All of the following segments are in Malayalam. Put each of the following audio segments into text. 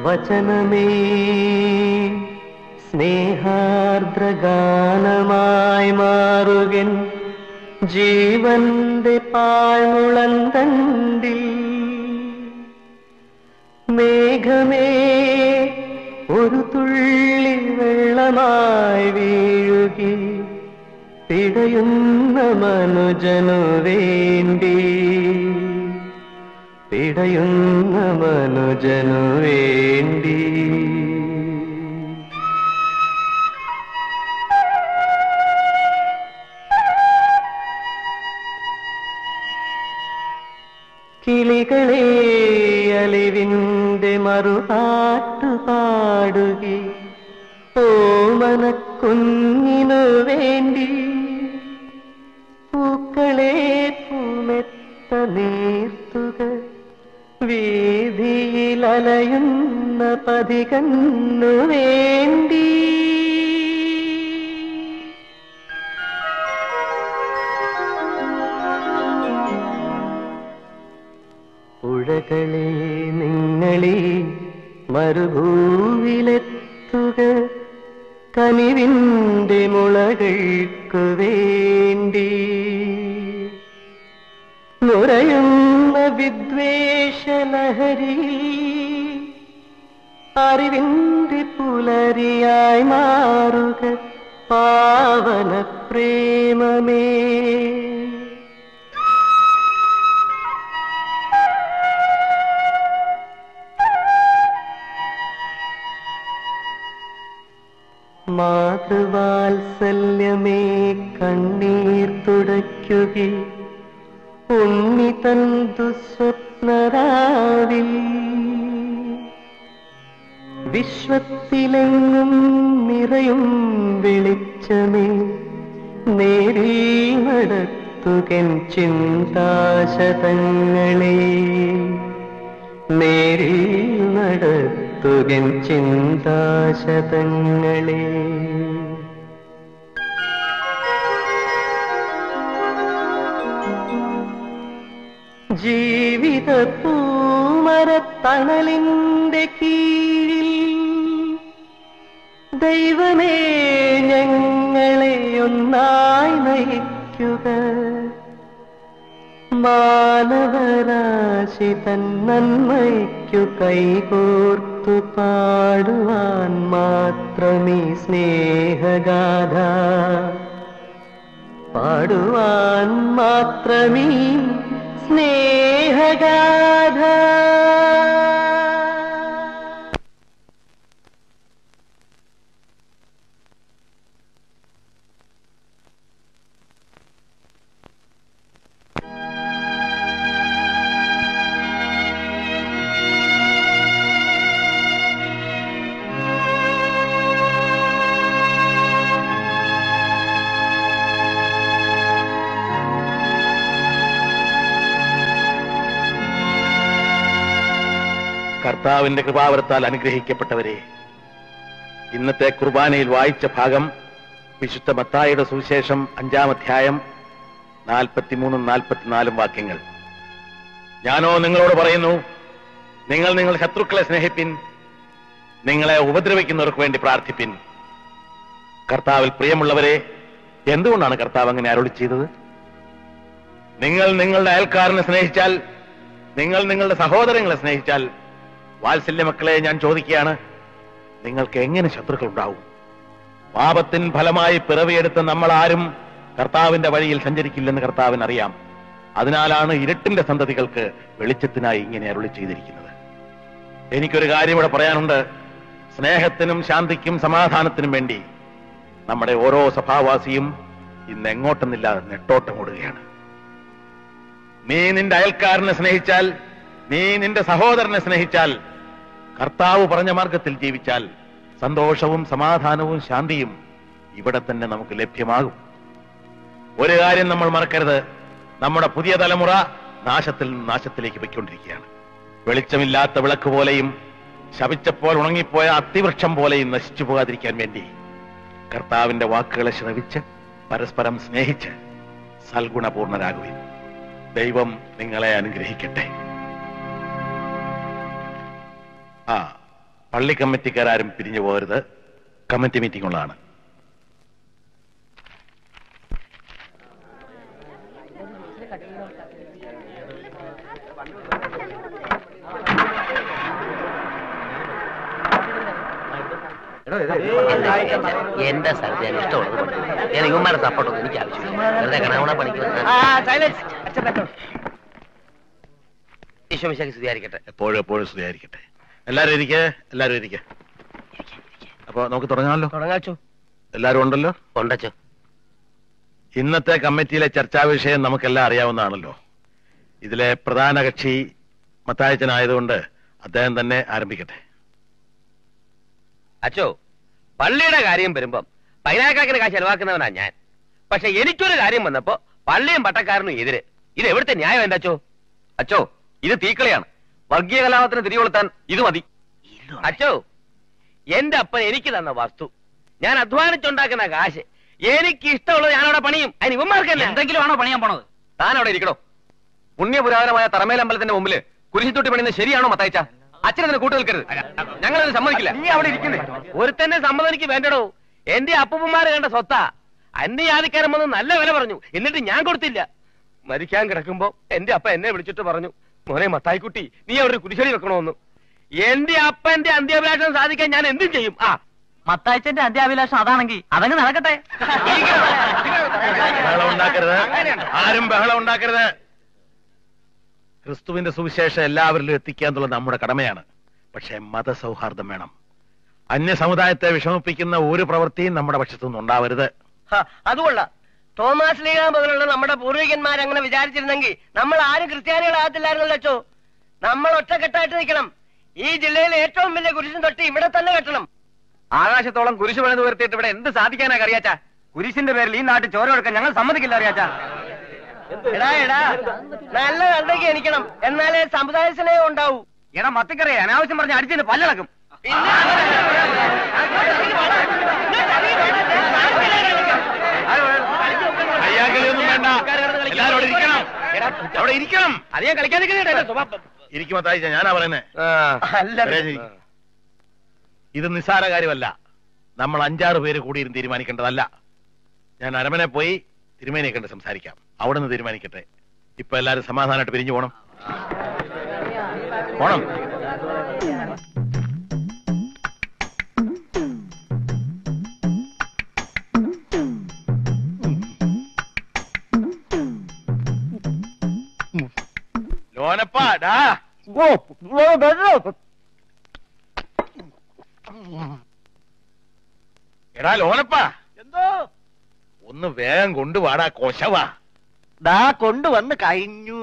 വചനമേ സ്നേഹാർദ്രഗാനമായി മാറുകൻ ജീവന്റെ പാഴ്മുളന്തണ്ടിൽ മേഘമേ ഒരു തുള്ളി വെള്ളമായി വീഴുകി പിടയുന്ന മനുജനു വേണ്ടി പിടയുന്ന മനുജനു വേണ്ടി കിളികളെ അലിവിന്റെ മറുപാട്ടു പാടുകി ഓമനക്കുഞ്ഞിനു വേണ്ടി പൂക്കളെ പൂമെത്ത നീർത്തുക വീതിയിൽ അലയുന്ന പതികന്നു വേണ്ടി പുഴകളെ നിങ്ങളെ മരുഭൂവിലെത്തുക കനിവിന്റെ മുളകൾക്കു വേണ്ടി നുരയുന്ന വിദ്വേഷലഹരി അറിവിന്റെ പുലരിയായി മാറുക പാവന പ്രേമമേ മാതൃവാത്സല്യമേ കണ്ണീർ തുടയ്ക്കുകി ഉണ്ണി തൻ ദുസ്വപ്നരാവിൽ വിശ്വത്തിലെങ്ങും നിറയും വെളിച്ചമേ നേരിൽ നടത്തുകൻ ചിന്താശതങ്ങളെ നേരിൽ നടത്തുകൻ ചിന്താശതങ്ങളെ ജീവിത പൂമരത്തണലിന്റെ കീഴിൽ ദൈവമേ ഞങ്ങളെ ഒന്നായി നയിക്കുക മാനവരാശി തൻ നന്മയ്ക്കു കൈകോർത്തു പാടുവാൻ മാത്രമീ സ്നേഹഗാഥ പാടുവാൻ മാത്രമീ സ്നേഹഗാഥ കർത്താവിന്റെ കൃപാവരത്താൽ അനുഗ്രഹിക്കപ്പെട്ടവരെ ഇന്നത്തെ കുർബാനയിൽ വായിച്ച ഭാഗം വിശുദ്ധ മത്തായിയുടെ സുവിശേഷം അഞ്ചാം അധ്യായം നാൽപ്പത്തിമൂന്നും നാൽപ്പത്തിനാലും വാക്യങ്ങൾ ഞാനോ നിങ്ങളോട് പറയുന്നു നിങ്ങൾ നിങ്ങൾ ശത്രുക്കളെ സ്നേഹിപ്പിൻ നിങ്ങളെ ഉപദ്രവിക്കുന്നവർക്ക് വേണ്ടി പ്രാർത്ഥിപ്പിൻ കർത്താവിൽ പ്രിയമുള്ളവരെ എന്തുകൊണ്ടാണ് കർത്താവ് അങ്ങനെ അരുളി ചെയ്തത് നിങ്ങൾ നിങ്ങളുടെ അയൽക്കാരനെ സ്നേഹിച്ചാൽ നിങ്ങൾ നിങ്ങളുടെ സഹോദരങ്ങളെ സ്നേഹിച്ചാൽ വാത്സല്യ മക്കളെ ഞാൻ ചോദിക്കുകയാണ് നിങ്ങൾക്ക് എങ്ങനെ ശത്രുക്കൾ ഉണ്ടാവും പാപത്തിൻ ഫലമായി പിറവിയെടുത്ത നമ്മൾ ആരും കർത്താവിന്റെ വഴിയിൽ സഞ്ചരിക്കില്ലെന്ന് കർത്താവിന് അറിയാം അതിനാലാണ് ഇരുട്ടിന്റെ സന്തതികൾക്ക് വെളിച്ചത്തിനായി ഇങ്ങനെ അരുളി ചെയ്തിരിക്കുന്നത് എനിക്കൊരു കാര്യം ഇവിടെ പറയാനുണ്ട് സ്നേഹത്തിനും ശാന്തിക്കും സമാധാനത്തിനും വേണ്ടി നമ്മുടെ ഓരോ സഭാവാസിയും ഇന്ന് എങ്ങോട്ടെന്നില്ലാതെ നെട്ടോട്ടം ഓടുകയാണ് നീ നിന്റെ അയൽക്കാരനെ സ്നേഹിച്ചാൽ നീ നിന്റെ സഹോദരനെ സ്നേഹിച്ചാൽ കർത്താവ് പറഞ്ഞ മാർഗത്തിൽ ജീവിച്ചാൽ സന്തോഷവും സമാധാനവും ശാന്തിയും ഇവിടെ തന്നെ നമുക്ക് ലഭ്യമാകും ഒരു കാര്യം നമ്മൾ മറക്കരുത് നമ്മുടെ പുതിയ തലമുറ നാശത്തിൽ നിന്ന് നാശത്തിലേക്ക് പൊയ്ക്കൊണ്ടിരിക്കുകയാണ് വെളിച്ചമില്ലാത്ത വിളക്ക് പോലെയും ശപിച്ചപ്പോൾ ഉണങ്ങിപ്പോയ അത്തിവൃക്ഷം പോലെയും നശിച്ചു പോകാതിരിക്കാൻ വേണ്ടി കർത്താവിന്റെ വാക്കുകളെ ശ്രവിച്ച് പരസ്പരം സ്നേഹിച്ച് സൽഗുണപൂർണരാകുവിൻ ദൈവം നിങ്ങളെ അനുഗ്രഹിക്കട്ടെ ആ പള്ളി കമ്മിറ്റിക്കാരും പിരിഞ്ഞു പോകരുത് കമ്മിറ്റി മീറ്റിംഗ് ഉള്ളതാണ് എന്റെ സ്ഥലത്ത് ഞാൻ ഇഷ്ടമുള്ളത് കൊണ്ട് ഞാൻ ഇവന്മാരുടെ സപ്പോർട്ടൊന്നും എനിക്ക് ആവശ്യമില്ല വെറുതെ കണവണ പണിക്ക് ഈശോമിശാക്ക് സ്തുതിയായിരിക്കട്ടെ എപ്പോഴും എപ്പോഴും സ്തുതിയായിരിക്കട്ടെ എല്ലാരും ഇരിക്കെ എല്ലാരും ഇരിക്കെ അപ്പൊ നമുക്ക് തുടങ്ങാമല്ലോ തുടങ്ങാച്ചോ എല്ലാരും ഉണ്ടല്ലോ കൊണ്ടച്ചോ ഇന്നത്തെ കമ്മിറ്റിയിലെ ചർച്ചാ വിഷയം നമുക്കെല്ലാം അറിയാവുന്നതാണല്ലോ ഇതിലെ പ്രധാന കക്ഷി മത്തായച്ചനായതുകൊണ്ട് അദ്ദേഹം തന്നെ ആരംഭിക്കട്ടെ അച്ചോ പള്ളിയുടെ കാര്യം വരുമ്പം പതിനായിരക്കണക്കിന് കാശ് ചെലവാക്കുന്നവനാ ഞാൻ പക്ഷെ എനിക്കൊരു കാര്യം വന്നപ്പോ പള്ളിയും പട്ടക്കാരനും എതിര് ഇത് എവിടുത്തെ ന്യായം എന്താ അച്ചോ അച്ചോ ഇത് തീക്കളിയാണ് വർഗീയ കലാപത്തിന് തിരികൊളുത്താൻ ഇത് മതി അച്ചോ എന്റെ അപ്പൻ എനിക്ക് തന്ന വസ്തു ഞാൻ അധ്വാനിച്ചുണ്ടാക്കുന്ന കാശ് എനിക്ക് ഇഷ്ടമുള്ളത് ഞാൻ അവിടെ പണിയും അതിന് ഇവന്മാർക്ക് തന്നെ എന്തെങ്കിലും ആണോ പണിയാൻ പോണത് താൻ അവിടെ ഇരിക്കണോ പുണ്യപുരാതനമായ തറമേലമ്പലത്തിന്റെ മുമ്പില് കുരിശിത്തൊട്ടി പണിയുന്നത് ശരിയാണോ മത്തയച്ച അച്ഛനതിന് കൂട്ടു നിൽക്കരുത് ഞങ്ങളത് സമ്മതിക്കില്ല നീ അവിടെ ഇരിക്കുന്നേ ഒരുത്തന്നെ സമ്മതം എനിക്ക് വേണ്ടടോ എന്റെ അപ്പൂപ്പന്മാര് കണ്ട സ്വത്താ അന്യ ജാതിക്കാരൻ വന്ന് നല്ല വില പറഞ്ഞു എന്നിട്ട് ഞാൻ കൊടുത്തില്ല മരിക്കാൻ കിടക്കുമ്പോ എന്റെ അപ്പ എന്നെ വിളിച്ചിട്ട് പറഞ്ഞു മോനെ മത്തായിക്കുട്ടി നീ അവിടെ ഒരു കുരിശടി വെക്കണമെന്ന് എന്റെ അപ്പന്റെ അന്ത്യാഭിലാഷം സാധിക്കാൻ ഞാൻ എന്തും ചെയ്യും ആ മത്തായച്ചന്റെ അന്ത്യാഭിലാഷം അതാണെങ്കിൽ അതങ്ങ് നടക്കട്ടെ ബഹളം ഉണ്ടാക്കരുത് ആരും ബഹളം ഉണ്ടാക്കരുത് ക്രിസ്തുവിന്റെ സുവിശേഷം എല്ലാവരിലും എത്തിക്കുക എന്നുള്ളത് നമ്മുടെ കടമയാണ് പക്ഷേ മതസൗഹാർദ്ദം വേണം അന്യ സമുദായത്തെ വിഷമിപ്പിക്കുന്ന ഒരു പ്രവൃത്തിയും നമ്മുടെ പക്ഷത്തു നിന്ന് ഉണ്ടാവരുത് അതുകൊള്ള തോമാസ് ലീഗ മുതലുള്ള നമ്മുടെ പൂർവികന്മാർ അങ്ങനെ വിചാരിച്ചിരുന്നെങ്കിൽ നമ്മൾ ആരും ക്രിസ്ത്യാനികളാകത്തില്ലായിരുന്നല്ലോ അച്ചോ നമ്മൾ ഒറ്റക്കെട്ടായിട്ട് നിൽക്കണം ഈ ജില്ലയിലെ ഏറ്റവും വലിയ കുരിശും തൊട്ട് ഇവിടെ തന്നെ കെട്ടണം ആകാശത്തോളം കുരിശ് പണിത് ഉയർത്തിയിട്ട് ഇവിടെ എന്ത് സാധിക്കാനാ അറിയാച്ച കുരിശിന്റെ പേരിൽ ഈ നാട്ടിൽ ചോര കൊടുക്കാൻ ഞങ്ങൾ സമ്മതിക്കില്ല അറിയാച്ച എടാ എടാ നല്ല നന്ദയ്ക്ക് എനിക്കണം എന്നാലേ സമുദായ സ്നേഹം ഉണ്ടാവൂ എടാ മത്തിക്കറിയ അനാവശ്യം പറഞ്ഞ് അടിച്ചതിന് പല്ലടക്കും അയ്യാക്കളിയൊന്നും വേണ്ട എല്ലാവരും അവിടെ ഇരിക്കണം അവിടെ ഇരിക്കണം അത് ഞാൻ കളിക്കാൻ നിൽക്കുന്നുണ്ട് സ്വഭാവം ഇരിക്കുമ്പോ താഴ്ച ഞാനാ പറയുന്നേ അല്ല വരാൻ ഇരിക്ക്. ഇത് നിസ്സാര കാര്യമല്ല നമ്മൾ അഞ്ചാറ് പേര് കൂടിയിരുന്ന് തീരുമാനിക്കേണ്ടതല്ല ഞാൻ അരമനെ പോയി തിരുമേനിയെ കണ്ട് സംസാരിക്കാം അവിടെ നിന്ന് തീരുമാനിക്കട്ടെ ഇപ്പൊ എല്ലാരും സമാധാനമായിട്ട് പിരിഞ്ഞു പോണം പോണം ലോനപ്പാ ഡാ എടാ ലോനപ്പാ എന്തോ ഒന്ന് വേഗം കൊണ്ടുവാടാ കൊശവാ ദാ കൊണ്ടുവന്ന് കഴിഞ്ഞു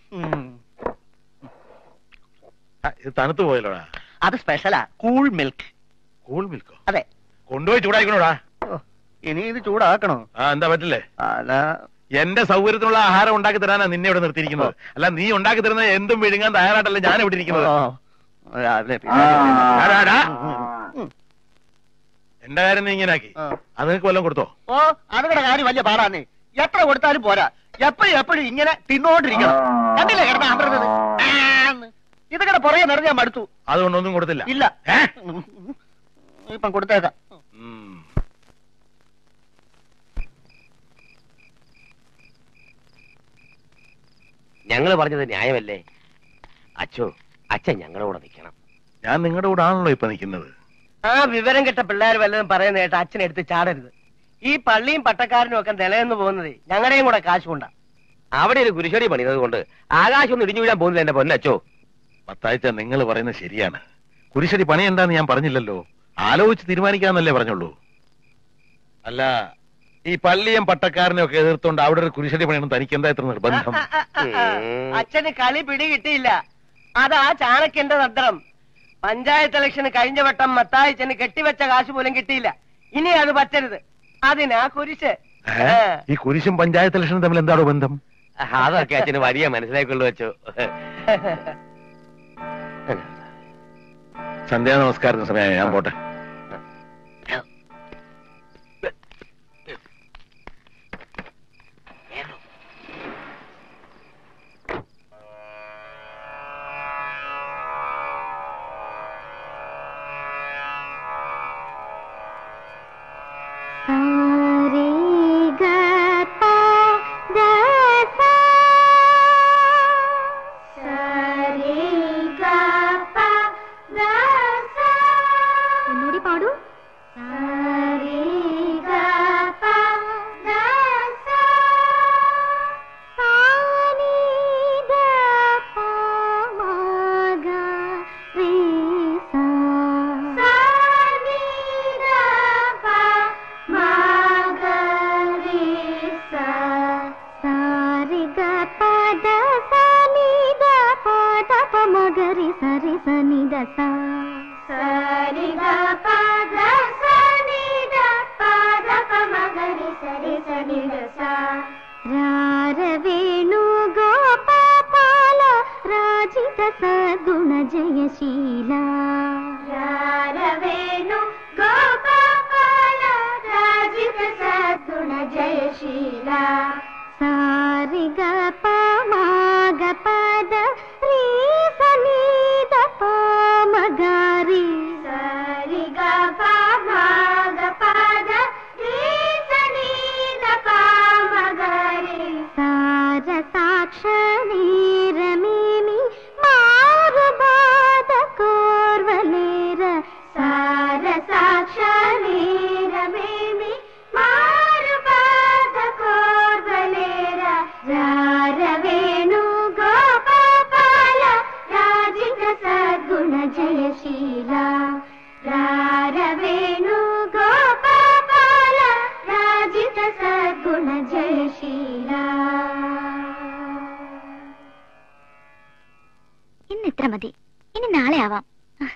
ആ, ഇത് തണുത്തു പോയല്ലോടാ അത് സ്പെഷ്യലാ കൂൾ മിൽക്ക് കൂൾ മിൽക്കോ അതെ കൊണ്ടുപോയി ചൂടായിക്കണോടാ ഇനി ഇത് ചൂടാക്കണോ ആ എന്താ പറ്റില്ലേ അല്ല എന്റെ സൗകര്യത്തിനുള്ള ആഹാരം ഉണ്ടാക്കി തരാനാ നിന്നെ ഇവിടെ നിർത്തിയിരിക്കുന്നത് അല്ല നീ ഉണ്ടാക്കി തരുന്നത് എന്തും വിഴുങ്ങാൻ തയ്യാറായിട്ടല്ല ഞാൻ ഇവിടെ ഇരിക്കുന്നത് രാവിലെ ഡാ, ഡാ, ഡാ. ഉം. എന്റെ കാര്യം നീ ഇങ്ങനെ ആക്കി ആ. അത് നിനക്ക് വല്ലതും കൊടുത്തോ ഓ അതുകൂടെ കാര്യം വലിയ പാടാന്നേ എത്ര കൊടുത്താലും പോരാ എപ്പോഴും എപ്പോഴും ഇങ്ങനെ തിന്നോണ്ടിരിക്കണം കണ്ടില്ലേ കിടന്ന അമർന്നത് ഇതൊക്കെ പുറകെ നിറഞ്ഞ മടുത്തു അതുകൊണ്ടൊന്നും കൊടുത്തില്ല ഇല്ല ഏ? ഇപ്പം കൊടുത്തേക്കാം ഉം. ഞങ്ങൾ പറഞ്ഞത് ന്യായമല്ലേ അച്ചോ അച്ഛൻ ഞങ്ങളുടെ കൂടെ നിൽക്കണം ഞാൻ നിങ്ങളുടെ കൂടെ ആണല്ലോ ഇപ്പൊ നിൽക്കുന്നത് ആ വിവരം കെട്ട പിള്ളേർ വല്ലതും പറയുന്ന കേട്ട് അച്ഛനെടുത്ത് ചാടരുത് ഈ പള്ളിയും പട്ടക്കാരനും ഒക്കെ നിലയെന്ന് പോകുന്നത് ഞങ്ങളുടെയും കൂടെ കാശ് കൊണ്ടാ അവിടെ ഒരു കുരിശടി പണിതത് കൊണ്ട് ആകാശം ഒന്നും ഇടിഞ്ഞു വീഴാൻ പോകുന്നില്ല എന്റെ പൊന്നച്ചോ പത്താഴ്ച നിങ്ങൾ പറയുന്നത് ശരിയാണ് കുരിശടി പണി എന്താന്ന് ഞാൻ പറഞ്ഞില്ലല്ലോ ആലോചിച്ച് തീരുമാനിക്കാന്നല്ലേ പറഞ്ഞുള്ളൂ അല്ല ഈ പള്ളിയും പട്ടക്കാരനും ഒക്കെ എതിർത്തോണ്ട് അവിടെ ഒരു കുരിശടി പണിയണം തനിക്ക് എന്താ ഇത്ര നിർബന്ധം അച്ഛന് കളി പിടി കിട്ടിയില്ല അതാ ചാണക്യന്റെ തന്ത്രം പഞ്ചായത്ത് ഇലക്ഷന് കഴിഞ്ഞ വട്ടം മത്തായിച്ചന് കെട്ടിവെച്ച കാശ് പോലും കിട്ടിയില്ല ഇനി അത് പറ്റരുത് അതിനാ കുരിശ് ഏ? ഈ കുരിശും പഞ്ചായത്ത് ഇലക്ഷനും തമ്മിൽ എന്താണോ ബന്ധം അതൊക്കെ അച്ഛന് വലിയ മനസ്സിലാക്കുള്ളൂ വെച്ചോ സന്ധ്യാ നമസ്കാരത്തിന് സമയമായി ഞാൻ പോട്ടെ sa sari ga pa da sa ni da pa da pa ma ga ri sa ri sa ni da sa ರಾರ Venu Gopala ರಾಜಿತ ಸದ್ಗುಣ ಜಯಶೀಲ ರಾರ ವೇಣು ಗೋಪಾಲ ರಾಜಿತ ಸದ್ಗುಣ ಜಯಶೀಲ ಸಾರಿ ಗ ಪ ಗ ಪದ ರೀ ಸನೀದ ಪ ಮಗಾರಿ ಸಾರಿ ಗ ಪ ಗ ಪದ ರೀ ಸನೀದ ಪ ಮಗಾರಿ ಸಾರ ಸಾಕ್ಷ ನೀರಮೇನಿ ಮಾರುಬಾದ ಕೋರ್ವಲೇರ ಸಾರ ಸಾಕ್ಷ ನೀರಮೇನಿ ಮಾರುಬಾದ ಕೋರ್ವಲೇರ ರಾರವೇಣು ಗೋಪಾಲ ರಾಜಿತ ಸದ್ಗುಣ ಜಯಶೀಲ ರಾರವೇಣು ಗೋಪಾಲ ರಾಜಿತ ಸದ್ಗುಣ ജയശീല ഇന്ന് ഇത്ര മതി ഇനി നാളെ ആവാം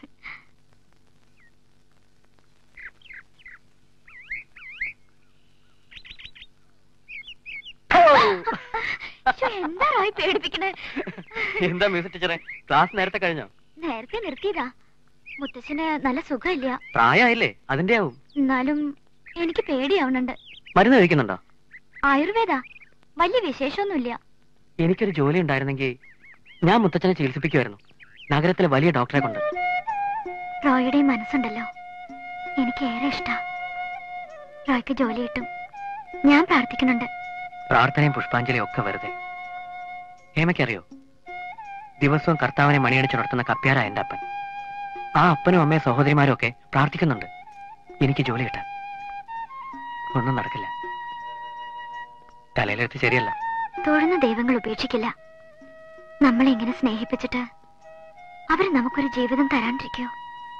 ശ്ശോ, എന്താ റോയ് പേടിപ്പിക്കണേ എന്താ മ്യൂസിക് ടീച്ചറെ ക്ലാസ് നേരത്തെ കഴിഞ്ഞോ നേരത്തെ നിർത്തിയതാ മുത്തച്ഛന് നല്ല സുഖമില്ല പ്രായമായില്ലേ അതിന്റെ ആവും എന്നാലും എനിക്ക് പേടിയാവുന്നുണ്ട് മരുന്ന് കഴിക്കുന്നുണ്ടോ ആയുർവേദ വലിയ വിശേഷമൊന്നുമില്ല എനിക്കൊരു ജോലി ഉണ്ടായിരുന്നെങ്കിൽ ഞാൻ മുത്തച്ഛനെ ചികിത്സിപ്പിക്കുമായിരുന്നു നഗരത്തിലെ വലിയ ഡോക്ടറെ കൊണ്ട് റോയുടെ മനസ്സുണ്ടല്ലോ എനിക്ക് ഏറെ ഇഷ്ടാ റോയ്ക്ക് ജോലി കിട്ടും ഞാൻ പ്രാർത്ഥിക്കുന്നുണ്ട് പ്രാർത്ഥനയും പുഷ്പാഞ്ജലിയും ഒക്കെ വെറുതെ ഹേമയ്ക്കറിയോ ദിവസവും കർത്താവിനെ മണിയടിച്ചുണർത്തുന്ന കപ്പ്യാര എന്റെ അപ്പൻ ആ അപ്പനും അമ്മയും സഹോദരിമാരും ഒക്കെ പ്രാർത്ഥിക്കുന്നുണ്ട് എനിക്ക് ജോലി കിട്ടാൻ ഒന്നും നടക്കില്ല തലയിലെടുത്ത് ശരിയല്ല തൊഴുന്ന ദൈവങ്ങൾ ഉപേക്ഷിക്കില്ല നമ്മളെ ഇങ്ങനെ സ്നേഹിപ്പിച്ചിട്ട് അവര് നമുക്കൊരു ജീവിതം തരാണ്ടിരിക്കോ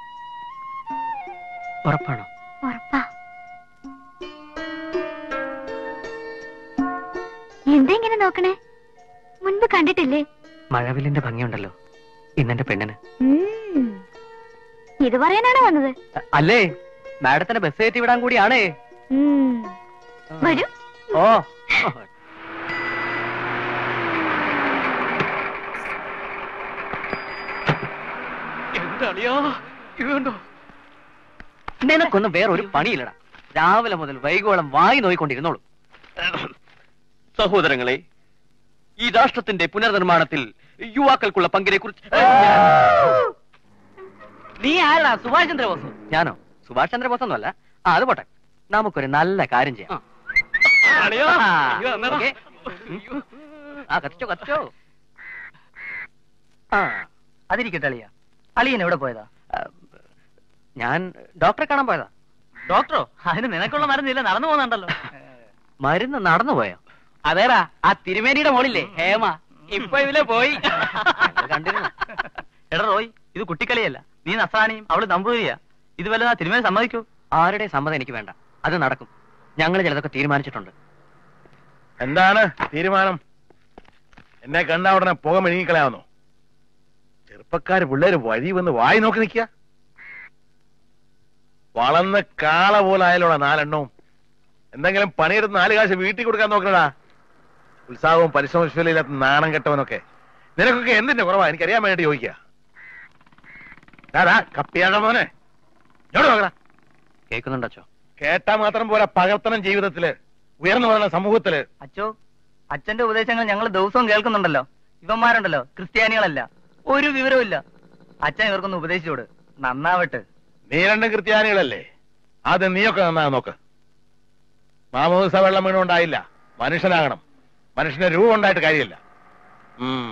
ഉറപ്പാണോ ഉറപ്പാ എന്താ ഇങ്ങനെ നോക്കണേ മുൻപ് കണ്ടിട്ടില്ലേ മഴവില്ലിന്റെ ഭംഗിയുണ്ടല്ലോ ഇന്നെന്റെ പെണ്ണിന് ഉം. ഇത് പറയാനാണ് വന്നത് അല്ലേ മാഡത്തിന്റെ ബസ് കയറ്റി വിടാൻ കൂടിയാണേ ഉം. വരൂ ഓ നിനക്കൊന്നും വേറെ ഒരു പണിയില്ലടാ രാവിലെ മുതൽ വൈകോളം വായി നോയിക്കൊണ്ടിരുന്നോളൂ സഹോദരങ്ങളെ ഈ രാഷ്ട്രത്തിന്റെ പുനർനിർമ്മാണത്തിൽ യുവാക്കൾക്കുള്ള പങ്കിനെ കുറിച്ച് നീ ആരാ സുഭാഷ് ചന്ദ്രബോസ് ഞാനോ സുഭാഷ് ചന്ദ്രബോസ് ഒന്നുമല്ല ആ അത് പോട്ടെ നമുക്കൊരു നല്ല കാര്യം ചെയ്യാം ആ, ഓക്കേ. ഉം. ആ കത്തിച്ചോ കത്തിച്ചോ ആ അതിരിക്കട്ടെ അളിയ അളിയൻ എവിടെ പോയതാ ഞാൻ ഡോക്ടറെ കാണാൻ പോയതാ ഡോക്ടറോ അതിന് നിനക്കുള്ള മരുന്നില്ല നടന്നു പോകുന്നുണ്ടല്ലോ മരുന്ന് നടന്നു പോയോ അതേടാ ആ തിരുമേനിയുടെ മോളില്ലേ ഹേമ ഇപ്പൊ ഇതിലെ പോയി ഞങ്ങൾ കണ്ടിരുന്നു എടാ റോയ് ഇത് കുട്ടിക്കളിയല്ല നീ നസാണിയും അവള് നമ്പൂരിയാ ഇത് വല്ല തിരുമേനി സമ്മതിക്കൂ ആരുടെ സമ്മതം എനിക്ക് വേണ്ട അത് നടക്കും ഞങ്ങൾ ചിലതൊക്കെ തീരുമാനിച്ചിട്ടുണ്ട് എന്താണ് തീരുമാനം എന്നെ കണ്ട ഉടനെ പുക മെഴുകിക്കളയാവുന്നു ചെറുപ്പക്കാര് പിള്ളേര് വഴി വന്ന് വായി നോക്കി നിൽക്കുക വളർന്ന് കാള പോലായാലോടാ നാലെണ്ണവും എന്തെങ്കിലും പണിയെടുത്ത് നാല് കാശ് വീട്ടിൽ കൊടുക്കാൻ നോക്കണടാ ഉത്സാഹവും പരിശ്രമശീലയില്ലാത്ത നാണം കെട്ടവനൊക്കെ നിനക്കൊക്കെ എന്തിന്റെ കുറവാ എനിക്കറിയാൻ വേണ്ടി ചോദിക്കുക കപ്പിയാടാ മോനെ ഇങ്ങോട്ട് നോക്കടാ കേൾക്കുന്നുണ്ടോ കേട്ടാ മാത്രം പോരാ പകർത്തനം ജീവിതത്തില് ഉയർന്നു വരുന്ന സമൂഹത്തില് അച്ചോ അച്ഛന്റെ ഉപദേശങ്ങൾ ഞങ്ങൾ ദിവസവും കേൾക്കുന്നുണ്ടല്ലോ ഇവന്മാരുണ്ടല്ലോ ക്രിസ്ത്യാനികളല്ല ഒരു വിവരവും ഇല്ല അച്ഛൻ ഇവർക്കൊന്ന് ഉപദേശിച്ചോട് നന്നാവട്ടെ നീ രണ്ടും ക്രിസ്ത്യാനികളല്ലേ ആദ്യം നീയൊക്കെ നന്നാകാൻ നോക്ക് മാമോദിസ വെള്ളം വീണുണ്ടായില്ല മനുഷ്യനാകണം മനുഷ്യന്റെ രൂപം ഉണ്ടായിട്ട് കാര്യമില്ല ഉം.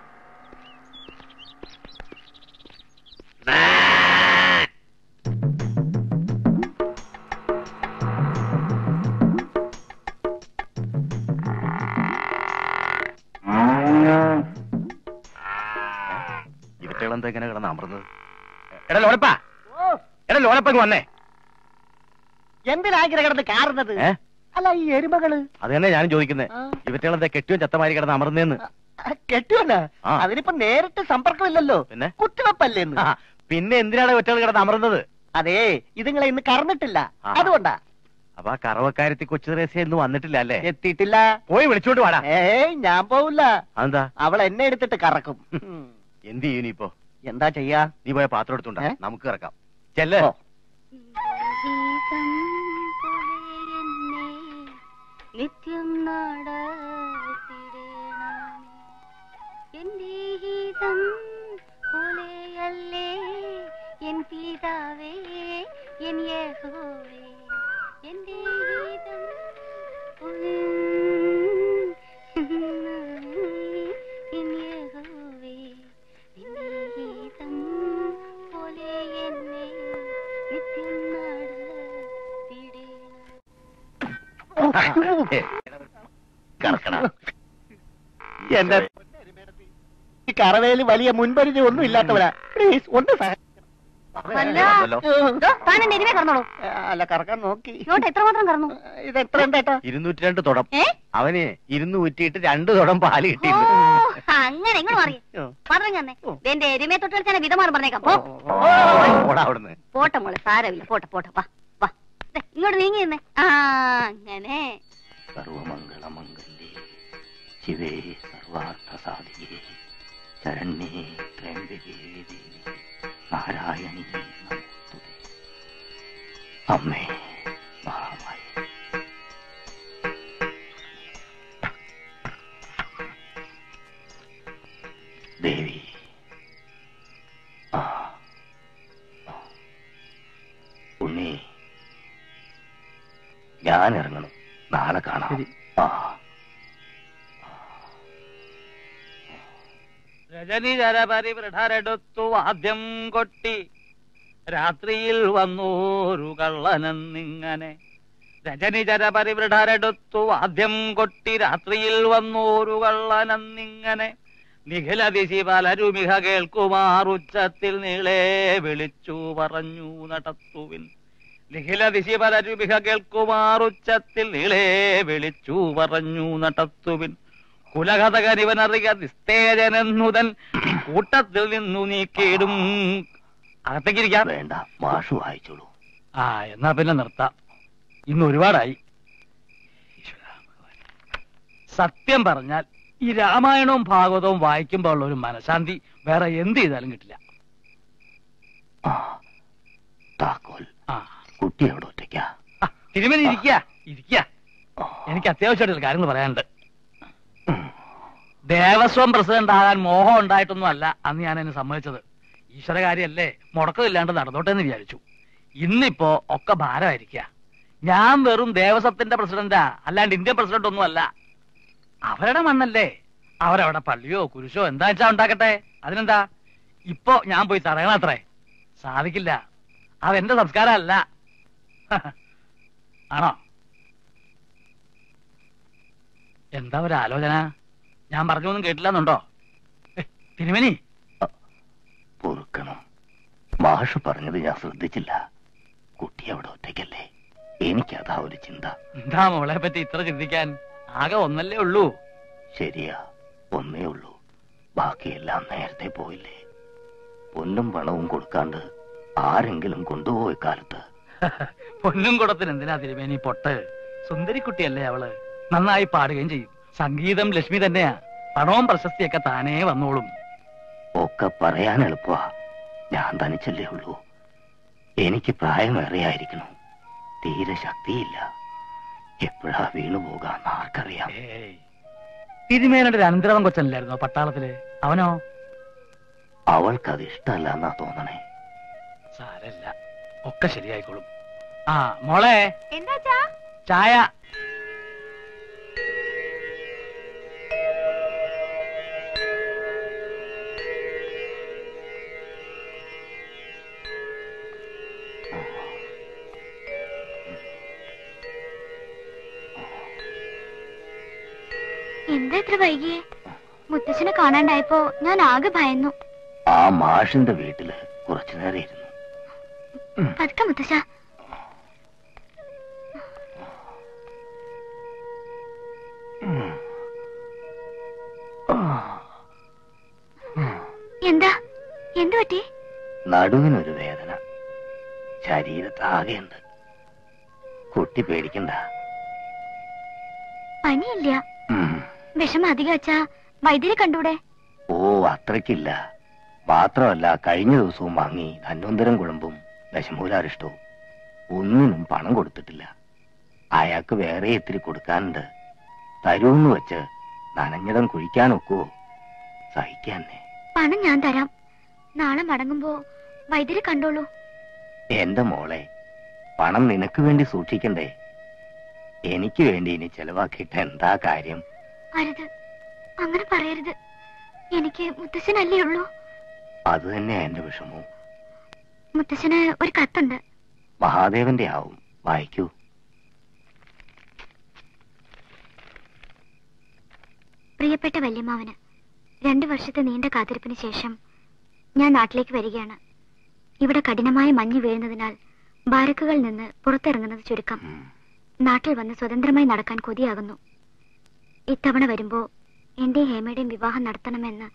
ഇവറ്റകളെന്താ ഇങ്ങനെ കിടന്ന് അമർന്നത് എടാ ലോലപ്പാ എടാ ലോലപ്പ ഇങ്ങ് വന്നേ എന്തിനാ ഇങ്ങനെ കിടന്ന് കാറുന്നത് ഏ അല്ല ഈ എരുമകള് അത് തന്നെ ഞാനും ചോദിക്കുന്നത് ഇവറ്റകളെന്താ കെട്ടിയും ചത്തമാരി കിടന്ന് അമർന്നേന്ന് കെട്ടുവല്ല ആ. അതിനിപ്പോ നേരിട്ട് സമ്പർക്കമില്ലല്ലോ പിന്നെ? കുത്തിവെപ്പല്ലേന്ന് ആ, പിന്നെ എന്തിനാണ് ഒറ്റകൾ കിടന്ന് അമർന്നത് അതേ ഇതുങ്ങളെ ഇന്ന് കറന്നിട്ടില്ല ആ. അതുകൊണ്ടാ അപ്പൊ ആ കറവക്കാരത്തി കൊച്ചു ത്രേസ്യ ഇന്ന് വന്നിട്ടില്ല അല്ലേ എത്തിയിട്ടില്ല പോയി വിളിച്ചോണ്ട് വാടാ ഏയ് ഞാൻ പോവില്ല അതെന്താ അവൾ എന്നെ എടുത്തിട്ട് കറക്കും എന്ത് ചെയ്യും ഇപ്പൊ എന്താ ചെയ്യാ നീ പോയ പാത്രം എടുത്തുണ്ടാ ഏ? നമുക്ക് ഇറക്കാം ചെല്ലേ ഓ. നിത്യം എന്റെ ഹിതം പോലെയല്ലേ എൻ പിതാവേ എൻ യഹോവേ എന്റെ ഹിതം എൻ യഹോവേ എന്റെ ഹിതം പോലെ എന്നെ നിത്യം നടത്തിടേണം കറക്കണ എന്റെ ഈ കറവയില് വലിയ മുൻപരിചയം ഒന്നും ഇല്ലാത്തവരാ പ്ലീസ് ഒന്ന് സഹായിക്കണം. അല്ല ആണല്ലോ. ദോ, താൻ എന്റെ എരുമയെ കറന്നോളൂ അല്ല കറക്കാൻ നോക്കി ഇങ്ങോട്ട് എത്രമാത്രം കറന്നു ഇത് എത്ര ഉണ്ടേട്ടാ ഇരുന്നൂറ്റി രണ്ട് തുടം ഏ അവന് ഇരുന്ന് ഊറ്റിയിട്ട് രണ്ട് തുടം പാല് ഓ കിട്ടിയിട്ടുണ്ട് അങ്ങനെ ഇങ്ങോട്ട് മാറി പറഞ്ഞു തന്നെ എന്റെ എരുമയെ തൊട്ട് കളിച്ചാൽ വിധമാനം പറഞ്ഞേക്കാം പോ ഓടാ അവിടുന്ന് പോട്ടെ മോളെ സാരമില്ല പോട്ടെ പോട്ടെ വാ വാ ദേ, ഇങ്ങോട്ട് നീങ്ങി നിന്നേ ആ അങ്ങനെ സർവമംഗളമംഗല്യേ ശിവേ സർവാർത്ഥ സാധികേ ശരണ്യേ ത്രയംബകേ ദേവി നാരായണീ നമോസ്തുതേ അമ്മേ മഹാമായി ദേവി ആ ആ. ഉണ്ണി ഞാൻ ഇറങ്ങണം നാളെ കാണാം ആ രജനി ജരപരിവൃഢരെടുത്തു വാദ്യം കൊട്ടി രാത്രിയിൽ വന്നോരു കള്ളനെന്നിങ്ങനെ രജനി ജരപരിവൃഢരെടുത്തു വാദ്യം കൊട്ടി രാത്രിയിൽ വന്നോരു കള്ളനെന്നിങ്ങനെ നിഖിലദിശി പലരുമിക കേൾക്കുമാറുച്ചത്തിൽ നീളെ വിളിച്ചു പറഞ്ഞു നടത്തുവിൻ നിഖിലദിശി പലരുമിക കേൾക്കുമാറുച്ചത്തിൽ നീളെ വിളിച്ചു പറഞ്ഞു നടത്തുവിൻ കുലകഥകരിവനറിയ നിസ്തേജനെന്നുതൻ കൂട്ടത്തിൽ നിന്നു നീക്കിയിടും അകത്തേക്കിരിക്കാം വേണ്ട മാഷു വായിച്ചോളൂ ആ എന്നാ പിന്നെ നിർത്താം ഇന്ന് ഒരുപാടായി ഈശ്വരാ ഭഗവാൻ. സത്യം പറഞ്ഞാൽ ഈ രാമായണവും ഭാഗവതവും വായിക്കുമ്പോൾ ഉള്ള ഒരു മനഃശാന്തി വേറെ എന്ത് ചെയ്താലും കിട്ടില്ല ആ താക്കോൽ ആ കുട്ടി എവിടെ ഒറ്റയ്ക്കാ ആ, തിരുമേനി ഇരിക്കുക ഇരിക്കുക എനിക്ക് അത്യാവശ്യമായിട്ടുള്ള കാര്യങ്ങൾ പറയാനുണ്ട് ദേവസ്വം പ്രസിഡന്റ് ആകാൻ മോഹം ഉണ്ടായിട്ടൊന്നും അല്ല അന്ന് ഞാൻ എന്നെ സമ്മതിച്ചത് ഈശ്വര കാര്യല്ലേ മുടക്കമില്ലാണ്ട് നടന്നോട്ടെ എന്ന് വിചാരിച്ചു ഇന്നിപ്പോ ഒക്കെ ഭാരമായിരിക്കുക ഞാൻ വെറും ദേവസ്വത്തിന്റെ പ്രസിഡന്റാ അല്ലാണ്ട് ഇന്ത്യൻ പ്രസിഡന്റ് ഒന്നും അല്ല അവരുടെ മണ്ണല്ലേ അവരവിടെ പള്ളിയോ കുരിശോ എന്താ വെച്ചാ ഉണ്ടാക്കട്ടെ അതിനെന്താ ഇപ്പൊ ഞാൻ പോയി തടയണത്രേ സാധിക്കില്ല അതെന്റെ സംസ്കാരമല്ല ആണോ എന്താ ഒരു ആലോചന ഞാൻ പറഞ്ഞൊന്നും കേട്ടില്ലെന്നുണ്ടോ തിരുമനി പൊറുക്കണം മാഷ് പറഞ്ഞത് ഞാൻ ശ്രദ്ധിച്ചില്ല കുട്ടി അവിടെ ഒറ്റയ്ക്കല്ലേ എനിക്കതാ ഒരു ചിന്ത എന്താ മോളെ പറ്റി ഇത്ര ചിന്തിക്കാൻ ആകെ ഒന്നല്ലേ ഉള്ളൂ ശരിയാ ഒന്നേ ഉള്ളൂ ബാക്കിയെല്ലാം നേരത്തെ പോയില്ലേ പൊന്നും പണവും കൊടുക്കാണ്ട് ആരെങ്കിലും കൊണ്ടുപോയി കാലത്ത് പൊന്നും കുടത്തിന് എന്തിനാ തിരുമേനി പൊട്ട് സുന്ദരിക്കുട്ടിയല്ലേ അവള് നന്നായി പാടുകയും ചെയ്യും സംഗീതം ലക്ഷ്മി തന്നെയാ പണവും പ്രശസ്തിയൊക്കെ താനേ വന്നോളും ഒക്കെ പറയാൻ എളുപ്പമാ ഞാൻ തനിച്ചല്ലേ ഉള്ളൂ എനിക്ക് പ്രായമേറെയായിരിക്കണം തീരെ ശക്തിയില്ല എപ്പോഴാ വീണു പോകാന്ന് ആർക്കറിയാം ഏയ് തിരുമേനയുടെ ഒരു അനന്തരവൻ കൊച്ചനല്ലായിരുന്നോ പട്ടാളത്തില് അവനോ അവൾക്കത് ഇഷ്ടമല്ല എന്നാ തോന്നണേ സാരല്ല ഒക്കെ ശരിയായിക്കോളും ആ മോളെ എന്താച്ചാ ചായ എന്താ ഇത്ര വൈകിയേ മുത്തശ്ശനെ കാണാണ്ടായപ്പോ ഞാൻ ആകെ ഭയന്നു ആ മാഷിന്റെ വീട്ടില് കുറച്ചു നേരം ഇരുന്നു പതുക്കെ മുത്തശ്ശ എന്താ എന്തു പറ്റി നടുവിനൊരു വേദന ശരീരത്താകെയുണ്ട് കുട്ടി പേടിക്കണ്ട പനിയില്ല ഉം. വിഷമം അധികം വെച്ചാ വൈദ്യരെ കണ്ടൂടെ ഓ അത്രയ്ക്കില്ല മാത്രമല്ല കഴിഞ്ഞ ദിവസവും വാങ്ങി ധന്വന്തരം കുഴമ്പും ദശമൂലാരിഷ്ടവും ഒന്നിനും പണം കൊടുത്തിട്ടില്ല അയാൾക്ക് വേറെ ഇത്തിരി കൊടുക്കാനുണ്ട് തരൂന്ന് വെച്ച് നനഞ്ഞിടം കുഴിക്കാനൊക്കുവോ സഹിക്കാന്നേ പണം ഞാൻ തരാം നാളെ മടങ്ങുമ്പോ വൈദ്യരെ കണ്ടോളൂ എന്റെ മോളെ പണം നിനക്ക് വേണ്ടി സൂക്ഷിക്കണ്ടേ എനിക്ക് വേണ്ടി ഇനി ചെലവാക്കിയിട്ട് എന്താ കാര്യം അരുത് അങ്ങനെ പറയരുത് എനിക്ക് മുത്തശ്ശനല്ലേ ഉള്ളൂ അത് തന്നെയാ എന്റെ വിഷമവും മുത്തശ്ശന് ഒരു കത്തുണ്ട് മഹാദേവന്റെ ആവും വായിക്കൂ പ്രിയപ്പെട്ട വല്യമ്മാവന് രണ്ടു വർഷത്തെ നീണ്ട കാത്തിരിപ്പിന് ശേഷം ഞാൻ നാട്ടിലേക്ക് വരികയാണ് ഇവിടെ കഠിനമായ മഞ്ഞ് വീഴുന്നതിനാൽ ബാരക്കുകളിൽ നിന്ന് പുറത്തിറങ്ങുന്നത് ചുരുക്കം ഉം. നാട്ടിൽ വന്ന് സ്വതന്ത്രമായി നടക്കാൻ കൊതിയാകുന്നു ഇത്തവണ വരുമ്പോ എന്റെ ഹേമയുടെയും വിവാഹം നടത്തണമെന്ന്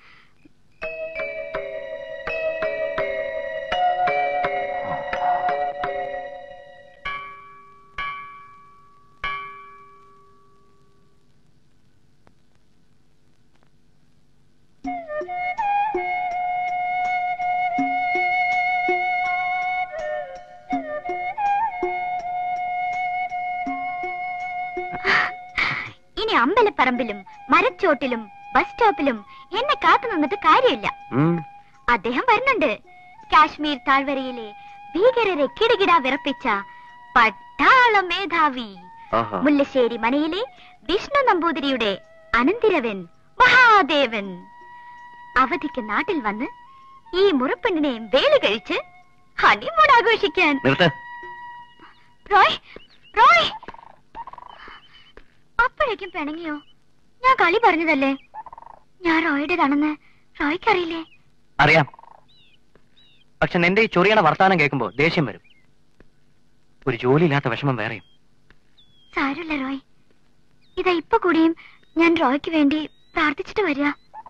ഇനി അമ്പലപ്പറമ്പിലും മരച്ചോട്ടിലും ബസ് സ്റ്റോപ്പിലും എന്നെ കാത്തു നിന്നിട്ട് കാര്യമില്ല അദ്ദേഹം വരുന്നുണ്ട് കാശ്മീർ താഴ്വരയിലെ ഭീകരരെ കിടകിട വിറപ്പിച്ച പട്ടാള മേധാവി മുല്ലശ്ശേരി മനയിലെ വിഷ്ണു നമ്പൂതിരിയുടെ അനന്തിരവൻ മഹാദേവൻ അവധിക്ക് നാട്ടിൽ വന്ന് ഈ മുറപ്പെണ്ണിനെയും വേലി കഴിച്ച് ഹണിമൂൺ ആഘോഷിക്കാൻ നിർത്ത് റോയ് റോയ് അപ്പോഴേക്കും പിണങ്ങിയോ ഞാൻ കളി പറഞ്ഞതല്ലേ ഞാൻ റോയുടേതാണെന്ന് റോയ്ക്ക് അറിയില്ലേ അറിയാം പക്ഷെ നിന്റെ ഈ ചൊറിയണ വർത്താനം കേൾക്കുമ്പോ ദേഷ്യം വരും ഒരു ജോലിയില്ലാത്ത വിഷമം വേറെയും സാരമില്ല റോയ് ഇതാ ഇപ്പൊ കൂടിയും ഞാൻ റോയ്ക്ക് വേണ്ടി പ്രാർത്ഥിച്ചിട്ട് വരിക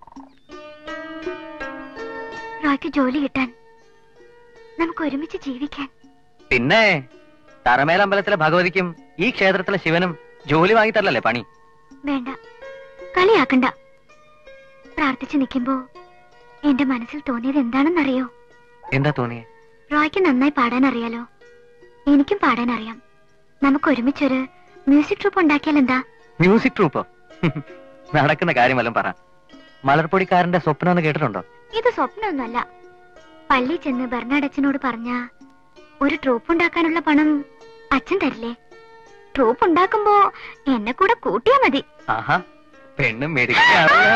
റോയ്ക്ക് ജോലി കിട്ടാൻ നമുക്ക് ഒരുമിച്ച് ജീവിക്കാൻ പിന്നെ തറമേലമ്പലത്തിലെ ഭഗവതിക്കും ഈ ക്ഷേത്രത്തിലെ ശിവനും ജോലി വാങ്ങി തരലല്ലേ പണി വേണ്ട കളിയാക്കണ്ട പ്രാർത്ഥിച്ചു നിൽക്കുമ്പോ എന്റെ മനസ്സിൽ തോന്നിയത് എന്താണെന്നറിയോ എന്താ തോന്നിയേ റോയ്ക്ക് നന്നായി പാടാൻ അറിയാലോ എനിക്കും പാടാൻ അറിയാം നമുക്ക് ഒരുമിച്ചൊരു മ്യൂസിക് ട്രൂപ്പ് ഉണ്ടാക്കിയാൽ എന്താ മ്യൂസിക് ട്രൂപ്പോ നടക്കുന്ന കാര്യം വല്ലതും പറ മലർപ്പൊടിക്കാരന്റെ സ്വപ്നം എന്ന് കേട്ടിട്ടുണ്ടോ ഇത് സ്വപ്നമൊന്നുമല്ല പള്ളി ചെന്ന് ബെർണാഡ് പറഞ്ഞ ഒരു ട്രൂപ്പ് ഉണ്ടാക്കാനുള്ള പണം അച്ഛൻ തരില്ലേ ട്രൂപ്പ് ഉണ്ടാക്കുമ്പോ എന്നെ കൂടെ കൂട്ടിയാ മതി ആഹാ പെണ്ണും മെടുക്കുകയാണല്ലോ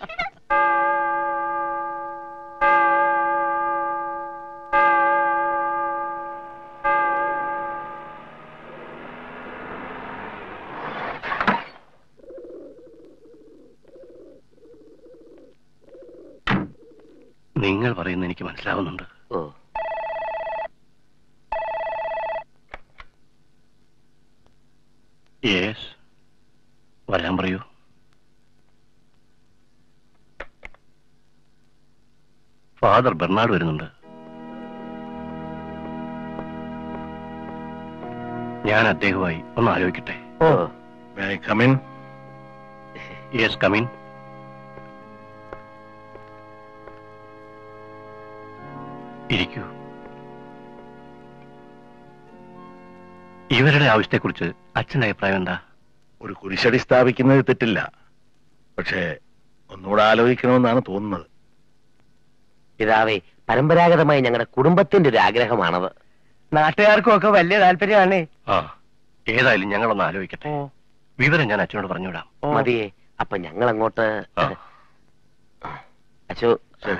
നിങ്ങൾ പറയുന്ന എനിക്ക് മനസ്സിലാവുന്നുണ്ട് ഓ യെസ് വരാൻ പറയൂ ഫാദർ ബെർണാഡ് വരുന്നുണ്ട് ഞാൻ അദ്ദേഹവുമായി ഒന്ന് ആലോചിക്കട്ടെ ഓ കമിൻ യെസ് കമിൻ ഇരിക്കൂ ഇവരുടെ ആവശ്യത്തെക്കുറിച്ച് അച്ഛന്റെ അഭിപ്രായം എന്താ ഒരു കുരിശടി സ്ഥാപിക്കുന്നത് തെറ്റില്ല പക്ഷേ ഒന്നുകൂടെ ആലോചിക്കണമെന്നാണ് തോന്നുന്നത് പിതാവേ പരമ്പരാഗതമായി ഞങ്ങളുടെ കുടുംബത്തിന്റെ ഒരു ആഗ്രഹമാണത് നാട്ടുകാർക്കും ഒക്കെ വലിയ താല്പര്യമാണ് ആ ഏതായാലും ഞങ്ങളൊന്ന് ആലോചിക്കട്ടെ വിവരം ഞാൻ അച്ഛനോട് പറഞ്ഞുവിടാം മതിയേ അപ്പൊ ഞങ്ങൾ അങ്ങോട്ട് ആ, അച്ഛോ ശരി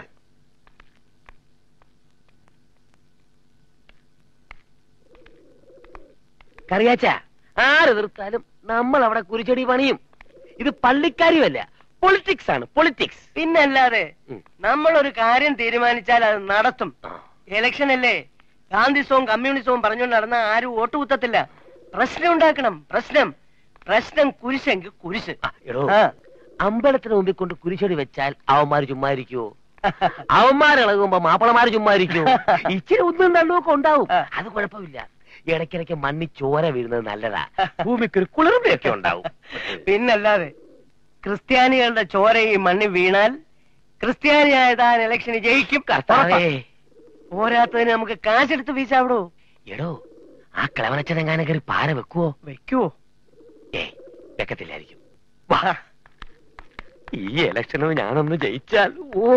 കറിയാച്ച ആര് എതിർത്താലും നമ്മൾ അവിടെ കുരിച്ചടി പണിയും ഇത് പള്ളിക്കാരിയല്ല പൊളിറ്റിക്സ് ആണ് പൊളിറ്റിക്സ് പിന്നല്ലാതെ ഉം. നമ്മൾ ഒരു കാര്യം തീരുമാനിച്ചാൽ അത് നടത്തും ഇലക്ഷൻ അല്ലേ ഗാന്ധിസവും കമ്മ്യൂണിസവും പറഞ്ഞുകൊണ്ട് നടന്ന ആരും വോട്ട് കുത്തത്തില്ല പ്രശ്നം ഉണ്ടാക്കണം പ്രശ്നം പ്രശ്നം കുരിശെങ്കിൽ കുരിശ് എടോ ആ. അമ്പലത്തിന് മുമ്പിൽ കൊണ്ട് കുരിശടി വെച്ചാൽ അവന്മാര് ചുമ്മാ ഇരിക്കുവോ അവന്മാരിളകുമ്പോ മാപ്പിളമാര് ചുമ്മാ ഇരിക്കും ഇച്ചിരി ഒന്നും തള്ളുമൊക്കെ ഉണ്ടാവും അത് കുഴപ്പമില്ല ഇടയ്ക്കിടയ്ക്ക് മണ്ണി ചോര വീഴുന്നത് നല്ലതാ ഭൂമിക്ക് ഒരു കുളിർമയൊക്കെ ഉണ്ടാവും പിന്നല്ലാതെ ക്രിസ്ത്യാനികളുടെ ചോര ഈ മണ്ണിൽ വീണാൽ ക്രിസ്ത്യാനിയായ താൻ ഇലക്ഷന് ജയിക്കും കർത്താവേ. പോരാത്തതിന് നമുക്ക് കാശെടുത്ത് വീശാവിടോ എടോ ആ കിളവനച്ചനെങ്ങാനും കയറി പാര വെക്കുവോ വെക്കുവോ ഏ വെക്കത്തില്ലായിരിക്കും വാ ഈ ഇലക്ഷന് ഞാനൊന്ന് ജയിച്ചാൽ ഓ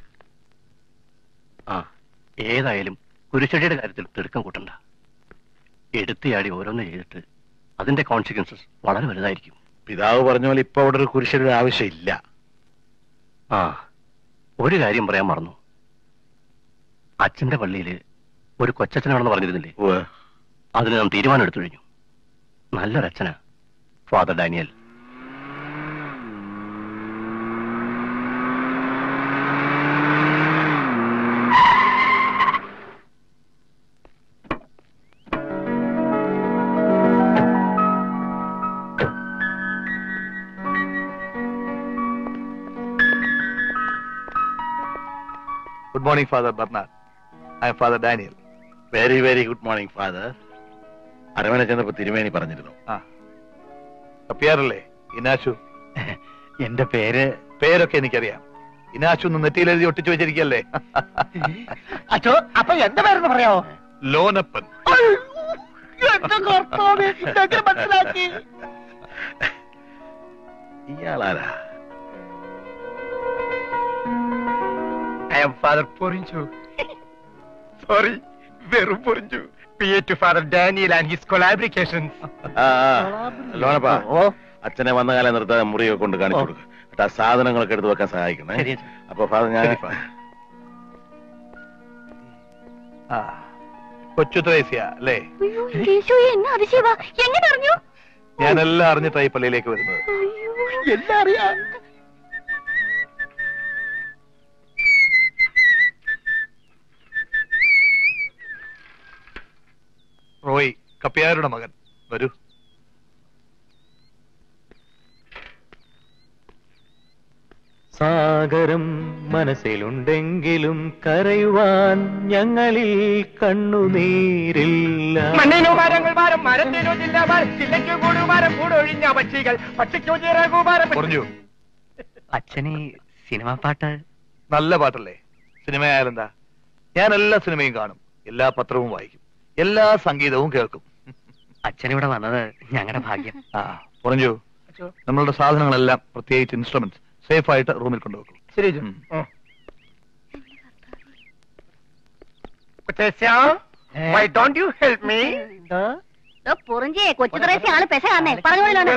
ആ ഏതായാലും കുരിശടിയുടെ കാര്യത്തിൽ തിടുക്കം കൂട്ടണ്ട എടുത്തിയാടി ഓരോന്ന് ചെയ്തിട്ട് അതിന്റെ കോൺസിക്വൻസസ് വളരെ വലുതായിരിക്കും പിതാവ് പറഞ്ഞ പോലെ ഇപ്പൊ അവിടെ ഒരു കുരിശടിയുടെ ആവശ്യമില്ല ആ ഒരു കാര്യം പറയാൻ മറന്നു അച്ഛന്റെ പള്ളിയില് ഒരു കൊച്ചച്ഛനാണെന്ന് പറഞ്ഞിരുന്നില്ലേ ഉവ്വ്. അതിന് നാം തീരുമാനം എടുത്തു കഴിഞ്ഞു നല്ലൊരച്ഛനാ father Daniel good morning father Bernard I am father Daniel very very good morning father അരമന ചെന്നപ്പോ തിരുമേനി പറഞ്ഞിരുന്നു ആ കപ്പിയാറല്ലേ ഇനാശു എന്റെ പേര് പേരൊക്കെ എനിക്കറിയാം ഇനാശു എന്ന് നെറ്റിയിൽ എഴുതി ഒട്ടിച്ചു വെച്ചിരിക്കല്ലേ അച്ഛോ അപ്പൊ എന്റെ പേരെന്ന് പറയാമോ ലോനപ്പൻ എന്റെ കർത്താവേ ഇതെങ്ങനെ മനസ്സിലാക്കി ഇയാളാരാ I am father Porinju sorry വെറും Porinju P A to father Daniel and his collaborations ആ, ആ. ലോനപ്പാ അച്ഛനെ വന്ന കാലം നിർത്താതെ മുറിയൊക്കെ കൊണ്ട് കാണിച്ചു കൊടുക്കുക എന്നിട്ട് ആ സാധനങ്ങളൊക്കെ എടുത്ത് വെക്കാൻ സഹായിക്കണേ ശരി, അപ്പൊ ഫാദർ ഞാൻ ശരി, ഫാദർ. ആ കൊച്ചു ത്രേസ്യ അല്ലേ എന്നെ അതിശയവാ എങ്ങനെ അറിഞ്ഞു ഞാനെല്ലാം അറിഞ്ഞിട്ടായി പള്ളിയിലേക്ക് വരുന്നത് എല്ലാം അറിയാം റോയ് കപ്പിയാരുടെ മകൻ വരൂ സാഗരം മനസ്സിലുണ്ടെങ്കിലും കരയുവാൻ ഞങ്ങളിൽ കണ്ണുനീരില്ല മണ്ണിനു മരങ്ങൾ മരം മരത്തിനു ജില്ല മരം ചില്ലയ്ക്ക് കൂടുമരം കൂടൊഴിഞ്ഞ പക്ഷികൾ പക്ഷിക്കു ചിറകുമരം പറഞ്ഞു അച്ഛനെ സിനിമാ പാട്ട് നല്ല പാട്ടല്ലേ സിനിമയായാലും എന്താ ഞാൻ എല്ലാ സിനിമയും കാണും എല്ലാ പത്രവും വായിക്കും എല്ലാ സംഗീതവും കേൾക്കും അച്ഛൻ ഇവിടെ വന്നത് ഞങ്ങളുടെ ഭാഗ്യം ആ പറഞ്ഞു നമ്മളുടെ സാധനങ്ങളെല്ലാം പ്രത്യേകിച്ച് ഇൻസ്ട്രുമെന്റ്സ് സേഫ് ആയിട്ട് റൂമിൽ കൊണ്ടുവെക്കും ശരി ഉം. Why don't you help me പൊറിഞ്ചേ കൊച്ചു ത്രേസ്യ ആള് പെശ കാണേ പറഞ്ഞോളൂ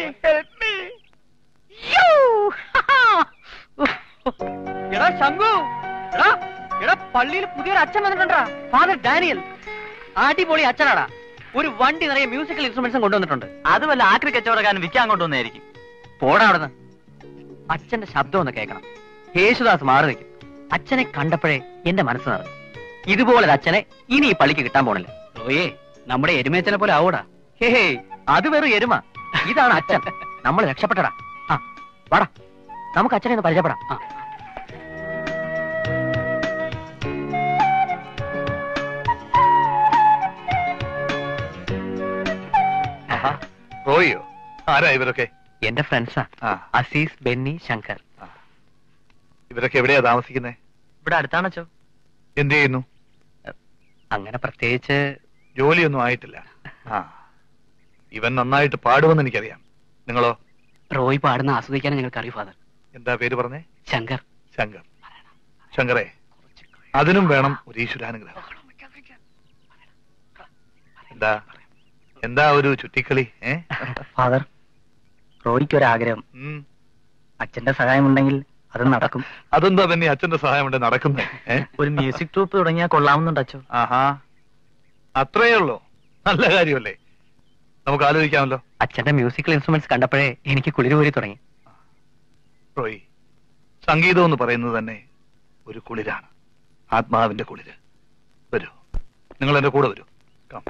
എടാ ശംഭു എടാ എടാ പള്ളിയിൽ പുതിയൊരു അച്ഛൻ വന്നിട്ടുണ്ടാ ഫാദർ ഡാനിയൽ അടിപൊളി അച്ഛനാടാ ഒരു വണ്ടി നിറയെ മ്യൂസിക്കൽ ഇൻസ്ട്രുമെന്റ്സും കൊണ്ടുവന്നിട്ടുണ്ട് അത് വല്ല ആക്രി കച്ചവടക്കാരൻ വിൽക്കാൻ കൊണ്ടുവന്നായിരിക്കും പോടാ അവിടുന്ന് അച്ഛന്റെ ശബ്ദം ഒന്ന് കേൾക്കണം യേശുദാസ് മാറി നിൽക്കും അച്ഛനെ കണ്ടപ്പോഴേ എന്റെ മനസ്സ് നിറഞ്ഞു ഇതുപോലെ അച്ഛനെ ഇനി ഈ പള്ളിക്ക് കിട്ടാൻ പോണില്ല ഓയേ നമ്മുടെ എരുമേച്ചനെ പോലെ ആവൂടാ ഹേ ഹേ അത് വെറും എരുമ ഇതാണ് അച്ഛൻ നമ്മൾ രക്ഷപ്പെട്ടടാ ആ വാടാ നമുക്ക് അച്ഛനെ ഒന്ന് പരിചയപ്പെടാം ആ ആഹാ. റോയിയോ ആരാ ഇവരൊക്കെ എന്റെ ഫ്രണ്ട്സാ ആ അസീസ് ബെന്നി ശങ്കർ ഇവരൊക്കെ എവിടെയാ താമസിക്കുന്നത് ഇവിടെ അടുത്താണച്ചോ എന്ത് ചെയ്യുന്നു അങ്ങനെ പ്രത്യേകിച്ച് ജോലിയൊന്നും ആയിട്ടില്ല ആ ഇവൻ നന്നായിട്ട് പാടുമെന്ന് എനിക്കറിയാം നിങ്ങളോ റോയ് പാടുന്ന ആസ്വദിക്കാനും ഞങ്ങൾക്ക് അറിയൂ ഫാദർ എന്താ പേര് പറഞ്ഞേ ശങ്കർ ശങ്കർ ശങ്കറേ അതിനും വേണം ഒരു ഈശ്വരാനുഗ്രഹം എന്താ എന്താ ഒരു ചുറ്റിക്കളി ഏ ഫാദർ റോയ്ക്ക് ഒരു ആഗ്രഹം ഉം. അച്ഛന്റെ സഹായമുണ്ടെങ്കിൽ അത് നടക്കും അതെന്താ പിന്നെ അച്ഛന്റെ സഹായം കൊണ്ട് നടക്കുന്നേ ഏ ഒരു മ്യൂസിക് ട്രൂപ്പ് തുടങ്ങിയാൽ കൊള്ളാമെന്നുണ്ട് അച്ഛോ ആഹാ അത്രയേ ഉള്ളൂ നല്ല കാര്യമല്ലേ നമുക്ക് ആലോചിക്കാമല്ലോ അച്ഛന്റെ മ്യൂസിക്കൽ ഇൻസ്ട്രുമെന്റ്സ് കണ്ടപ്പോഴേ എനിക്ക് കുളിര് കോരി തുടങ്ങി റോയ് സംഗീതം എന്ന് പറയുന്നത് തന്നെ ഒരു കുളിരാണ് ആത്മാവിന്റെ കുളിര് വരൂ നിങ്ങൾ എന്റെ കൂടെ വരൂ Come.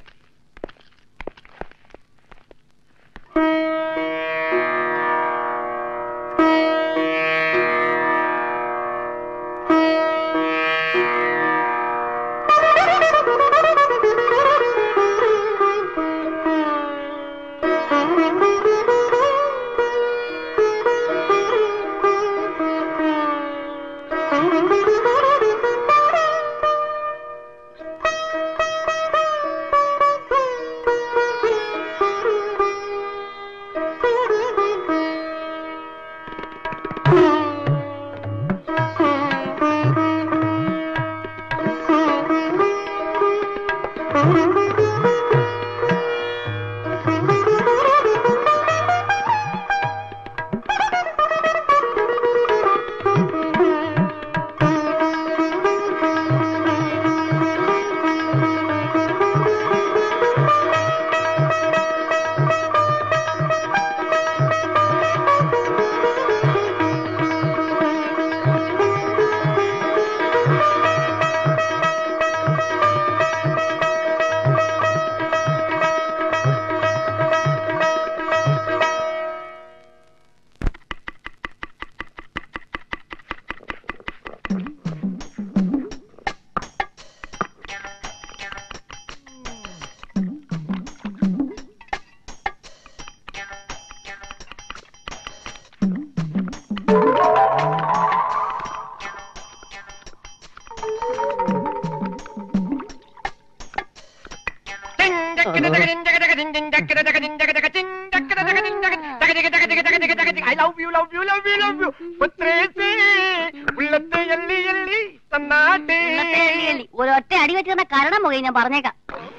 പുത്രേസേ ഉള്ളത്തെ എള്ളി എള്ളി തന്നാട്ടെ ഒരൊറ്റ അടി വെച്ചിരുന്ന കരണം മുഖേ ഞാൻ പറഞ്ഞേക്കാം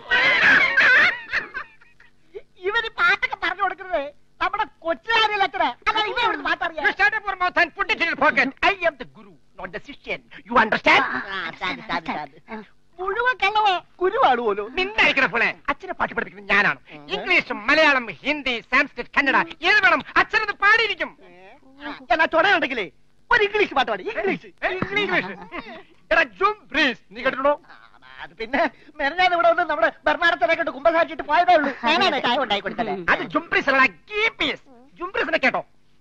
ഇവര് പാട്ടൊക്കെ പറഞ്ഞു കൊടുക്കുന്നത് നമ്മുടെ കൊച്ചുകാരിൽ അത്ര അല്ല ഇവ ഇവിടുന്ന് പാട്ടറിയാം You shut up your mouth and put it in your pocket. I am the guru, not the Sishan. You understand? മുഴുവൻ കള്ളവ കുരുവാണ് പോലും നിന്നായിരിക്കണ പോലെ അച്ഛനെ പാട്ട് പഠിപ്പിക്കുന്നത് ഞാനാണ് ഇംഗ്ലീഷ് മലയാളം ഹിന്ദി സാൻസ്ക്രിറ്റ് കന്നഡ ഏത് വേണം അച്ഛനത് പാടിയിരിക്കും എന്നാ ചുടയുണ്ടെങ്കിലേ ഒരു ഇംഗ്ലീഷ് പാട്ട് പാടി ഇംഗ്ലീഷ് ഇംഗ്ലീഷ് എടാ ജും ബ്രീസ് നീ കേട്ടിട്ടുണ്ടോ അത് പിന്നെ മെനഞ്ഞാൻ ഇവിടെ വന്ന് നമ്മുടെ ബർമാനത്തിനെ കണ്ട് കുമ്പസാരിച്ചിട്ട് പോയതേ ഉള്ളൂ ഞാനാണ് ചായ ഉണ്ടായി കൊടുത്തല്ലേ അത് ജുംബ്രീസ് അല്ല ഗീപ്പീസ് ജുംബ്രീസിനെ കേട്ടോ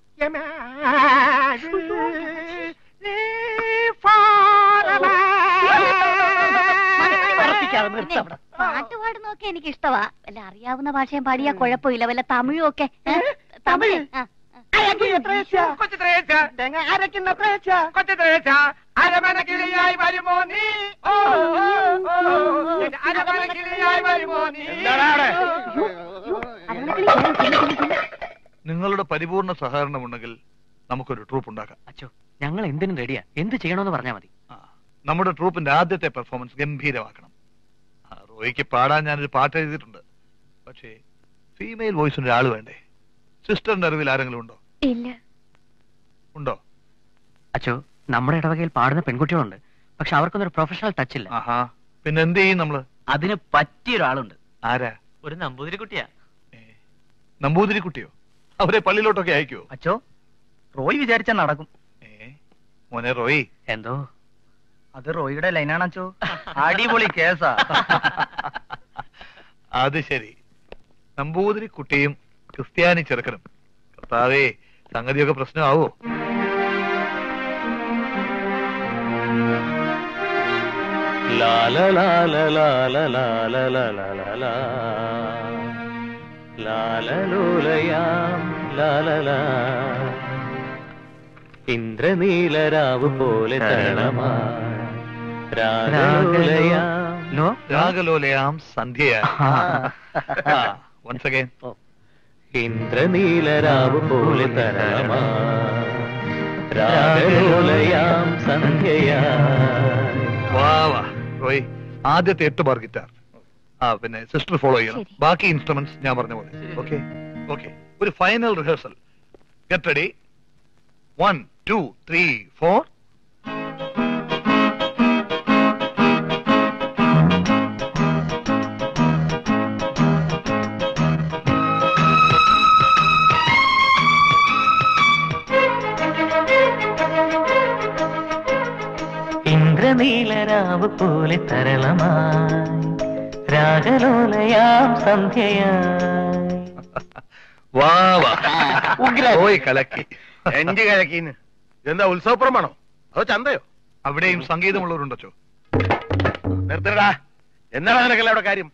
ഉറപ്പിക്കാതെ നിർത്തി അവിടെ പാട്ട് പാടുന്നൊക്കെ എനിക്ക് ഇഷ്ടവാ വല്ല അറിയാവുന്ന ഭാഷയും പാടിയാ കുഴപ്പമില്ല വല്ല തമിഴും ഒക്കെ ഏ? തമിഴ് ആ. അരക്കിന് എത്ര വെച്ചാ? കൊച്ചു ത്രേച്ച തേങ്ങ അരക്കിന് എത്ര വെച്ചാ? കൊച്ചു ത്രേച്ച അരമന കിളിയായി വരുമോ നീ ഓ ഓ, ഓ. എന്റെ അരമന കിളിയായി വരുമോ നീ അരമണക്കിളി, ചെല്ലു, ചെല്ലു, ചെല്ലു. നിങ്ങളുടെ പരിപൂർണ സഹകരണമുണ്ടെങ്കിൽ നമുക്കൊരു ട്രൂപ്പ് ഉണ്ടാക്കാം അച്ഛോ ഞങ്ങൾ എന്തിനും റെഡിയാ എന്ത് ചെയ്യണമെന്ന് പറഞ്ഞാൽ മതി ആ, നമ്മുടെ ട്രൂപ്പിന്റെ ആദ്യത്തെ പെർഫോമൻസ് ഗംഭീരമാക്കണം ആ, റോയിക്ക് പാടാൻ ഞാനൊരു പാട്ട് എഴുതിയിട്ടുണ്ട് പക്ഷേ ഫീമെയിൽ വോയിസിന് ഒരാൾ വേണ്ടേ സിസ്റ്ററിന്റെ അറിവിൽ ആരെങ്കിലും ഉണ്ടോ ഇല്ല ഉണ്ടോ അച്ഛോ നമ്മുടെ ഇടവകയിൽ പാടുന്ന പെൺകുട്ടികളുണ്ട് പക്ഷെ അവർക്കൊന്നും ഒരു പ്രൊഫഷണൽ ടച്ച് ഇല്ല ആഹാ പിന്നെ എന്ത് ചെയ്യും നമ്മള് അതിന് പറ്റിയ ഒരാളുണ്ട് ആരാ ഒരു നമ്പൂതിരി കുട്ടിയാ ഏ, നമ്പൂതിരി കുട്ടിയോ അവരെ പള്ളിയിലോട്ടൊക്കെ അയക്കുവോ അച്ചോ റോയ് വിചാരിച്ചാ നടക്കും ഏ മോനെ റോയി എന്തോ അത് റോയിയുടെ ലൈനാണ് അച്ചോ അടിപൊളി കേസാ അത് ശരി നമ്പൂതിരി കുട്ടിയും ക്രിസ്ത്യാനി ചെറുക്കനും കർത്താവേ സംഗതിയൊക്കെ പ്രശ്നമാവോ ലാല ലാല ലാല ലാല ലാല ലാല ലാലലോലയാം ലാലല ഇന്ദ്രനീലരാവ് പോലെ തരണമാ രാഗലോലയാം ലോ രാഗലോലയാം സന്ധ്യയാ വൺസ് അഗൈൻ ഇന്ദ്രനീലരാവ് പോലെ തരണമാ രാഗലോലയാം സന്ധ്യയാ വാ വാ റോയ് ആദ്യത്തെ എട്ട് ബാർ ഗിറ്റാർ ആ പിന്നെ സിസ്റ്റർ ഫോളോ ചെയ്യണം ശരി. ബാക്കി ഇൻസ്ട്രുമെന്റ്സ് ഞാൻ പറഞ്ഞ പോലെ ഓക്കെ ഓക്കെ ഒരു final rehearsal get ready one two three four ഇന്ദ്രനീലരാവ് പോലെ തരളമായി രാഗലോലയാം സന്ധ്യയായി വാ വാ റോയ് കലക്കി എഞ്ചി കലക്കീന്ന് എന്താ ഉത്സവപ്പുറമാണോ അതോ ചന്തയോ അവിടെയും സംഗീതമുള്ളവരുണ്ടോ നിർത്തടാ എന്താണ് നിനക്കല്ല അവിടെ കാര്യം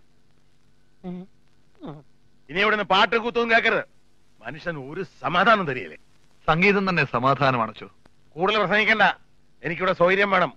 ഇനി ഇവിടെ നിന്ന് പാട്ട് കൂത്തൊന്നും കേൾക്കരുത് മനുഷ്യൻ ഒരു സമാധാനം തരികയില്ലേ സംഗീതം തന്നെ സമാധാനമാണോ കൂടുതൽ പ്രസംഗിക്കണ്ട എനിക്കിവിടെ സൗകര്യം വേണം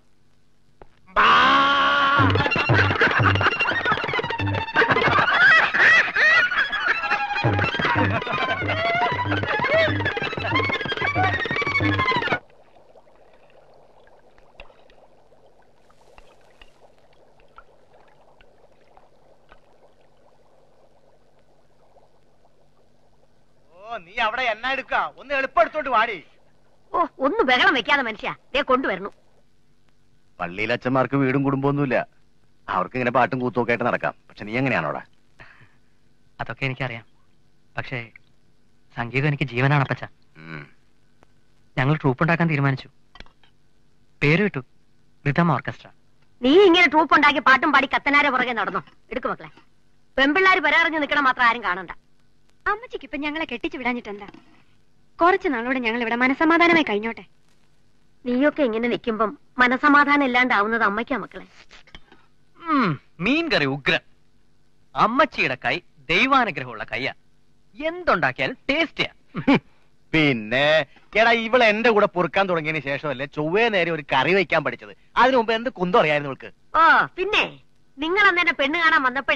ഓ നീ അവിടെ എണ്ണ എടുക്ക ഒന്ന് എളുപ്പം എടുത്തോണ്ട് വാടി ഓ ഒന്ന് ബഹളം വെക്കാതെ മനുഷ്യ ദേ കൊണ്ടുവരണു പള്ളിയിൽ അച്ഛന്മാർക്ക് വീടും കുടുംബമൊന്നുമില്ല അവർക്ക് ഇങ്ങനെ പാട്ടും കൂത്തും ഒക്കെ ആയിട്ട് നടക്കാം പക്ഷെ നീ എങ്ങനെയാണോടാ അതൊക്കെ എനിക്കറിയാം പക്ഷേ സംഗീതം എനിക്ക് ജീവനാണ് അപ്പച്ച ഉം. ഞങ്ങൾ ട്രൂപ്പ് ഉണ്ടാക്കാൻ തീരുമാനിച്ചു പേര് കിട്ടു റിതം ഓർക്കസ്ട്ര നീ ഇങ്ങനെ ട്രൂപ്പ് ഉണ്ടാക്കി പാട്ടും പാടി കത്തനാരെ പുറകെ നടന്നോ എടുക്കു മക്കളെ പെമ്പിള്ളാര് വരാറിഞ്ഞ് നിൽക്കണം മാത്രം ആരും കാണണ്ട അമ്മച്ചിക്ക് ഇപ്പൊ ഞങ്ങളെ കെട്ടിച്ചു വിടാഞ്ഞിട്ടെന്താ കുറച്ചു നാളോടെ ഞങ്ങൾ ഇവിടെ മനസമാധാനമായി കഴിഞ്ഞോട്ടെ നീയൊക്കെ ഇങ്ങനെ നിൽക്കുമ്പം മനസമാധാനം ഇല്ലാണ്ടാവുന്നത് അമ്മയ്ക്കാ മക്കളെ മീൻ കറി ഉഗ്ര അമ്മച്ചിയുടെ കൈ ദൈവാനുഗ്രഹമുള്ള കയ്യാ എന്തുണ്ടാക്കിയാലും ടേസ്റ്റിയാ പിന്നെ എടാ ഇവളെ എന്റെ കൂടെ പൊറുക്കാൻ തുടങ്ങിയതിന് ശേഷമല്ലേ ചൊവ്വേ നേരെ ഒരു കറി വെക്കാൻ പഠിച്ചത് അതിനു മുമ്പ് എന്ത് കുന്തം അറിയായിരുന്നു ഇവൾക്ക് ഓ പിന്നെ നിങ്ങൾ അന്നേരം പെണ്ണ് കാണാൻ വന്നപ്പോഴേ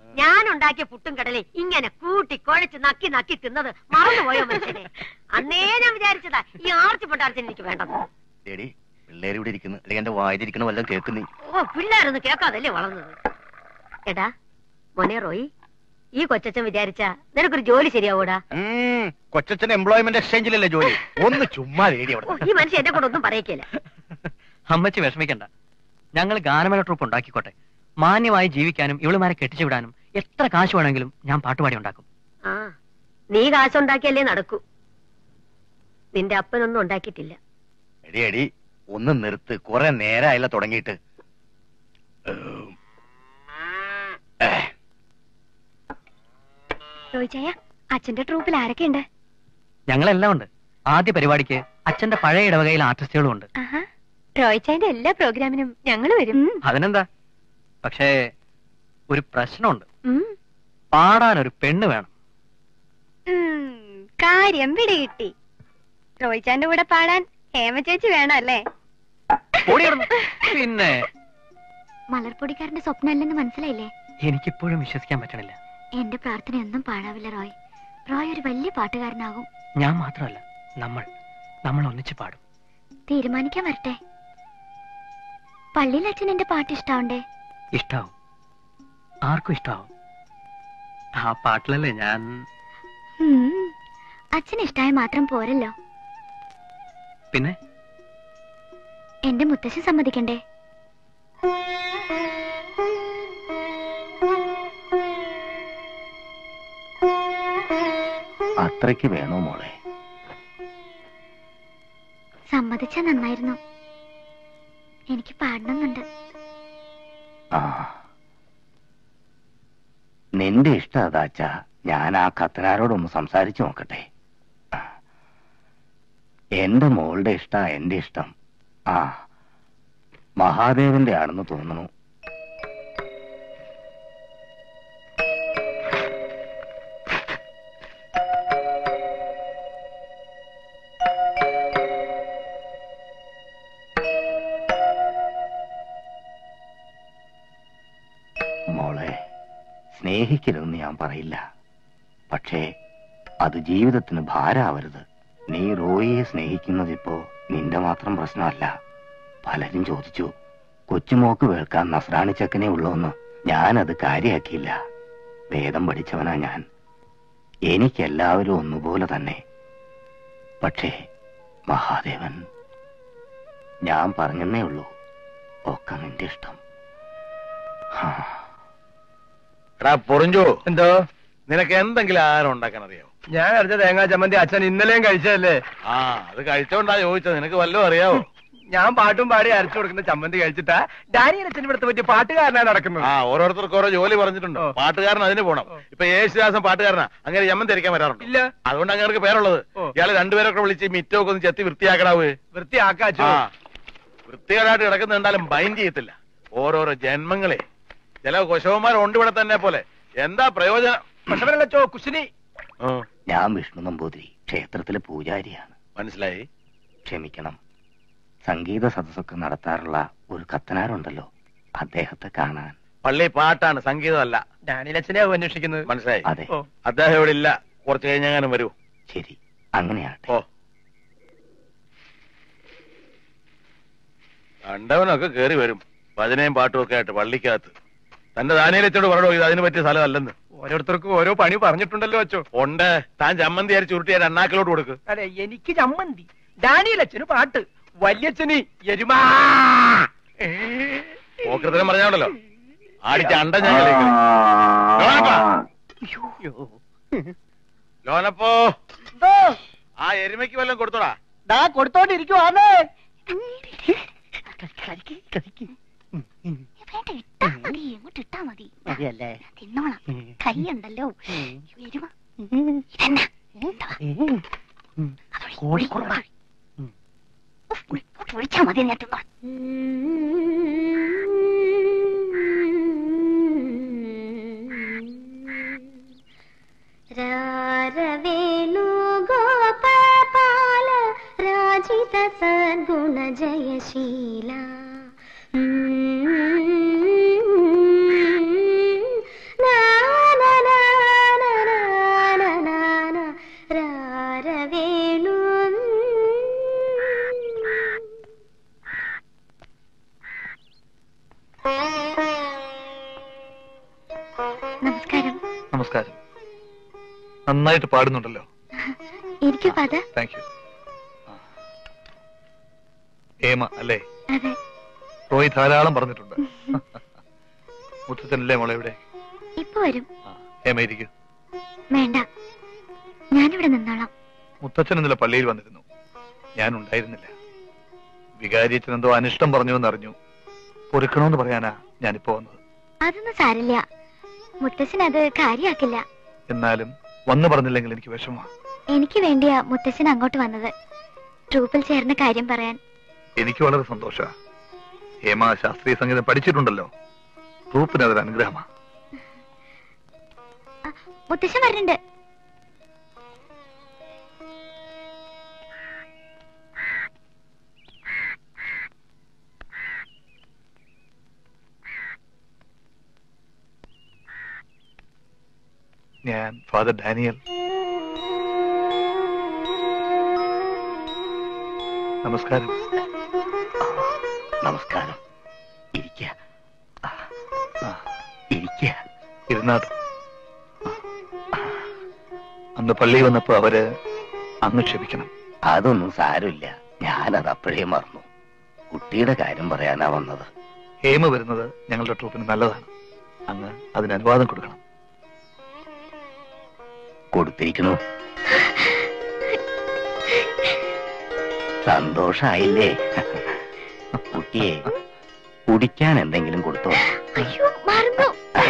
ഞാൻ ഉണ്ടാക്കിയ പുട്ടും കടലേ ഇങ്ങനെ കൂട്ടി കുഴച്ച് നക്കി നക്കി തിന്നത് മറന്നുപോയോ മനുഷ്യനെ അന്നേ ഞാൻ വിചാരിച്ചതാ ഈ ആർത്തി പൊട്ടാർച്ചൻ എനിക്ക് വേണ്ടത് എടി പിള്ളേര് ഇവിടെ ഇരിക്കുന്നു അല്ലെങ്കിൽ എന്റെ വായിലിരിക്കണ വല്ലതും കേൾക്കുന്നീ ഓ പിള്ളേരൊന്നും കേൾക്കാതല്ലേ വളർന്നത് എടാ മോനെ റോയി ഈ കൊച്ചച്ഛൻ വിചാരിച്ച നിനക്കൊരു ജോലി ശരിയാവൂടാ കൊച്ചച്ഛൻ എംപ്ലോയ്മെന്റ് എക്സ്ചേഞ്ചിലല്ലേ ജോലി ഒന്ന് ചുമ്മാ റേഡി അവിടെ ഓ ഈ മനുഷ്യൻ എന്നെ കൊണ്ടൊന്നും പറയിക്കില്ല അമ്മച്ചി വിഷമിക്കണ്ട ഞങ്ങൾ ഗാനമേള ട്രൂപ്പ് ഉണ്ടാക്കിക്കോട്ടെ മാന്യമായി ജീവിക്കാനും ഇവളുമാരെ കെട്ടിച്ചു വിടാനും എത്ര കാശ് വേണമെങ്കിലും ഞാൻ പാട്ടുപാടി ഉണ്ടാക്കും ആ നീ കാശുണ്ടാക്കിയല്ലേ നടക്കൂ നിന്റെ അപ്പനൊന്നും ഉണ്ടാക്കിയിട്ടില്ല എടി എടി ഒന്ന് നിർത്ത് കുറെ നേരമായില്ല തുടങ്ങിയിട്ട് റോയിച്ചായ അച്ഛന്റെ ട്രൂപ്പിൽ ആരൊക്കെയുണ്ട് ഞങ്ങളെല്ലാം ഉണ്ട് ആദ്യ പരിപാടിക്ക് അച്ഛന്റെ പഴയ ഇടവകയിൽ ആർട്ടിസ്റ്റുകളും ഉണ്ട് ആഹാ റോയിച്ചായന്റെ എല്ലാ പ്രോഗ്രാമിനും ഞങ്ങൾ വരും അതിനെന്താ പക്ഷേ ഒരു പ്രശ്നമുണ്ട് ഉം. പാടാൻ ഒരു പെണ്ണ് വേണം ഉം, കാര്യം പിടികിട്ടി റോയിച്ചാന്റെ കൂടെ പാടാൻ ഹേമ ചേച്ചി വേണം അല്ലേ പിന്നെ മലർപ്പൊടിക്കാരന്റെ സ്വപ്നമല്ലെന്ന് മനസ്സിലായില്ലേ എനിക്കിപ്പോഴും വിശ്വസിക്കാൻ പറ്റണില്ല എന്റെ പ്രാർത്ഥന ഒന്നും പാഴാവില്ല റോയ് റോയ് ഒരു വലിയ പാട്ടുകാരനാകും ഞാൻ മാത്രമല്ല നമ്മൾ നമ്മൾ ഒന്നിച്ച് പാടും തീരുമാനിക്കാൻ വരട്ടെ പള്ളിയിൽ അച്ഛൻ എന്റെ പാട്ട് ഇഷ്ടാവണ്ടേ ഇഷ്ടാവും ആർക്കും ഇഷ്ടാവും ആ പാട്ടിലല്ലേ ഞാൻ ഉം, അച്ഛന് ഇഷ്ടായ മാത്രം പോരല്ലോ പിന്നെ എന്റെ മുത്തശ്ശി സമ്മതിക്കണ്ടേ അത്രയ്ക്ക് വേണോ മോളെ സമ്മതിച്ച നന്നായിരുന്നു എനിക്ക് പാടണമെന്നുണ്ട് ആ നിന്റെ ഇഷ്ടം അതാച്ചാ ഞാൻ ആ കത്തനാരോടൊന്ന് സംസാരിച്ചു നോക്കട്ടെ എന്റെ മോളുടെ ഇഷ്ട എന്റെ ഇഷ്ടം ആ മഹാദേവന്റെ ആണെന്ന് തോന്നുന്നു മോളെ സ്നേഹിക്കരുതെന്ന് ഞാൻ പറയില്ല പക്ഷേ അത് ജീവിതത്തിന് ഭാരാവരുത് നീ റോയിയെ സ്നേഹിക്കുന്നതിപ്പോ നിന്റെ മാത്രം പ്രശ്നമല്ല പലരും ചോദിച്ചു കൊച്ചുമോക്ക് വേൾക്കാൻ നസ്രാണി ചെക്കനെ ഉള്ളൂന്ന് ഞാനത് കാര്യാക്കിയില്ല വേദം പഠിച്ചവനാ ഞാൻ എനിക്കെല്ലാവരും ഒന്നുപോലെ തന്നെ പക്ഷേ മഹാദേവൻ ഞാൻ പറഞ്ഞെന്നേ ഉള്ളൂ ഒക്കെ നിന്റെ ഇഷ്ടം ഹാ എടാ പൊറിഞ്ചു എന്തോ നിനക്ക് എന്തെങ്കിലും ആഹാരം ഉണ്ടാക്കാൻ അറിയാവോ ഞാൻ അരച്ച തേങ്ങാ ചമ്മന്തി അച്ഛൻ ഇന്നലെയും കഴിച്ചതല്ലേ ആ അത് കഴിച്ചോണ്ടാ ചോദിച്ചത് നിനക്ക് വല്ലതും അറിയാവോ ഞാൻ പാട്ടും പാടി അരച്ചു കൊടുക്കുന്ന ചമ്മന്തി കഴിച്ചിട്ടാ ഡാനിയൽ അച്ഛൻ ഇവിടുത്തെ പറ്റിയ പാട്ടുകാരനാണ് നടക്കുന്നത് ആ ഓരോരുത്തർക്ക് ഓരോ ജോലി പറഞ്ഞിട്ടുണ്ട് പാട്ടുകാരൻ അതിന് പോണം ഇപ്പൊ യേശുദാസൻ പാട്ടുകാരനാ അങ്ങനെ യമ്മൻ ധരിക്കാൻ വരാറുണ്ട് ഇല്ല അതുകൊണ്ട് അങ്ങനെ പേരുള്ളത് ഇയാള് രണ്ടുപേരൊക്കെ വിളിച്ച് ഈ മിറ്റമൊക്കെ ഒന്ന് ചെത്തി വൃത്തിയാക്കടാവ് വൃത്തിയാക്കാച്ചോ ആ വൃത്തികേടായിട്ട് കിടക്കുന്നുണ്ടാലും മൈൻഡ് ചെയ്യത്തില്ല ഓരോരോ ജന്മങ്ങളെ ചില കുശവന്മാരുണ്ട് ഇവിടെ തന്നെ പോലെ എന്താ പ്രയോജനം പക്ഷേ കുശിനി ഞാൻ വിഷ്ണു നമ്പൂതിരി ക്ഷേത്രത്തിലെ പൂജാരിയാണ് മനസ്സിലായി ക്ഷമിക്കണം സംഗീത സദസ്സൊക്കെ നടത്താറുള്ള ഒരു കത്തനാരുണ്ടല്ലോ അദ്ദേഹത്തെ കാണാൻ പള്ളി പാട്ടാണ് സംഗീതമല്ല ഡാനിയൽ അച്ഛനെയാവും അന്വേഷിക്കുന്നത് മനസ്സിലായി അതെ അദ്ദേഹം ഇവിടെ ഇല്ല കുറച്ച് കഴിഞ്ഞാലും വരൂ ശരി അങ്ങനെയാട്ടെ ഓ കണ്ടവനൊക്കെ കേറി വരും ഭജനയും പാട്ടും ഒക്കെ ആയിട്ട് പള്ളിക്കകത്ത് തന്റെ ദാനിയിലെച്ചോട് പറയണോ ഇത് അതിന് പറ്റിയ സ്ഥലമല്ലെന്ന് ഓരോരുത്തർക്കും ഓരോ പണി പറഞ്ഞിട്ടുണ്ടല്ലോ അച്ഛോ ഉണ്ട് താൻ ചമ്മന്തി അരിച്ച് ഉരുട്ടിയ അണ്ണാക്കിലോട്ട് കൊടുക്ക് അല്ലെ എനിക്ക് ചമ്മന്തി ഡാനിയൽ അച്ഛന് പാട്ട് വല്യച്ഛന് എരുമാ പോക്കൃതനം പറഞ്ഞാണല്ലോ ആടിച്ച അണ്ട ഞാൻ ലോനപ്പോ ആ എരുമയ്ക്ക് വല്ലതും കൊടുത്തോടാ ദാ കൊടുത്തോണ്ടിരിക്കുവാന്ന് എങ്ങോട്ട് ഇട്ടാ മതി മതിയല്ലേ തിന്നോളാം കൈയുണ്ടല്ലോ എരുമ ഇതെന്നാ കോഴിക്കുറുമ ഒഴിച്ചാ മതി ഞാൻ തിന്നോളാം രാരവേണു ഗോപാല രാജിത സദ്ഗുണ ജയശീല നാരായണ നന്നായിട്ട് പാടുന്നുണ്ടല്ലോ എനിക്ക് ഫാദർ താങ്ക് യു ഏമ അല്ലേ അതെ റോയ് ധാരാളം പറഞ്ഞിട്ടുണ്ട് മുത്തച്ഛനല്ലേ മോളെ ഇവിടെ ഇപ്പൊ വരും ഏമ ഇരിക്കൂ വേണ്ട ഞാനിവിടെ നിന്നോളാം മുത്തച്ഛൻ ഇന്നലെ പള്ളിയിൽ വന്നിരുന്നു ഞാൻ ഉണ്ടായിരുന്നില്ല വികാരിയച്ഛൻ എന്തോ അനിഷ്ടം പറഞ്ഞു എന്നറിഞ്ഞു പൊറുക്കണമെന്ന് പറയാനാ ഞാനിപ്പോ വന്നത് അതൊന്നും സാരില്ല മുത്തശ്ശൻ അത് കാര്യാക്കില്ല എന്നാലും വന്നു പറഞ്ഞില്ലെങ്കിൽ എനിക്ക് വിഷമമാണ് എനിക്ക് വേണ്ടിയാ മുത്തശ്ശൻ അങ്ങോട്ട് വന്നത് ട്രൂപ്പിൽ ചേർന്ന കാര്യം പറയാൻ എനിക്ക് വളരെ സന്തോഷ ഹേമ ശാസ്ത്രീയ സംഗീതം പഠിച്ചിട്ടുണ്ടല്ലോ ട്രൂപ്പിന് അതൊരു അനുഗ്രഹമാണ് മുത്തശ്ശൻ വരുന്നുണ്ട് ഞാൻ ഫാദർ ഡാനിയൽ നമസ്കാരം നമസ്കാരം ഇരിക്ക ഇരിക്ക ഇരുന്നാട്ട് അന്ന് പള്ളി വന്നപ്പോ അവര് അങ്ങ് ക്ഷമിക്കണം അതൊന്നും സാരമില്ല ഞാനത് അപ്പോഴേ മറന്നു കുട്ടിയുടെ കാര്യം പറയാനാ വന്നത് ഹേമ വരുന്നത് ഞങ്ങളുടെ ട്രൂപ്പിന് നല്ലതാണ് അങ്ങ് അതിന് അനുവാദം കൊടുക്കണം കൊടുത്തിരിക്കണു സന്തോഷായില്ലേ കുട്ടിയെ കുടിക്കാൻ എന്തെങ്കിലും കൊടുത്തോ അയ്യോ മറന്നു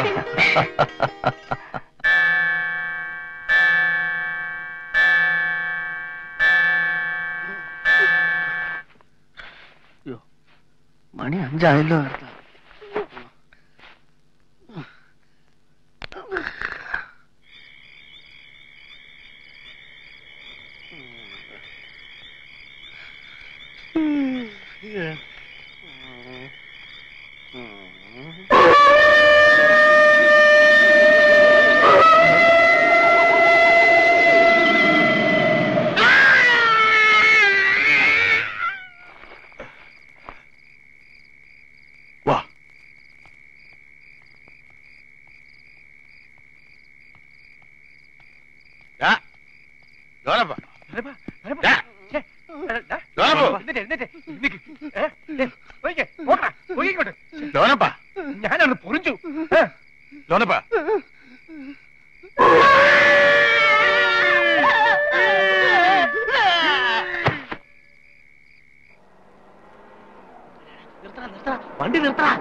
മണി അഞ്ചായല്ലോ വാ ഞാനൊന്ന് പൊറിഞ്ചു ലോനപ്പ വണ്ടി നിർത്തടാ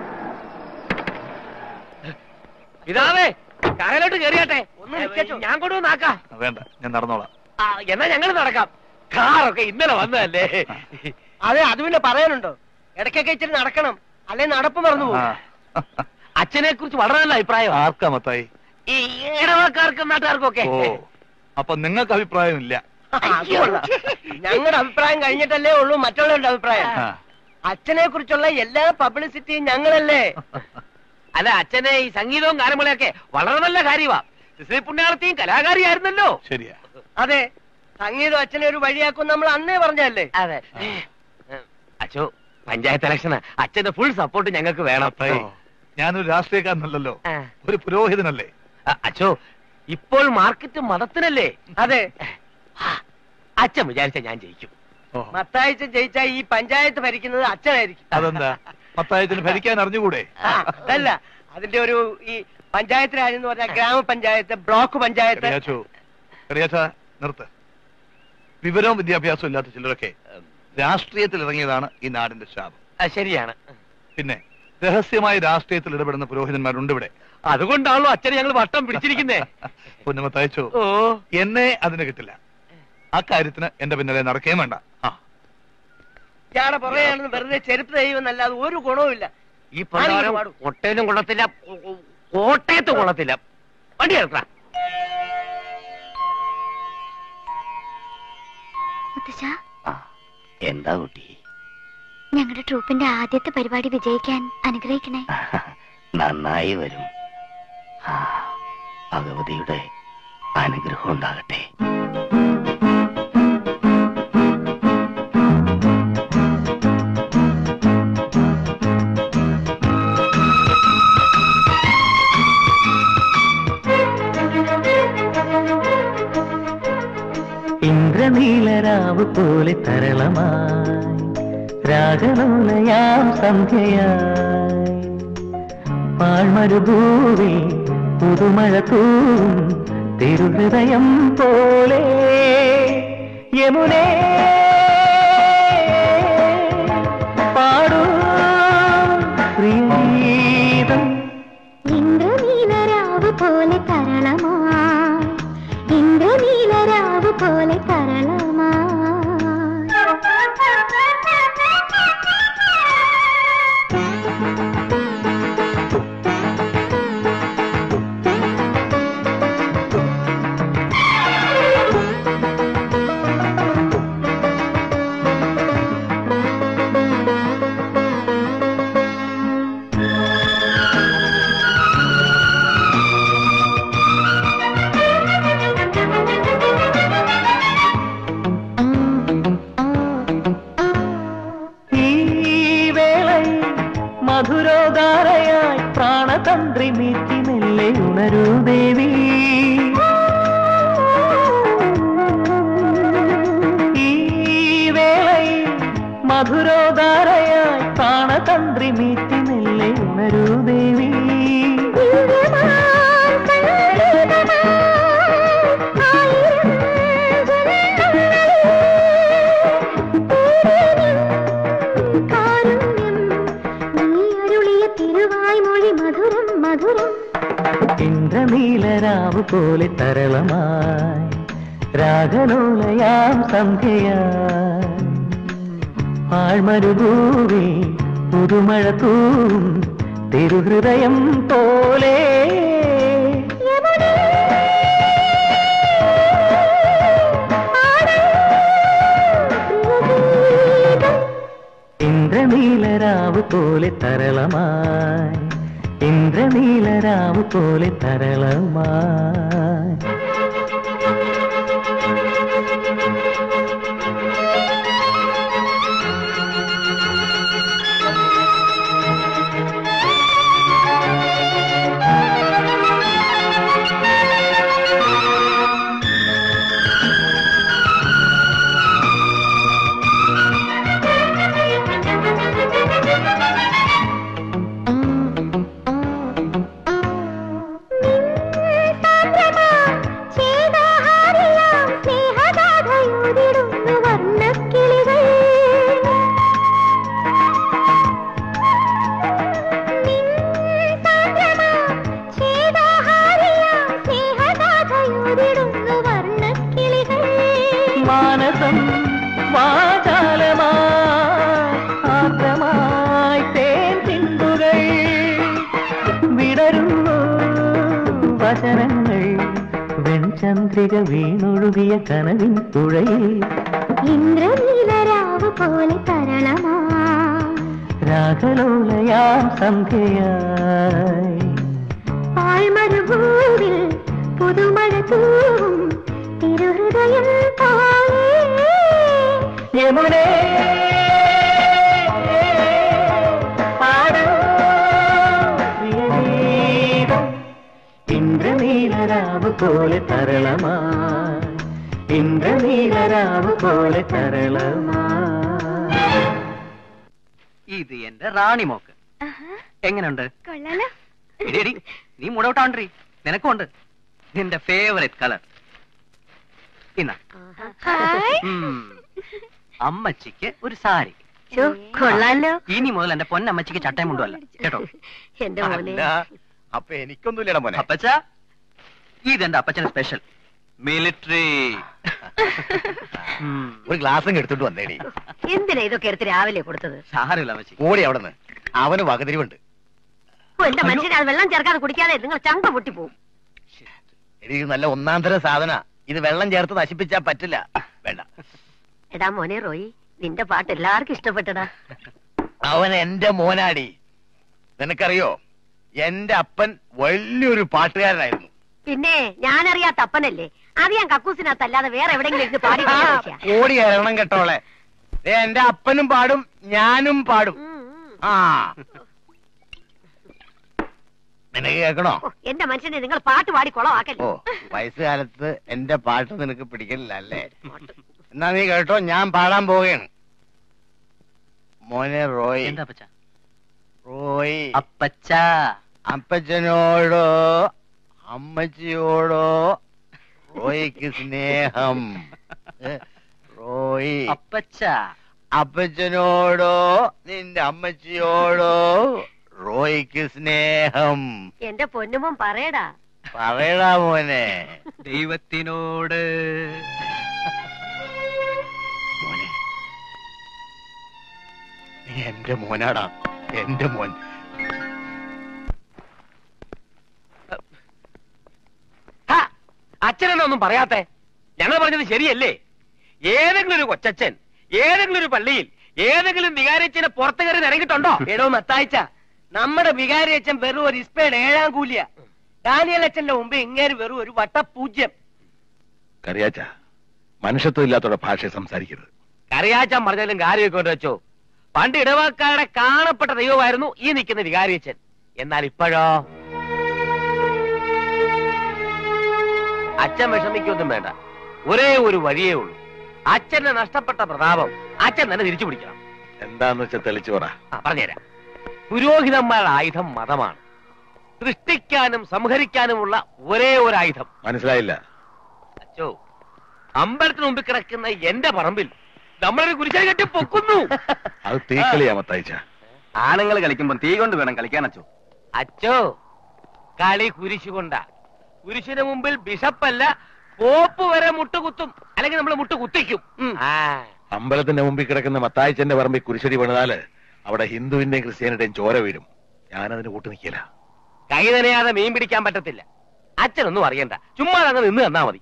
ഇതാവേ കായലോട്ട് കേറിയാട്ടെ ഒന്ന് നിൽക്കച്ചോ. ഞാൻ കൊണ്ടുവന്നാക്കാം വേണ്ട ഞാൻ നടന്നോളാം ആ, എന്നാ ഞങ്ങൾ നടക്കാം കാറൊക്കെ ഇന്നലെ വന്നതല്ലേ അതെ അത് പിന്നെ പറയാനുണ്ടോ ഇടയ്ക്കൊക്കെ ഇച്ചിരി നടക്കണം അല്ലെ നടപ്പ് മറന്നു പോകും അച്ഛനെ കുറിച്ച് വളരെ നല്ല അഭിപ്രായം ആർക്കാ മത്തായി ഈ ഇടവക്കാർക്കും നാട്ടുകാർക്കും ഒക്കെ ഓ അപ്പൊ നിങ്ങൾക്ക് അഭിപ്രായമില്ല ഞങ്ങളുടെ അഭിപ്രായം കഴിഞ്ഞിട്ടല്ലേ ഉള്ളൂ മറ്റുള്ളവരുടെ അഭിപ്രായം ആ. അച്ഛനെ കുറിച്ചുള്ള എല്ലാ പബ്ലിസിറ്റിയും ഞങ്ങളല്ലേ അല്ല അച്ഛനെ ഈ സംഗീതവും ഗാനമേളയൊക്കെ വളരെ നല്ല കാര്യമാ ശ്രീ പുണ്യാളത്തെയും കലാകാരിയായിരുന്നല്ലോ ശരിയാ അതെ സംഗീതം അച്ഛനെ ഒരു വഴിയാക്കും നമ്മൾ അന്നേ പറഞ്ഞല്ലേ അതെ അച്ഛോ പഞ്ചായത്ത് ഇലക്ഷന് അച്ഛന്റെ ഫുൾ സപ്പോർട്ട് ഞങ്ങൾക്ക് വേണം മത്തായി ഞാനൊരു രാഷ്ട്രീയക്കാരനല്ലോ ആ. ഒരു പുരോഹിതനല്ലേ അ- അച്ഛോ ഇപ്പോൾ മാർക്കറ്റ് മതത്തിനല്ലേ അതെ അച്ഛൻ വിചാരിച്ച ഞാൻ ജയിക്കും ഓ, മത്തായിച്ച ജയിച്ചാൽ ഈ പഞ്ചായത്ത് ഭരിക്കുന്നത് അച്ഛനായിരിക്കും അതെന്താ മത്തായത്തിന് ഭരിക്കാൻ അറിഞ്ഞുകൂടെ ആ, അതല്ല അതിന്റെ ഒരു ഈ പഞ്ചായത്ത് രാജ് എന്ന് പറഞ്ഞാൽ ഗ്രാമപഞ്ചായത്ത് ബ്ലോക്ക് പഞ്ചായത്ത് കറിയാച്ചോ കറിയാച്ച നിർത്ത് വിവരവും വിദ്യാഭ്യാസവും ഇല്ലാത്ത ചിലരൊക്കെ രാഷ്ട്രീയത്തിൽ ഇറങ്ങിയതാണ് ഈ നാടിന്റെ ശാപം ആ, ശരിയാണ് പിന്നെ രഹസ്യമായി രാഷ്ട്രീയത്തിൽ ഇടപെടുന്ന പുരോഹിതന്മാരുണ്ട് ഇവിടെ അതുകൊണ്ടാണല്ലോ അച്ഛനെ ഞങ്ങൾ വട്ടം പിടിച്ചിരിക്കുന്നേ പുന്നമത്തയച്ചോ ഓ എന്നെ അതിന് കിട്ടില്ല ആ കാര്യത്തിന് എന്റെ പിന്നാലെ നടക്കുകയും വേണ്ട ആ ഇയാളെ പുറകെയാണെന്ന് വെറുതെ ചെരുപ്പ് ചെയ്യുമെന്നല്ലാതെ ഒരു ഗുണവുമില്ല ഈ പ്രകാരം പാടും. ഒട്ടേലും കൊള്ളത്തില്ല കോ- കോ- കോട്ടയത്ത് കൊള്ളത്തില്ല വണ്ടി എടുക്കാം മുത്തശ്ശ ആ എന്താ കുട്ടി ഞങ്ങളുടെ ട്രൂപ്പിന്റെ ആദ്യത്തെ പരിപാടി വിജയിക്കാൻ അനുഗ്രഹിക്കണേ നന്നായി വരും ആ, ഭഗവതിയുടെ അനുഗ്രഹം ഉണ്ടാകട്ടെ രാവ് പോലെ തരളമായി രാഗലോലയാം സന്ധ്യയായി പാഴ്മരുഭൂവിൽ പുതുമഴ തൂവും തിരുഹൃദയം പോലെ യമുനേ പാടൂ പ്രിയഗീതം ഇന്ദ്രനീലരാവ് പോലെ തരളമായി ഇന്ദ്രനീലരാവ് പോലെ ഈ വേളയിൽ മധുരോദാരയായി പ്രാണതന്ത്രി മീറ്റി മെല്ലെ ഉണരൂ ദേവി ഈ വേളയിൽ മധുരോദാരയായി പ്രാണതന്ത്രി മീറ്റി മെല്ലെ ഉണരൂ ദേവി തിരുവായ്മൊഴി മധുരം മധുരം ഇന്ദ്രനീലരാവ് പോലെ തരളമായി രാഗലോലയാം സന്ധ്യയായി ആഴ്മരുഭൂവി പുതുമഴ തൂവും തിരുഹൃദയം പോലെ ഇന്ദ്രനീലരാവ് പോലെ തരളമായി ഇന്ദ്രനീലരാവ് പോലെ തരളമായി മാനസം വാചാലമായി ആർദ്രമായി തേൻ ചിന്തുകൾ വിടരുന്നു വചനങ്ങൾ വെൺചന്ദ്രിക വീണൊഴുകിയ കനവിൻ തുഴയിൽ ഇന്ദ്രനീലരാവ് പോലെ തരളമാ രാഗലോലയാം സന്ധ്യയായി പാഴ്മരുഭൂവിൽ പുതുമഴ തൂവും തിരുഹൃദയം പോലെ യമുനേ പാടൂ പ്രിയഗീതം. ഇന്ദ്രനീലരാവ് പോലെ തരളമായി ഇന്ദ്രനീലരാവ് പോലെ തരളമായി ഇത് എന്റെ റാണിമോക്ക് എങ്ങനെയുണ്ട് കൊള്ളാലോ എടി, എടി, നീ മുടോട്ടാണ്ടി നിനക്കുണ്ട് നിന്റെ ഫേവറേറ്റ് കളർ ഇന്ന ഹായ് അമ്മച്ചിക്ക് ഒരു സാരി ചോ, കൊള്ളാലോ ഇനി മുതൽ എന്റെ പൊന്നമ്മച്ചിക്ക് ചട്ടയും മുണ്ടുമല്ല കേട്ടോ എന്റെ മോനെ അല്ല, അപ്പൊ എനിക്കൊന്നുമില്ലടാ മോനെ അപ്പച്ച ഇതെന്റെ അപ്പച്ചന് സ്പെഷ്യൽ മിലിറ്ററി ഒരു ഗ്ലാസും എടുത്തിട്ട് വന്നേടി എന്തിനാ ഇതൊക്കെ എടുത്ത് രാവിലെ കൊടുത്തത് സാരമില്ല അമ്മച്ചി ഓടി അവിടെ നിന്ന് അവന് വകതിരിവുണ്ട് ഓ, എന്റെ മനുഷ്യനെ അത് വെള്ളം ചേർക്കാതെ കുടിക്കാതെ നിങ്ങൾ ചങ്ക പൊട്ടിപ്പോവും എടി ഇത് നല്ല ഒന്നാം തരം സാധന ഇത് വെള്ളം ചേർത്ത് നശിപ്പിച്ചാ പറ്റില്ല വേണ്ട എടാ മോനെ റോയി നിന്റെ പാട്ട് എല്ലാവർക്കും ഇഷ്ടപ്പെട്ടടാ അവൻ എന്റെ മോനാടി നിനക്കറിയോ എന്റെ അപ്പൻ വലിയൊരു പാട്ടുകാരനായിരുന്നു പിന്നെ ഞാനറിയാത്ത അപ്പനല്ലേ അത് ഞാൻ കക്കൂസിനകത്തല്ലാതെ വേറെ എവിടെയെങ്കിലും ഇരുന്ന് പാടി ഓടി കയറണം കേട്ടോളെ ദേ, എന്റെ അപ്പനും പാടും ഞാനും പാടും ആ നിനക്ക് കേക്കണോ എന്റെ മനുഷ്യനെ നിങ്ങൾ പാട്ട് പാടി കുളമാക്കല്ലേ ഓ വയസ്സുകാലത്ത് എന്റെ പാട്ട് നിനക്ക് പിടിക്കലില്ല അല്ലേ എന്നാ നീ കേട്ടോ ഞാൻ പാടാൻ പോവുകയാണ് മോനെ റോയ് എന്താ അപ്പച്ച റോയ് അപ്പച്ച അപ്പച്ചനോടോ അമ്മച്ചിയോടോ റോയ്ക്ക് സ്നേഹം ഏ, റോയ് അപ്പച്ച അപ്പച്ചനോടോ നിന്റെ അമ്മച്ചിയോടോ റോയ്ക്ക് സ്നേഹം എന്റെ പൊന്നുമോൻ പറയടാ പറയടാ മോനെ ദൈവത്തിനോട് മോനെ നീ എന്റെ മോനാടാ എന്റെ മോൻ ഹാ, അച്ഛനെന്നാ ഒന്നും പറയാത്തെ ഞങ്ങൾ പറഞ്ഞത് ശരിയല്ലേ ഏതെങ്കിലും ഒരു കൊച്ചച്ഛൻ ഏതെങ്കിലും ഒരു പള്ളിയിൽ ഏതെങ്കിലും വികാരിച്ചനെ പുറത്തു കയറി ഇറങ്ങിയിട്ടുണ്ടോ എടോ മത്തായിച്ച നമ്മുടെ വികാരി അച്ഛൻ വെറും ഒരു ഇസ്പയുടെ ഏഴാം കൂലിയ ഡാനിയൽ അച്ഛന്റെ മുമ്പ് ഇങ്ങേര് വെറും ഒരു വട്ടപൂജ്യം കറിയാച്ച മനുഷ്യത്വം ഇല്ലാത്തോടെ ഭാഷ സംസാരിക്കരുത് കറിയാച്ചാൻ പറഞ്ഞാലും കാര്യമൊക്കെ കൊണ്ട് വെച്ചോ പണ്ട് ഇടവക്കാരുടെ കാണപ്പെട്ട ദൈവമായിരുന്നു ഈ നിൽക്കുന്ന വികാരിയച്ഛൻ എന്നാൽ ഇപ്പോഴോ അച്ഛൻ വിഷമിക്കൊന്നും വേണ്ട ഒരേ ഒരു വഴിയേ ഉള്ളൂ അച്ഛന്റെ നഷ്ടപ്പെട്ട പ്രതാപം അച്ഛൻ തന്നെ തിരിച്ചു പിടിക്കണം എന്താന്ന് വെച്ചാൽ തെളിച്ചു പറ ആ, പറഞ്ഞുതരാം പുരോഹിതന്മാരുടെ ആയുധം മതമാണ് സൃഷ്ടിക്കാനും സംഹരിക്കാനുമുള്ള ഒരേ ഒരു ആയുധം മനസ്സിലായില്ല അച്ചോ അമ്പലത്തിന് മുമ്പിൽ കിടക്കുന്ന എന്റെ പറമ്പിൽ നമ്മളൊരു കുരിശായി കെട്ടി പൊക്കുന്നു അത് തീക്കളിയാ മത്തയച്ച ആണുങ്ങൾ കളിക്കുമ്പോൾ തീ കൊണ്ട് വേണം കളിക്കാൻ അച്ചോ അച്ചോ കളി കുരിശു കൊണ്ടാ കുരിശിന് മുമ്പിൽ ബിഷപ്പല്ല പോപ്പ് വരെ മുട്ടുകുത്തും അല്ലെങ്കിൽ നമ്മൾ മുട്ടുകുത്തിക്കും ഉം. ആ അമ്പലത്തിന്റെ മുമ്പിൽ കിടക്കുന്ന മത്തായച്ചന്റെ പറമ്പിൽ കുരിശടി പണിതാല് അവിടെ ഹിന്ദുവിന്റെയും ക്രിസ്ത്യാനിയുടെയും ചോര വീഴും ഞാനതിന് കൂട്ടു നിൽക്കില്ല കൈ നനയാതെ മീൻ പിടിക്കാൻ പറ്റത്തില്ല അച്ഛനൊന്നും അറിയണ്ട ചുമ്മാ അങ്ങ് നിന്ന് തന്നാ മതി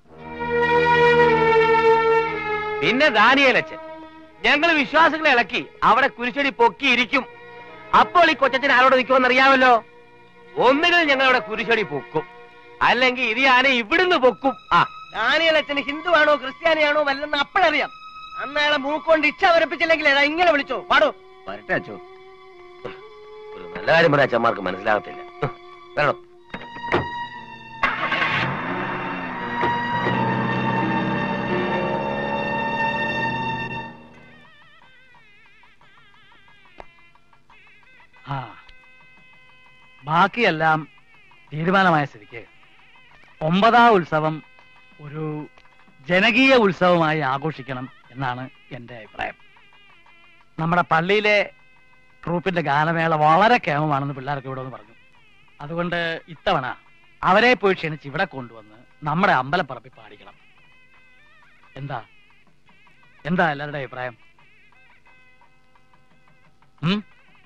പിന്നെ ദാനിയേലച്ഛൻ ഞങ്ങൾ വിശ്വാസികളെ ഇളക്കി അവിടെ കുരിശടി പൊക്കിയിരിക്കും അപ്പോൾ ഈ കൊച്ചച്ഛൻ ആരോട് നിൽക്കുമെന്ന് അറിയാമല്ലോ ഒന്നുകിൽ ഞങ്ങൾ അവിടെ കുരിശടി പൊക്കും അല്ലെങ്കിൽ ഇത് ഞാൻ ഇവിടുന്ന് പൊക്കും ആ ഡാനിയൽ അച്ഛന് ഹിന്ദു ആണോ ക്രിസ്ത്യാനിയാണോ വല്ലെന്ന് അപ്പോഴറിയാം അന്ന് അയാളെ മൂക്കൊണ്ട് ഇച്ഛ ഉറപ്പിച്ചില്ലെങ്കിൽ ഏതാ ഇങ്ങനെ വിളിച്ചോ പാടോ വരട്ടെ അച്ഛോ ഒരു നല്ല കാര്യം പറയാൻ അച്ഛന്മാർക്ക് മനസ്സിലാകത്തില്ല വരണോ ആ ബാക്കിയെല്ലാം തീരുമാനമായ സ്ഥിതിക്ക് ഒമ്പതാം ഉത്സവം ഒരു ജനകീയ ഉത്സവമായി ആഘോഷിക്കണം എന്നാണ് എൻ്റെ അഭിപ്രായം നമ്മുടെ പള്ളിയിലെ ട്രൂപ്പിന്റെ ഗാനമേള വളരെ കേമമാണെന്ന് പിള്ളേർക്ക് ഇവിടെ ഒന്ന് പറഞ്ഞു അതുകൊണ്ട് ഇത്തവണ അവരെ പോയി ക്ഷണിച്ച് ഇവിടെ കൊണ്ടുവന്ന് നമ്മുടെ അമ്പലപ്പറമ്പിൽ പാടിക്കണം എന്താ എന്താ എല്ലാവരുടെ അഭിപ്രായം ഉം?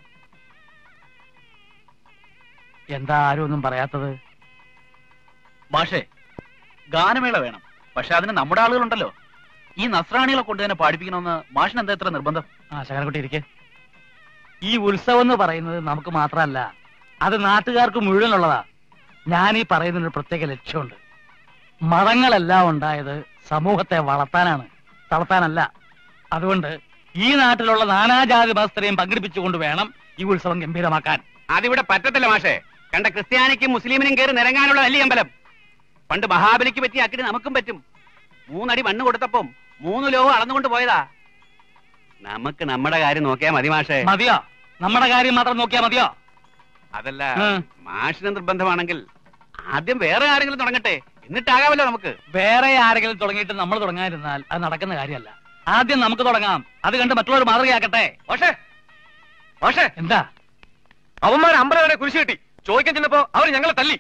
എന്താ ആരും ഒന്നും പറയാത്തത് മാഷേ ഗാനമേള വേണം പക്ഷെ അതിന് നമ്മുടെ ആളുകളുണ്ടല്ലോ ഈ നസ്രാണികളെ കൊണ്ട് തന്നെ പാടിപ്പിക്കണമെന്ന് മാഷിന് എന്താ ഇത്ര നിർബന്ധം ആ ശകരക്കുട്ടി ഇരിക്കെ ഈ ഉത്സവം എന്ന് പറയുന്നത് നമുക്ക് മാത്രമല്ല അത് നാട്ടുകാർക്ക് മുഴുവനുള്ളതാ ഞാൻ ഈ പറയുന്നതിന് പ്രത്യേക ലക്ഷ്യമുണ്ട് മതങ്ങളെല്ലാം ഉണ്ടായത് സമൂഹത്തെ വളർത്താനാണ് തളർത്താനല്ല അതുകൊണ്ട് ഈ നാട്ടിലുള്ള നാനാജാതി മതസ്ഥരെയും പങ്കെടുപ്പിച്ചുകൊണ്ട് വേണം ഈ ഉത്സവം ഗംഭീരമാക്കാൻ അതിവിടെ പറ്റത്തില്ല മാഷേ കണ്ട ക്രിസ്ത്യാനിക്കും മുസ്ലിമിനും കയറി നിരങ്ങാനുള്ള വലിയ അമ്പലം പണ്ട് മഹാബലിക്ക് പറ്റിയ അക്കിടി നമുക്കും പറ്റും മൂന്നടി മണ്ണ് കൊടുത്തപ്പം മൂന്ന് ലോകം അളന്നുകൊണ്ട് പോയതാ നമുക്ക് നമ്മുടെ കാര്യം നോക്കിയാ മതി മാഷേ മതിയോ നമ്മുടെ കാര്യം മാത്രം നോക്കിയാ മതിയോ അതല്ല ഉം. മാഷിന് നിർബന്ധമാണെങ്കിൽ ആദ്യം വേറെ ആരെങ്കിലും തുടങ്ങട്ടെ എന്നിട്ടാകാമല്ലോ നമുക്ക് വേറെ ആരെങ്കിലും തുടങ്ങിയിട്ട് നമ്മൾ തുടങ്ങാതിരുന്നാൽ അത് നടക്കുന്ന കാര്യമല്ല ആദ്യം നമുക്ക് തുടങ്ങാം അത് കണ്ട് മറ്റുള്ളവർ മാതൃകയാക്കട്ടെ പക്ഷേ പക്ഷേ എന്താ അവന്മാർ അമ്പലം വരെ കുരിശ് കിട്ടി ചോദിക്കാൻ ചെന്നപ്പോ അവർ ഞങ്ങളെ തല്ലി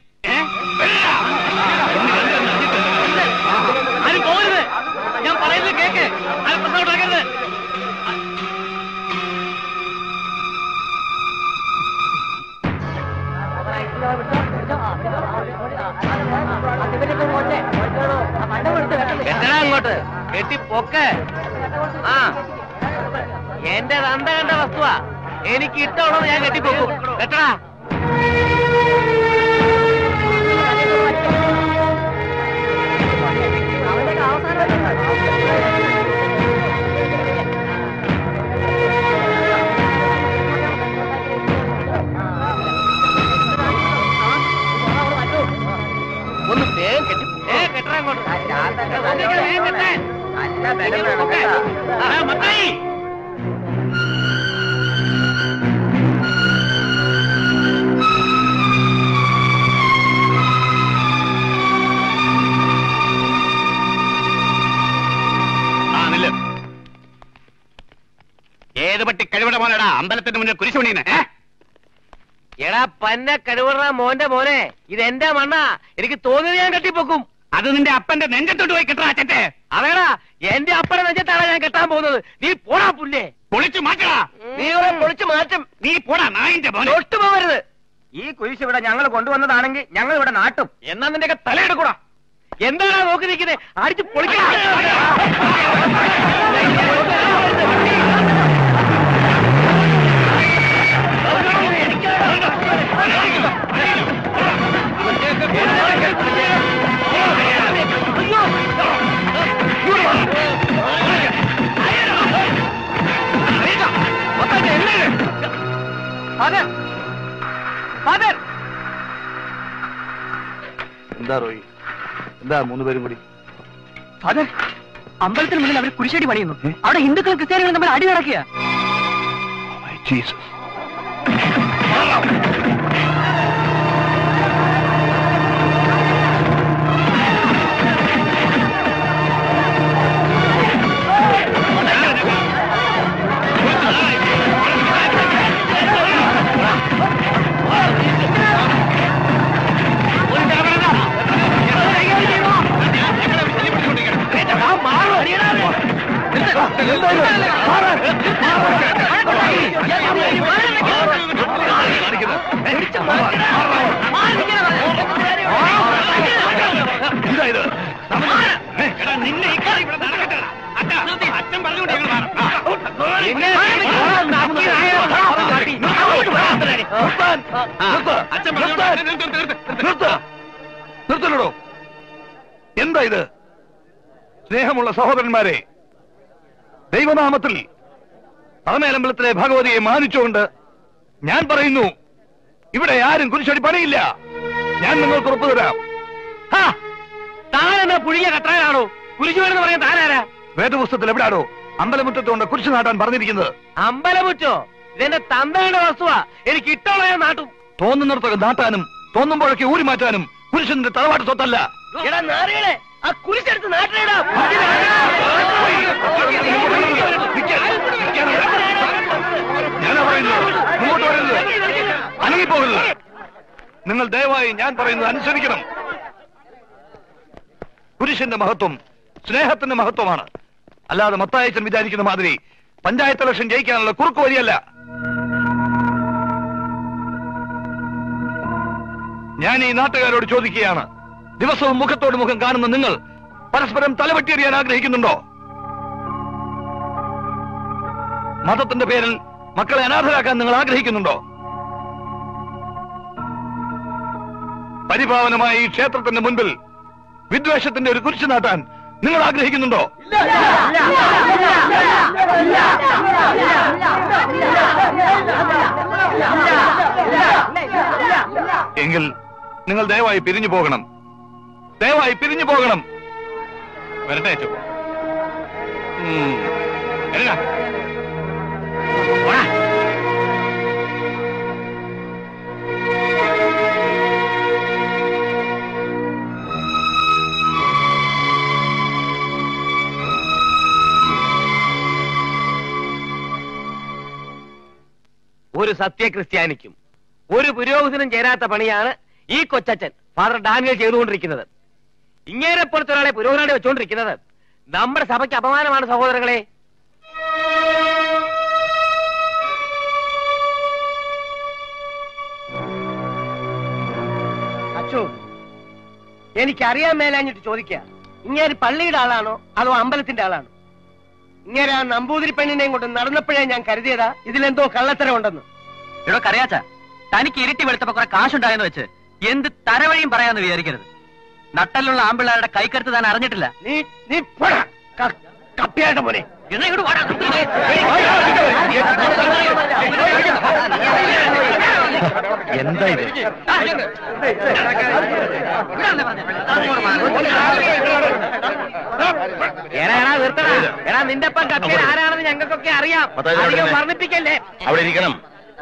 ആരും പോകരുത് ഞാൻ പറയുന്നത് കേക്ക് ആരും പ്രശ്നം ഉണ്ടാക്കരുത് കെട്ടടാ അങ്ങോട്ട് കെട്ടി പൊക്ക് ആ എന്റെ തന്ത കണ്ട വസ്തുവാ എനിക്ക് ഇഷ്ടമുള്ളത് ഞാൻ കെട്ടിപ്പൊക്കും കെട്ടടാ ഒന്ന് വേഗം കെട്ടി വേഗം കെട്ടടാ അങ്ങോട്ട് വേഗം കെട്ടാൻ. വേഗം പൊക്ക്. അമ്പലത്തിന്റെ മുന്നിൽ കുരിശ് പണിയുന്നേ എടാ പന്ന കഴിവുറ മോന്റെ മോനെ ഇത് എന്റെ മണ്ണാ എനിക്ക് തോന്നിയത് ഞാൻ കെട്ടിപ്പൊക്കും അത് നിന്റെ അപ്പന്റെ നെഞ്ചത്തോട്ട് പോയി കിട്ടാ അച്ഛത്തെ അതേടാ എന്റെ അപ്പനെ നെഞ്ചത്താണ് ഞാൻ കെട്ടാൻ പോകുന്നത് നീ പോടാ പുല്ലേ പൊളിച്ചു മാറ്റടാ നീ ഇവിടെ പൊളിച്ചു മാറ്റും നീ പോടാ നായിന്റെ മോനെ തൊട്ടു പോകരുത് ഈ കുരിശ് ഇവിടെ ഞങ്ങൾ കൊണ്ടുവന്നതാണെങ്കിൽ ഞങ്ങൾ ഇവിടെ നാട്ടും എന്നാ നിന്റെ തലയെടുക്കൂടാ എന്താണാ നോക്കി നിൽക്കുന്നത് അടിച്ച് പൊളിക്കണം ഫാദർ ഫാദർ എന്താ റോയി എന്താ മൂന്ന് പേരും കൂടി ഫാദർ അമ്പലത്തിന് മുന്നിൽ അവർ കുരിശടി പണിയുന്നു അവിടെ ഹിന്ദുക്കളും ക്രിസ്ത്യാനികളും തമ്മിൽ അടി നടക്കുക ജീസസ് എന്താ ഇത് എടാ, നിന്നെ ഈ കളി ഇവിടെ നടക്കട്ടെ അച്ഛാ, അച്ഛൻ പറഞ്ഞുകൊണ്ട് ഞങ്ങൾ മാറാം. ആ. അച്ഛൻ പറഞ്ഞുകൊണ്ട് നിർത്ത്, നിർത്ത്, നിർത്ത്, നിർത്ത്. നിർത്തലോ എന്താ ഇത് സ്നേഹമുള്ള സഹോദരന്മാരെ ദൈവനാമത്തിൽ പഴമേലമ്പലത്തിലെ ഭഗവതിയെ മാനിച്ചുകൊണ്ട് ഞാൻ പറയുന്നു ഇവിടെ ആരും കുരിശടി പണിയില്ല ഞാൻ നിങ്ങൾക്ക് ഉറപ്പു തരാം താനെന്നാ പുഴിയ കത്താനാണോ കുരിശു വേണമെന്ന് പറയാൻ താനാരാ വേദപുസ്തകത്തിൽ എവിടാണോ അമ്പലമുറ്റത്തുകൊണ്ട് കുരിശ് നാട്ടാൻ പറഞ്ഞിരിക്കുന്നത് അമ്പലമുറ്റോ ഇതെന്റെ തന്തയുടെ വസ്തുവാ എനിക്ക് ഇഷ്ടമുള്ള ഞാൻ നാട്ടും തോന്നുന്നിടത്തൊക്കെ നാട്ടാനും തോന്നുമ്പോഴൊക്കെ ഊരി മാറ്റാനും പുരുഷന്റെ തറവാട്ട് സ്വത്തല്ല എടാ നാറികളെ ആ കുരിശെടുത്ത് നാട്ടിലിടാ ഞാനാ പറയുന്നത് മുമ്പോട്ട് വരുന്നത് അനങ്ങിപ്പോകരുത് നിങ്ങൾ ദയവായി ഞാൻ പറയുന്നത് അനുസരിക്കണം പുരുഷന്റെ മഹത്വം സ്നേഹത്തിന്റെ മഹത്വമാണ് അല്ലാതെ മത്തായച്ചൻ വിചാരിക്കുന്ന മാതിരി പഞ്ചായത്ത് ഇലക്ഷൻ ജയിക്കാനുള്ള കുറുക്ക് വഴിയല്ല ഞാൻ ഈ നാട്ടുകാരോട് ചോദിക്കുകയാണ് ദിവസവും മുഖത്തോട് മുഖം കാണുന്ന നിങ്ങൾ പരസ്പരം തലവെട്ടിയെറിയാൻ ആഗ്രഹിക്കുന്നുണ്ടോ മതത്തിന്റെ പേരിൽ മക്കളെ അനാഥരാക്കാൻ നിങ്ങൾ ആഗ്രഹിക്കുന്നുണ്ടോ പരിപാവനമായ ഈ ക്ഷേത്രത്തിന്റെ മുൻപിൽ വിദ്വേഷത്തിന്റെ ഒരു കുരിശ് നാട്ടാൻ നിങ്ങൾ ആഗ്രഹിക്കുന്നുണ്ടോ എങ്കിൽ നിങ്ങൾ ദയവായി പിരിഞ്ഞു പോകണം ദയവായി പിരിഞ്ഞു പോകണം വരട്ടെ അച്ചോ ഉം. വരണ. പോടാ. ഒരു സത്യക്രിസ്ത്യാനിക്കും ഒരു പുരോഹിതനും ചേരാത്ത പണിയാണ് ഈ കൊച്ചച്ഛൻ ഫാദർ ഡാനിയൽ ചെയ്തുകൊണ്ടിരിക്കുന്നത് ഇങ്ങേരെ പോലത്തെ ഒരാളെ പുരോഹിതനായിട്ട് വെച്ചുകൊണ്ടിരിക്കുന്നത് നമ്മുടെ സഭയ്ക്ക് അപമാനമാണ് സഹോദരങ്ങളെ അച്ചോ എനിക്കറിയാൻ മേലാഞ്ഞിട്ട് ചോദിക്കുക ഇങ്ങനെ പള്ളിയുടെ ആളാണോ അതോ അമ്പലത്തിന്റെ ആളാണോ ഇങ്ങനെ ആ നമ്പൂതിരി പെണ്ണിനെയും കൊണ്ട് നടന്നപ്പോഴേ ഞാൻ കരുതിയതാ ഇതിലെന്തോ കള്ളത്തരം ഉണ്ടെന്ന് ഇവിടെ കറിയാച്ച തനിക്ക് ഇരുട്ടി വെളുത്തപ്പോ കുറെ കാശുണ്ടായെന്ന് വെച്ച് എന്ത് തരവഴിയും പറയാന്ന് വിചാരിക്കരുത് നട്ടലുള്ള ആമ്പിള്ളാരുടെ കൈക്കരുത്ത് താൻ അറിഞ്ഞിട്ടില്ല നീ നീ പോടാ ക- കപ്പിയായിട്ട് പോലെ എന്നാ ഇങ്ങോട്ട് വാടാ. എന്താ ഇത് എടാ എടാ നിർത്തടാ എടാ നിന്റെ ഒപ്പം കപ്പിയൻ ആരാണെന്ന് ഞങ്ങൾക്കൊക്കെ അറിയാം മത്തായി, ഇവിടെ അധികം ഇരുന്നേ. വർണ്ണിപ്പിക്കല്ലേ അവിടെ ഇരിക്കണം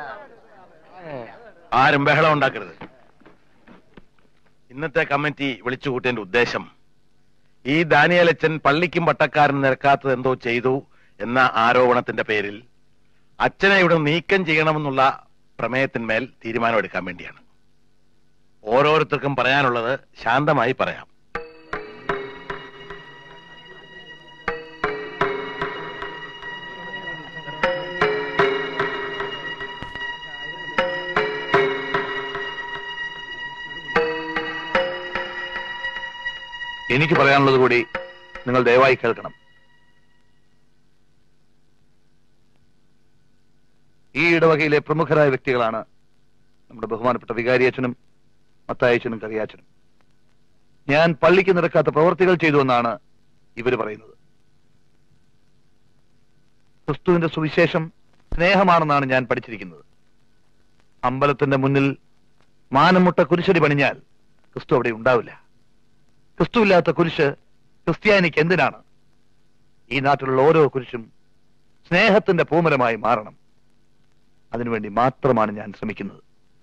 ആരും ബഹളം ഉണ്ടാക്കരുത് ഇന്നത്തെ കമ്മിറ്റി വിളിച്ചു കൂട്ടിയതിന്റെ ഉദ്ദേശം ഈ ദാനിയലച്ചൻ പള്ളിക്കും പട്ടക്കാരൻ നിരക്കാത്തത് എന്തോ ചെയ്തു എന്ന ആരോപണത്തിന്റെ പേരിൽ അച്ഛനെ ഇവിടെ നീക്കം ചെയ്യണമെന്നുള്ള പ്രമേയത്തിന്മേൽ തീരുമാനമെടുക്കാൻ വേണ്ടിയാണ് ഓരോരുത്തർക്കും പറയാനുള്ളത് ശാന്തമായി പറയാം എനിക്ക് പറയാനുള്ളത് കൂടി നിങ്ങൾ ദയവായി കേൾക്കണം ഈ ഇടവകയിലെ പ്രമുഖരായ വ്യക്തികളാണ് നമ്മുടെ ബഹുമാനപ്പെട്ട വികാരിയച്ഛനും മത്തായച്ചനും കറിയാച്ചനും ഞാൻ പള്ളിക്ക് നിരക്കാത്ത പ്രവർത്തികൾ ചെയ്തു എന്നാണ് ഇവര് പറയുന്നത് ക്രിസ്തുവിന്റെ സുവിശേഷം സ്നേഹമാണെന്നാണ് ഞാൻ പഠിച്ചിരിക്കുന്നത് അമ്പലത്തിന്റെ മുന്നിൽ മാനമുട്ട കുരിശടി പണിഞ്ഞാൽ ക്രിസ്തു അവിടെ ഉണ്ടാവില്ല ക്രിസ്തുവില്ലാത്ത കുരിശ് ക്രിസ്ത്യാനിക്ക് എന്തിനാണ് ഈ നാട്ടിലുള്ള ഓരോ കുരിശും സ്നേഹത്തിന്റെ പൂമരമായി മാറണം അതിനുവേണ്ടി മാത്രമാണ് ഞാൻ ശ്രമിക്കുന്നത്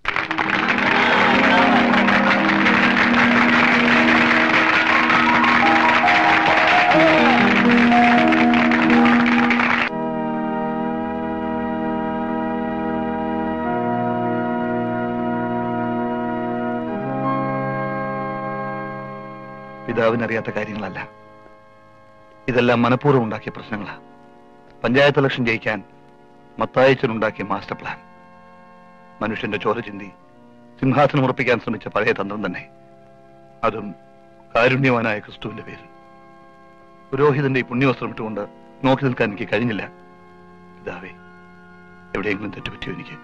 പിതാവിനറിയാത്ത കാര്യങ്ങളല്ല ഇതെല്ലാം മനഃപൂർവ്വം ഉണ്ടാക്കിയ പ്രശ്നങ്ങളാ പഞ്ചായത്ത് ഇലക്ഷൻ ജയിക്കാൻ മത്തായച്ചനുണ്ടാക്കിയ മാസ്റ്റർ പ്ലാൻ മനുഷ്യന്റെ ചോര ചിന്തി സിംഹാസനം ഉറപ്പിക്കാൻ ശ്രമിച്ച പഴയ തന്ത്രം തന്നെ അതും കാരുണ്യവാനായ ക്രിസ്തുവിന്റെ പേരിൽ പുരോഹിതന്റെ ഈ പുണ്യവസ്ത്രം ഇട്ടുകൊണ്ട് നോക്കി നിൽക്കാൻ എനിക്ക് കഴിഞ്ഞില്ല പിതാവേ എവിടെയെങ്കിലും തെറ്റുപറ്റിയോ എനിക്ക്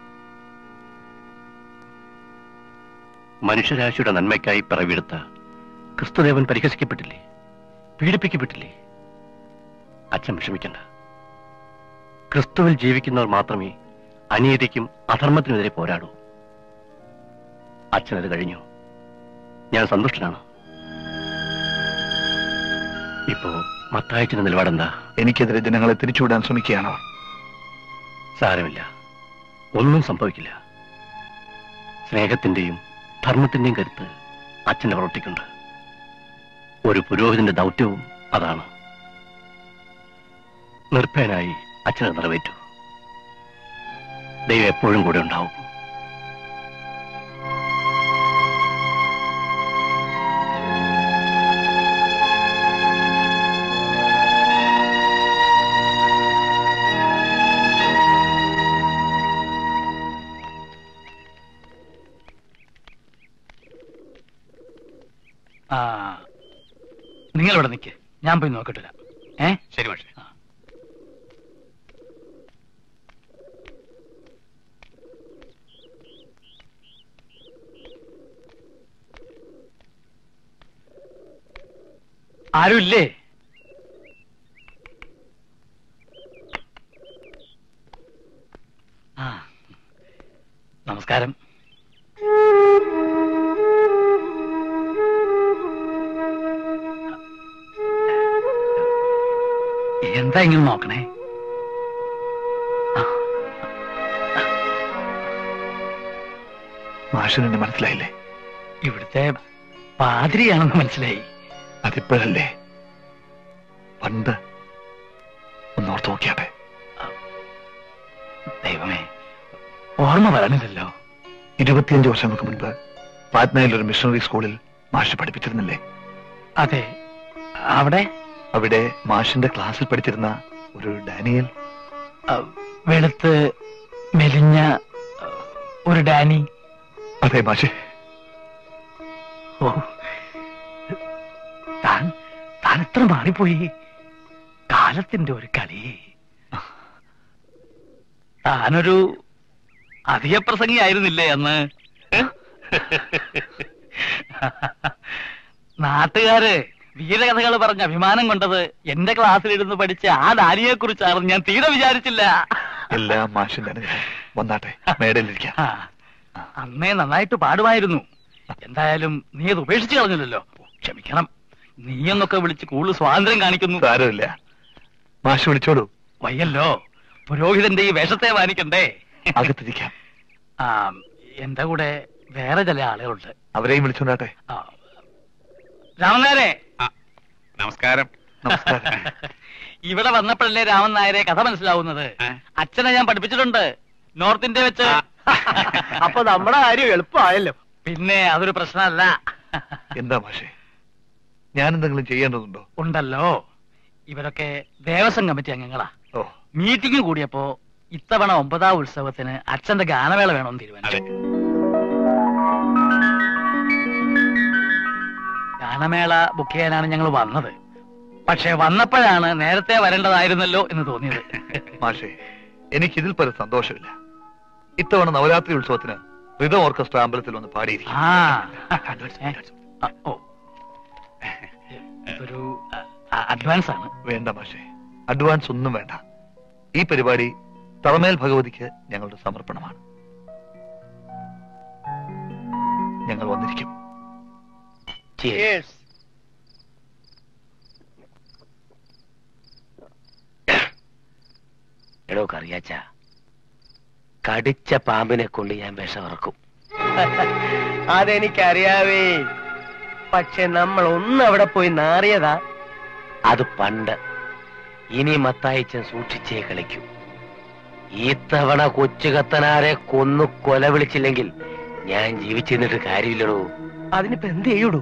മനുഷ്യരാശിയുടെ നന്മയ്ക്കായി പിറവിയെടുത്ത ക്രിസ്തുദേവൻ പരിഹസിക്കപ്പെട്ടില്ലേ പീഡിപ്പിക്കപ്പെട്ടില്ലേ അച്ഛൻ വിഷമിക്കണ്ട ക്രിസ്തുവിൽ ജീവിക്കുന്നവർ മാത്രമേ അനീതിക്കും അധർമ്മത്തിനെതിരെ പോരാടൂ അച്ഛനത് കഴിഞ്ഞു ഞാൻ സന്തുഷ്ടനാണ് ഇപ്പോ മത്തായച്ചന്റെ നിലപാടെന്താ എനിക്കെതിരെ ജനങ്ങളെ തിരിച്ചുവിടാൻ ശ്രമിക്കുകയാണോ സാരമില്ല ഒന്നും സംഭവിക്കില്ല സ്നേഹത്തിന്റെയും ധർമ്മത്തിന്റെയും കരുത്ത് അച്ഛന്റെ പ്രവർത്തിക്കുന്നുണ്ട് ഒരു പുരോഹിതന്റെ ദൗത്യവും അതാണ് നിർഭയനായി അച്ഛനെ നിറവേറ്റു ദൈവം എപ്പോഴും കൂടെ ഉണ്ടാവും ആ നിങ്ങൾ ഇവിടെ നിൽക്ക് ഞാൻ പോയി നോക്കട്ടില്ല ഏ ശരി പക്ഷേ ആരുമില്ലേ ആ നമസ്കാരം എന്താ ഇങ്ങനെ നോക്കണേ മാഷിനെ മനസ്സിലായില്ലേ ഇവിടുത്തെ പാതിരിയാണെന്ന് മനസ്സിലായി അതിപ്പോഴല്ലേ പണ്ട് ഒന്നോർത്ത് നോക്കിയാട്ടെ ദൈവമേ ഓർമ്മ വരണില്ലല്ലോ ഇരുപത്തിയഞ്ച് വർഷങ്ങൾക്ക് മുൻപ് പാറ്റ്നയിൽ ഒരു മിഷണറി സ്കൂളിൽ മാഷ് പഠിപ്പിച്ചിരുന്നില്ലേ അതെ അവിടെ അവിടെ മാഷിന്റെ ക്ലാസ്സിൽ പഠിച്ചിരുന്ന ഒരു ഡാനിയൽ ആ, വെളുത്ത് മെലിഞ്ഞ ആ, ഒരു ഡാനി അതെ മാഷെ ഓ താൻ താൻ എത്ര മാറിപ്പോയി കാലത്തിന്റെ ഒരു കളി താനൊരു അധിക പ്രസംഗിയായിരുന്നില്ലേ അന്ന് നാട്ടുകാര് വീരകഥകൾ പറഞ്ഞ് അഭിമാനം കൊണ്ടത് എന്റെ ക്ലാസ്സിലിരുന്ന് പഠിച്ച ആ ഡാനിയെ കുറിച്ചാണെന്ന് ഞാൻ തീരെ വിചാരിച്ചില്ല എല്ലാം മാഷിന്റെ അനുഗ്രഹം വന്നാട്ടെ മേടയിലിരിക്കാം ആ, അന്നേ നന്നായിട്ട് പാടുമായിരുന്നു എന്തായാലും നീ അത് ഉപേക്ഷിച്ചു കളഞ്ഞില്ലല്ലോ ഓ, ക്ഷമിക്കണം നീയെന്നൊക്കെ വിളിച്ച് കൂടുതൽ സ്വാതന്ത്ര്യം കാണിക്കുന്നു സാരമില്ല മാഷ് വിളിച്ചോളൂ വയ്യല്ലോ പുരോഹിതന്റെ ഈ വേഷത്തെ മാനിക്കണ്ടേ അകത്തിരിക്കാം ആ എന്റെ കൂടെ വേറെ ചില ആളുകളുണ്ട് അവരെയും വിളിച്ചോണ്ടാട്ടെ രാമനാരെ നമസ്കാരം നമസ്കാരം ഇവിടെ വന്നപ്പോഴല്ലേ രാമൻ നായരെ കഥ മനസ്സിലാവുന്നത് അച്ഛനെ ഞാൻ പഠിപ്പിച്ചിട്ടുണ്ട് നോർത്ത് ഇന്ത്യ വെച്ച് അപ്പൊ നമ്മുടെ കാര്യം എളുപ്പമായല്ലോ പിന്നെ അതൊരു പ്രശ്നമല്ല എന്താ മാഷേ ഞാൻ എന്തെങ്കിലും ചെയ്യേണ്ടതുണ്ടോ ഉണ്ടല്ലോ ഇവരൊക്കെ ദേവസ്വം കമ്മിറ്റി അംഗങ്ങളാ ഓ മീറ്റിംഗ് കൂടിയപ്പോ ഇത്തവണ ഒമ്പതാം ഉത്സവത്തിന് അച്ഛന്റെ ഗാനമേള വേണമെന്ന് തീരുമാനിച്ചു ഗാനമേള ബുക്ക് ചെയ്യാനാണ് ഞങ്ങൾ വന്നത് പക്ഷെ വന്നപ്പോഴാണ് നേരത്തെ വരേണ്ടതായിരുന്നല്ലോ എന്ന് തോന്നിയത് മാഷേ എനിക്ക് ഇതിൽ പല സന്തോഷമില്ല ഇത്തവണ നവരാത്രി ഉത്സവത്തിന് റിതം ഓർക്കസ്ട്ര അമ്പലത്തിൽ വന്ന് പാടിയിരിക്കും ആ ഏ? ആ, ഓ ഇതൊരു അഡ്വാൻസ് ആണ് വേണ്ട മാഷേ അഡ്വാൻസ് ഒന്നും വേണ്ട ഈ പരിപാടി തറമേൽ ഭഗവതിക്ക് ഞങ്ങളുടെ സമർപ്പണമാണ് ഞങ്ങൾ വന്നിരിക്കും എടോ കറിയാച്ച കടിച്ച പാമ്പിനെ കൊണ്ട് ഞാൻ വിഷമിറക്കും അതെനിക്കറിയാവേ പക്ഷെ നമ്മൾ ഒന്ന് അവിടെ പോയി നാറിയതാ അത് പണ്ട് ഇനി മത്തായിച്ചൻ സൂക്ഷിച്ചേ കളിക്കൂ ഈ തവണ കൊച്ചുകത്തനാരെ കൊന്നു കൊല വിളിച്ചില്ലെങ്കിൽ ഞാൻ ജീവിച്ചിരുന്നിട്ട് കാര്യമില്ലടോ അതിനിപ്പോ എന്ത് ചെയ്യൂടൂ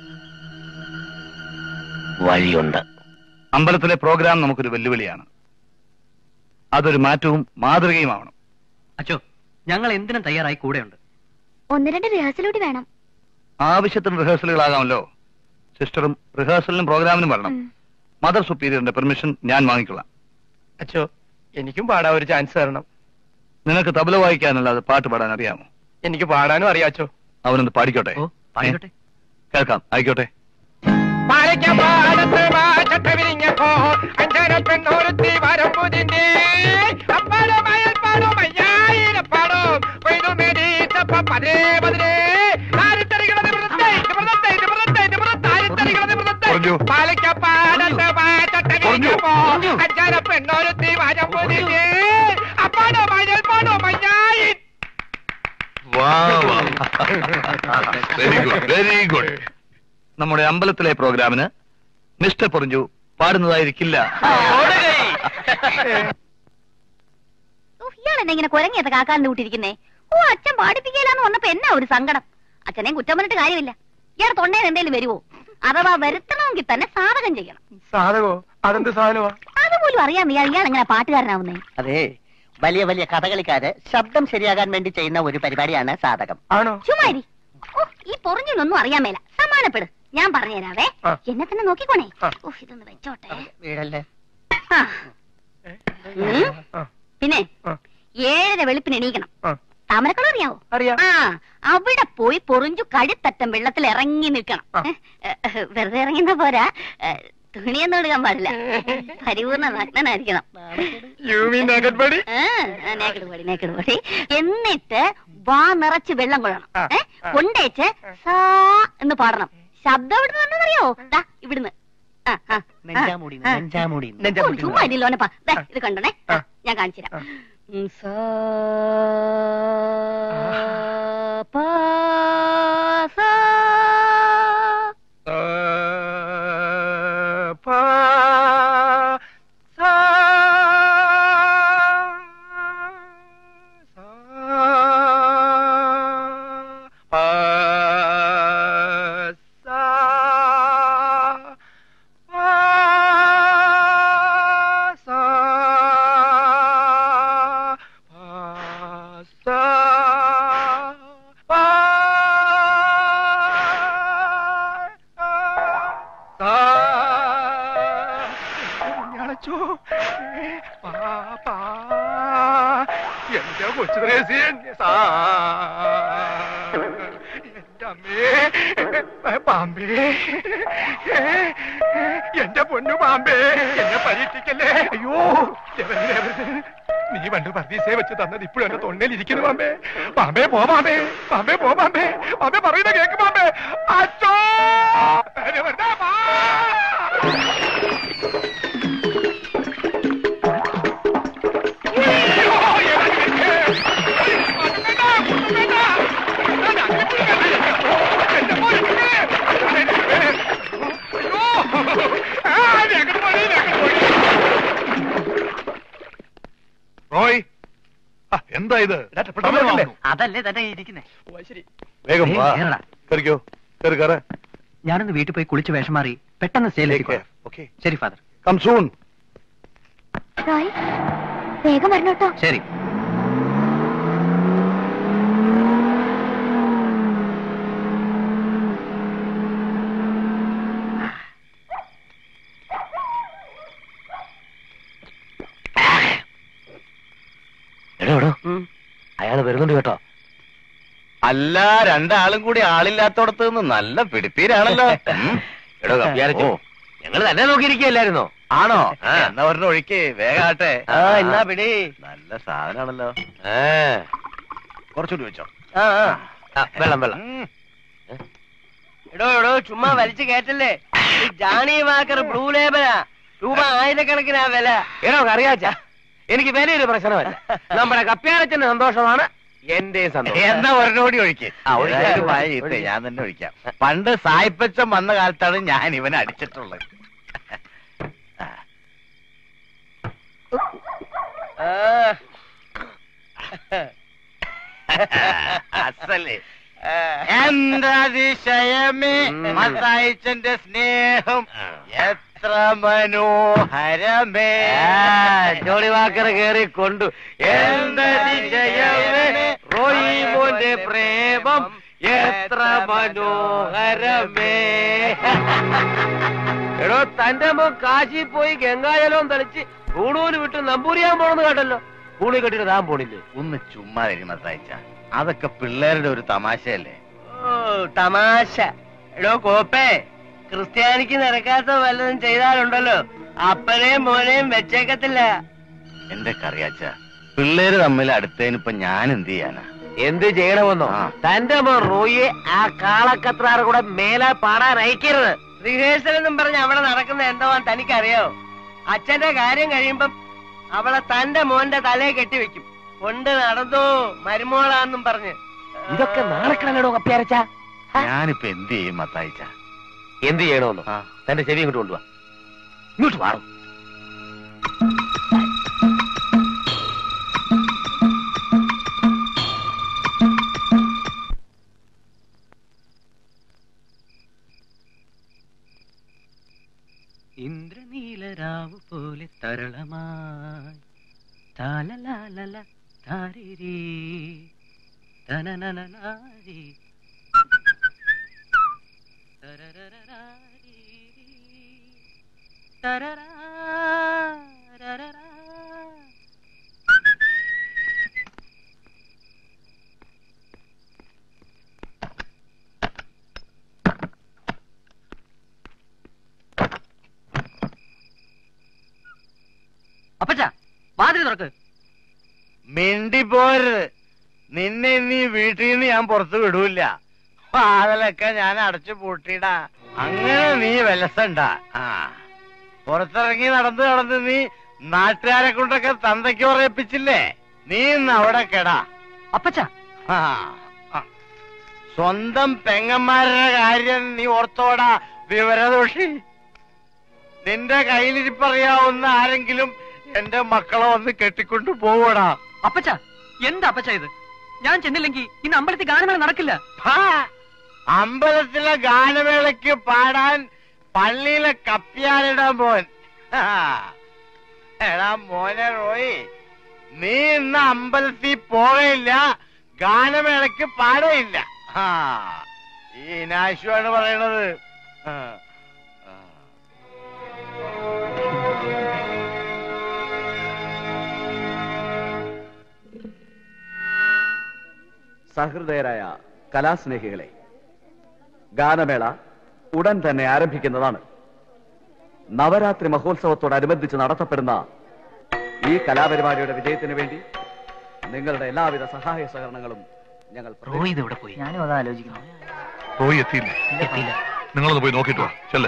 വഴിയുണ്ട് അമ്പലത്തിലെ പ്രോഗ്രാം നമുക്കൊരു വെല്ലുവിളിയാണ് അതൊരു മാറ്റവും മാതൃകയുമാവണം അച്ചോ ഞങ്ങൾ എന്തിനും തയ്യാറായി കൂടെയുണ്ട് ഒന്ന് രണ്ട് റിഹേഴ്സൽ കൂടി വേണം ആവശ്യത്തിന് റിഹേഴ്സലുകളാകാമല്ലോ സിസ്റ്ററും റിഹേഴ്സലിനും പ്രോഗ്രാമിനും വരണം ഉം. മദർ സുപ്പീരിയറിന്റെ പെർമിഷൻ ഞാൻ വാങ്ങിക്കൊള്ളാം അച്ഛോ എനിക്കും പാടാൻ ഒരു ചാൻസ് തരണം നിനക്ക് തബല വായിക്കാനല്ലാതെ പാട്ട് പാടാൻ അറിയാമോ എനിക്ക് പാടാനും അറിയാച്ചോ അവനൊന്ന് പാടിക്കോട്ടെ ഓ പാടിക്കോട്ടെ കേൾക്കാം ആയിക്കോട്ടെ പാലയ്ക്കപ്പാടത്ത് വാചട്ട വിരിഞ്ഞപ്പോ അഞ്ചര പെണ്ണോരുത്തി വരമ്പുതിന്റെ അപ്പാടും അയൽപ്പാടും അയ്യായിരപ്പാടും കൊയ്തു മേടിച്ചപ്പ പതേ പതിനേ ആരിത്തറികളത് വൃത്തേ വൃത്തേ വൃത്തേ വൃത്തേ ആരിത്തറികളത് വൃത്തേ പറഞ്ഞു. പാലയ്ക്കപ്പാടത്ത് വാചട്ട വിരിഞ്ഞപ്പോ അഞ്ചര പെണ്ണോരുത്തി വരമ്പുതിന്റെ അപ്പാടും അയൽപ്പാടും അയ്യായി വെരി ഗുഡ് വെരി ഗുഡ് നമ്മുടെ അമ്പലത്തിലെ പ്രോഗ്രാമിന് മിസ്റ്റർ പൊറിഞ്ചു പാടുന്നതായിരിക്കില്ല ഇയാളെന്നെ ഇങ്ങനെ കുരങ്ങിയത് കാക്കാലിന്റെ കൂട്ടിരിക്കുന്നേ ഓ അച്ഛൻ പാടിപ്പിക്കലാന്ന് വന്നപ്പോ എന്നാ ഒരു സങ്കടം അച്ഛനെ കുറ്റം പറഞ്ഞിട്ട് കാര്യമില്ല ഇയാളെ തൊണ്ടയിൽ എന്തേലും വരുവോ അഥവാ വരുത്തണമെങ്കിൽ തന്നെ സാധകം ചെയ്യണം സാധകോ അതെന്ത് സാധനമാ അതുപോലും അറിയാൻ ഇയാൾ ഇയാൾ എങ്ങനെ പാട്ടുകാരനാവുന്നേ അതെ വലിയ വലിയ കഥകളിക്കാര് ശബ്ദം ശരിയാകാൻ വേണ്ടി ചെയ്യുന്ന ഒരു പരിപാടിയാണ് സാധകം ആണോ ചുമ്മാരി ഓ ഈ പൊറിഞ്ഞൊന്നും അറിയാൻ മേല സമാനപ്പെട് ഞാൻ പറഞ്ഞുതരാവേ ആ. എന്നെ തന്നെ നോക്കിക്കോണേ ആ. ഓ ഇതൊന്ന് വെച്ചോട്ടെ വീടല്ലേ ആ. ഉം. ആ. പിന്നെ ആ. ഏഴര വെളുപ്പിന് എണീക്കണം ആ. താമരക്കുളം അറിയാവോ അറിയാം ആ അവിടെ പോയി പൊറിഞ്ചു കഴുത്തറ്റം വെള്ളത്തിൽ ഇറങ്ങി നിൽക്കണം ആ. ഏ, ഏ, വെറുതെ ഇറങ്ങുന്ന പോരാ ഏ, തുണിയൊന്നും എടുക്കാൻ പാടില്ല പരിപൂർണ നഗ്നനായിരിക്കണം യു മീൻ അകൻപടി ആ, ആ, നേക്കട് പൊടി, നേക്കട് പൊടി. എന്നിട്ട് വാ നിറച്ച് വെള്ളം കൊള്ളണം ആ, ഏ ആ. കൊണ്ടേച്ച് സാ എന്ന് പാടണം ശബ്ദം എവിടെ നിന്നറിയോ ദാ ഇവിടുന്ന് ആ, ആ, ആ. നെഞ്ചാമൂടി ആ. നെഞ്ചാമൂടി ഓ, ചുമ്മാ ഇല്ലോനപ്പാ ദാ ഇത് കണ്ടോണേ ആ. ഞാൻ കാണിച്ചു തരാം ആ. ഉം, സാ, പാ, സാ. പാ സാ പാ സാ പാ സാ പാ സാ പാ ഞാളച്ചോ പാപ്പാ എന്റെ കൊച്ചു ത്രേസി സാ എന്റെ അമ്മേ പാമ്പേ എന്റെ പൊന്നു പാമ്പേ എന്നെ പരീക്ഷിക്കല്ലേ അയ്യോ ദേവനെ, ദേവനെ. നീ പണ്ട് പർദീസേ വെച്ച് തന്നത് ഇപ്പോഴും എന്റെ തൊണ്ടയിൽ ഇരിക്കുന്നു പാമ്പേ പാമ്പേ പോ പാമ്പേ പാമ്പേ പോ പാമ്പേ പാമ്പേ പറയുന്ന കേക്ക് പാമ്പേ അച്ചോ ദേവനെ, പാ. അയ്യോ എന്താ ഇത് സമയമാകുന്നു. അതല്ലേ തന്നെ ഇരിക്കുന്നേ വേഗം വാ ഏയ്, കേറടാ. കയറിക്കോ കയറി കയറ ഞാനൊന്ന് വീട്ടിൽ പോയി കുളിച്ച് വേഷം മാറി പെട്ടെന്ന് സ്റ്റേയിലേക്ക് ഓക്കെ ശരി ഫാദർ കം സൂൺ റോയ് വേഗം വരണോട്ടോ ശരി എടോ എടോ അയാള് വരുന്നുണ്ട് കേട്ടോ അല്ല രണ്ടാളും കൂടി ആളില്ലാത്തോടത്ത് നിന്ന് നല്ല പിടിപ്പീരാണല്ലോ ഉം. എടോ കപ്പിയാരച്ചോ ഓ. ഞങ്ങൾ തന്നെ നോക്കിയിരിക്കുകയല്ലായിരുന്നോ ആണോ എന്നാ ഒരെണ്ണം ഒഴിക്ക് വേഗാട്ടെ ആ എന്നാ പിടി നല്ല സാധനാണല്ലോ കുറച്ചുകൂടി വെച്ചോ ആ ആ. ആ, വെള്ളം വെള്ളം എടോ എടോ ചുമ്മാ വലിച്ചു കേട്ടല്ലേ ഈ ജാണി വാക്കർ ബ്ലൂ ലേബലാ രൂപ ആയിരക്കണക്കിനാ വില എടോ അറിയാച്ച എനിക്ക് വലിയൊരു പ്രശ്നമല്ല നമ്മുടെ കപ്പ്യാരച്ചന്റെ സന്തോഷമാണ് എന്റെ സന്തോഷം എന്നാ ഒരെണ്ണം കൂടി ഒഴിക്ക് ആ, ഒഴിക്ക്. ഏതായാലും വായ ചീത്ത, ഞാൻ തന്നെ ഒഴിക്കാം പണ്ട് സായിപ്പച്ചൻ വന്ന കാലത്താണ് ഞാൻ ഇവനെ അടിച്ചിട്ടുള്ളത് ആ. അസല് എന്താ അതിശയമേ മത്തായിച്ചന്റെ സ്നേഹം എത്ര മനോഹരമേ ജോളി വാക്കർ കേറി കൊണ്ടു എന്തതിശയമേ റോയി മോന്റെ പ്രേമം എത്ര മനോഹരമേ എടോ തന്റെ മോൻ കാശി പോയി ഗംഗാജലവും തളിച്ച് ഊണൂര് വിട്ട് നമ്പൂരിയാൻ പോണെന്ന് കേട്ടല്ലോ പൂളി കെട്ടിട്ട് താൻ പോണില്ലേ ഒന്ന് ചുമ്മാ മത്തായിച്ച അതൊക്കെ പിള്ളേരുടെ ഒരു തമാശയല്ലേ ഓ തമാശ എടോ കോപ്പേ ക്രിസ്ത്യാനിക്ക് നിരക്കാത്ത വല്ലതും ചെയ്താലുണ്ടല്ലോ അപ്പനെയും മോനെയും വെച്ചേക്കത്തില്ല എന്റെ കറിയാച്ച പിള്ളേര് തമ്മിൽ അടുത്തതിനിപ്പൊ ഞാൻ എന്ത് ചെയ്യാനാ എന്ത് ചെയ്യണമെന്നോ ആ. തന്റെ മോൻ റോയിയെ ആ കാളക്കത്രാറ് കൂടെ മേലെ പാടാൻ അയക്കരുത് റിഹേഴ്സൽ എന്നും പറഞ്ഞ് അവിടെ നടക്കുന്ന എന്തോ തനിക്കറിയോ അച്ഛന്റെ കാര്യം കഴിയുമ്പം അവളെ തന്റെ മോന്റെ തലയെ കെട്ടിവെക്കും കൊണ്ട് നടന്നോ മരുമോളാന്നും പറഞ്ഞ് ഇതൊക്കെ നാണക്കണല്ലോ കപ്പിയരച്ച ഞാനിപ്പോ എന്ത് ചെയ്യും മത്തായിച്ച എന്ത് ചെയ്യണമെന്നോ ആ. തന്റെ ചെവി ഇങ്ങോട്ട് കൊണ്ടുവാ ഇങ്ങോട്ട് മാറും ഇന്ദ്രനീലരാവ് പോലെ തരളമായി താലലാലല താരിരീ തനനനനാരി തരരരരാരീ തരരാ രരരാ. അപ്പച്ച വാതിൽ തുറക്ക് മിണ്ടി പോരുത് നിന്നെ നീ വീട്ടിൽ നിന്ന് ഞാൻ പുറത്തു വിടൂല വാതിലൊക്കെ ഞാൻ അടച്ചു പൂട്ടിയിടാ അങ്ങനെ നീ വിലസണ്ട ആ പുറത്തിറങ്ങി നടന്ന് നടന്ന് നീ നാട്ടുകാരെ കൊണ്ടൊക്കെ തന്തയ്ക്ക് പറയിപ്പിച്ചില്ലേ നീ ഇന്ന് അവിടെ കെടാ അപ്പച്ച ആ, ആ. സ്വന്തം പെങ്ങന്മാരുടെ കാര്യം നീ ഓർത്തോടാ വിവരദോഷി നിന്റെ കയ്യിലിരിപ്പറിയാവുന്ന ആരെങ്കിലും എന്റെ മക്കളെ വന്ന് കെട്ടിക്കൊണ്ടു പോവടാ അപ്പച്ച എന്താ അപ്പച്ച ഇത് ഞാൻ ചെന്നില്ലെങ്കിൽ ഇന്ന് അമ്പലത്തിൽ ഗാനമേള നടക്കില്ല ഹാ, അമ്പലത്തിലെ ഗാനമേളയ്ക്ക് പാടാൻ പള്ളിയിലെ കപ്പ്യാരുടെ മോൻ ഹാ. എടാ മോനെ റോയി നീ ഇന്ന് അമ്പലത്തിൽ പോകയില്ല ഗാനമേളയ്ക്ക് പാടയില്ല ഹാ. ഈ നാശുവാണ് പറയണത് ആ. ആ. സഹൃദയരായ കലാസ്നേഹികളെ ഗാനമേള ഉടൻ തന്നെ ആരംഭിക്കുന്നതാണ് നവരാത്രി മഹോത്സവത്തോടനുബന്ധിച്ച് നടത്തപ്പെടുന്ന ഈ കലാപരിപാടിയുടെ വിജയത്തിന് വേണ്ടി നിങ്ങളുടെ എല്ലാവിധ സഹായ സഹകരണങ്ങളും ഞങ്ങൾ റോയ് ഇത് എവിടെ പോയി ഞാനും അതാ ആലോചിക്കുന്നു പോയി എത്തിയില്ലേ എത്തിയില്ല നിങ്ങളൊന്ന് പോയി നോക്കിയിട്ട് വാ ചെല്ലേ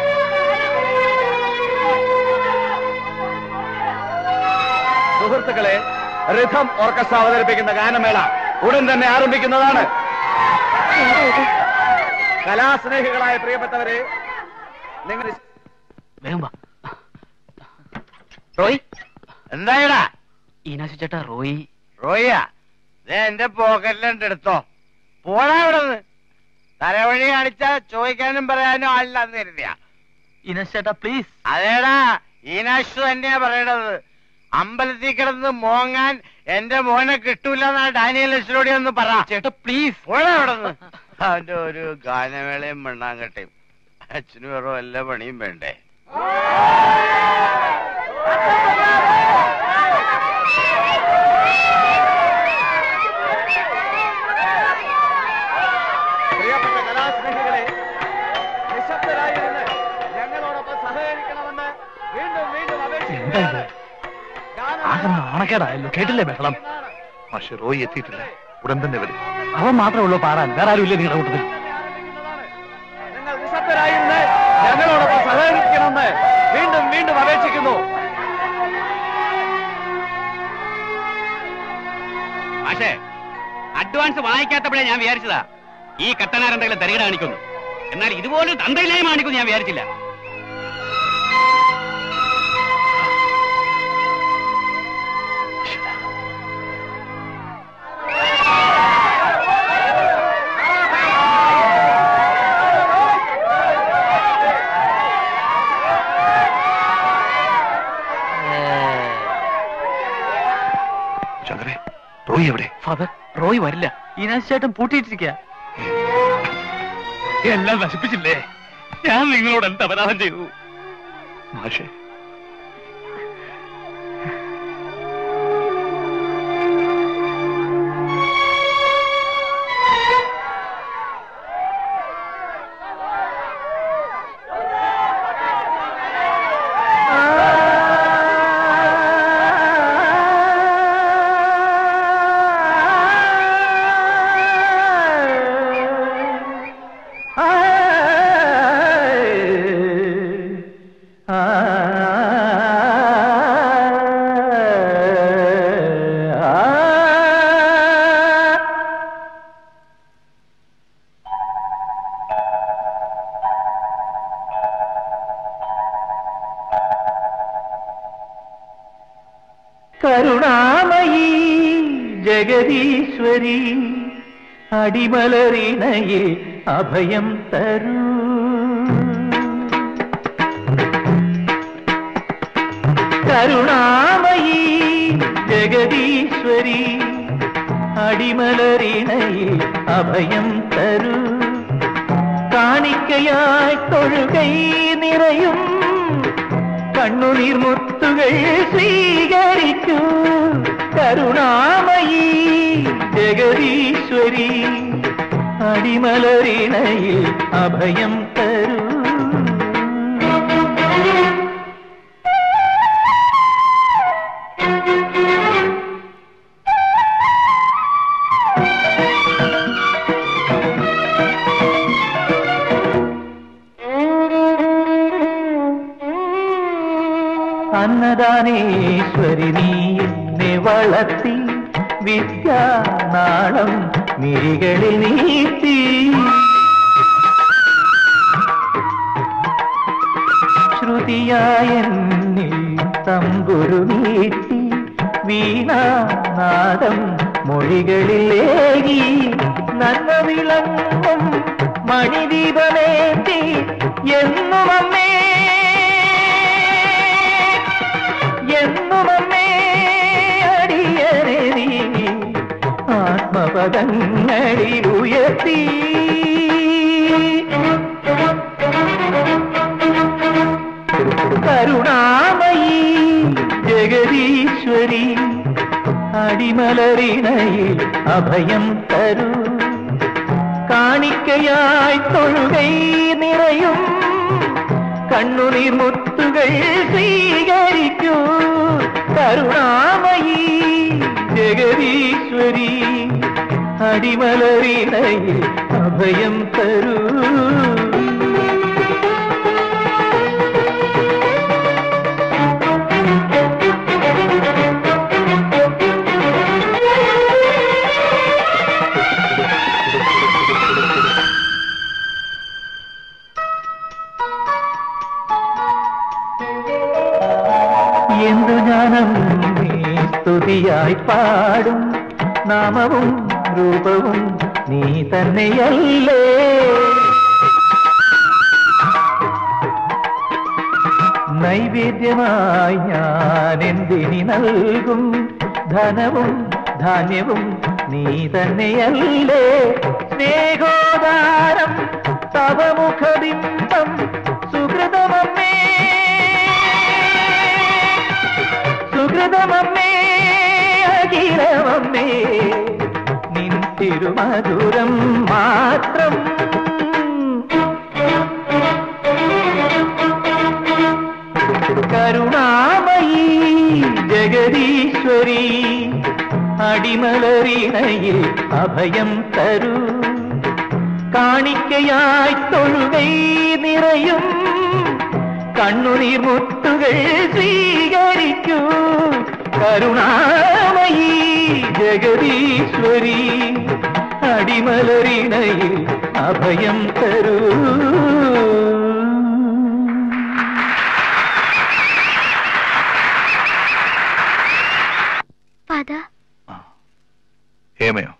സുഹൃത്തുക്കളെ റിഥം ഓർക്കസ്ട്ര അവതരിപ്പിക്കുന്ന ഗാനമേള ഉടൻ തന്നെ ആരംഭിക്കുന്നതാണ് കലാസ്നേഹികളായ പ്രിയപ്പെട്ടവരെ നിങ്ങൾ വേഗം വാ റോയ് എന്തായടാ ഈനാശു ചേട്ടാ റോയ് റോയ്യ ദേ എന്റെ പോക്കറ്റിലുണ്ട് എടുത്തോ പോടാ ഇവിടെ നിന്ന് തലവഴി കാണിച്ചാ ചോദിക്കാനും പറയാനും ആളില്ലാന്ന് കരുതിയ ഈനാശു ചേട്ടാ പ്ലീസ് അതേടാ ഈനാശു തന്നെയാ പറയണത് അമ്പലത്തിൽ കിടന്ന് മോങ്ങാൻ എന്റെ മോനെ കിട്ടൂലെന്നാ ഡാനിയൽ ലക്ഷ്മണോടി ഒന്ന് പറ ചേട്ടാ പ്ലീസ് പോടാ അവിടെ നിന്ന് അവന്റെ ഒരു ഗാനമേളയും മണ്ണാങ്കട്ടയും അച്ഛന് വേറെ വല്ല പണിയും വേണ്ടേ പ്രിയപ്പെട്ട കലാസ്നേഹികളെ നിശബ്ദരായിരുന്ന് ഞങ്ങളോടൊപ്പം സഹകരിക്കണമെന്ന് വീണ്ടും വീണ്ടും അപേക്ഷിക്കുകയാണ് ആകെ നാണക്കേടായല്ലോ കേട്ടില്ലേ ബഹളം മാഷെ റോയി എത്തിയിട്ടില്ല ഉടൻ തന്നെ വരും അവൻ മാത്രമേ ഉള്ളൂ പാടാൻ വേറെ ആരും ഇല്ലേ നിങ്ങളുടെ കൂട്ടത്തിൽ നിങ്ങൾ നിശബ്ദരായിരുന്ന് ഞങ്ങളോടൊപ്പം സഹകരിക്കണമെന്ന് വീണ്ടും വീണ്ടും അപേക്ഷിക്കുന്നു പക്ഷേ അഡ്വാൻസ് വാങ്ങിക്കാത്തപ്പോഴേ ഞാൻ വിചാരിച്ചതാ ഈ കട്ടനാരെന്തെങ്കിലും തരികട കാണിക്കുന്നു എന്നാൽ ഇതുപോലെ തന്തയിലായി കാണിക്കുന്നു ഞാൻ വിചാരിച്ചില്ല ചന്ദ്രേ റോയി എവിടെ ഫാദർ റോയ് വരില്ല ഈനാശു ചേട്ടൻ പൂട്ടിയിട്ടിരിക്കുക എല്ലാം നശിപ്പിച്ചില്ലേ ഞാൻ നിങ്ങളോട് എന്ത് അപരാധം ചെയ്തു മാഷെ കരുണാമയി ജഗദീശ്വരി അടിമലറിണയിൽ അഭയം തരൂ കരുണാമയി ജഗദീശ്വരി അടിമലറിണയിൽ അഭയം തരൂ കാണിക്കയായി തൊഴുകൈ നിറയും കണ്ണുനീർ മുത്തുകൾ സ്വീകരിക്കൂ കരുണാമയി ജഗദീശ്വരി അടിമലറിണയിൽ അഭയം തരൂ അന്നദാനേശ്വരി നീ എന്നെ വളർത്തി വിദ്യാനാളം മിഴികളിൽ നീട്ടി ശ്രുതിയായ എന്നിൽ തമ്പുരു നീട്ടി വീണാനാദം മൊഴികളിലേകി നന്മ വിളങ്ങും മണിദീപമേന്തി എന്നും അമ്മേ എന്നുമമ്മേ അടിയനെ നീ ആത്മപദങ്ങളിൽ ഉയർത്തി കരുണാമയി ജഗദീശ്വരി അടിമലറിണയിൽ അഭയം തരൂ കാണിക്കയായി തൊഴുകൈ നിറയും കണ്ണുനീർ മുത്തുകൾ സ്വീകരിക്കൂ കരുണാമയി ജഗദീശ്വരി അടിമലറിണയിൽ അഭയം തരൂ പാടി പാടും നാമവും രൂപവും നീ തന്നെയല്ലേ നൈവേദ്യമായി ഞാൻ എന്തിനി നൽകും ധനവും ധാന്യവും നീ തന്നെയല്ലേ സ്നേഹോദാരം തവമുഖബിംബം സുഹൃതമമ്മേ സുഹൃതമമ്മേ അഖിലമമ്മേ നിൻ തിരുമധുരം മാത്രം കരുണാമയി ജഗദീശ്വരി അടിമലറിണയിൽ അഭയം തരൂ കാണിക്കയായി തൊഴുകൈ നിറയും കണ്ണുനീർ മുത്തുകൾ സ്വീകരിക്കൂ കരുണാമയി ജഗദീശ്വരി അടിമലറിണയിൽ അഭയം തരൂ ഫാദർ ഹേമയോ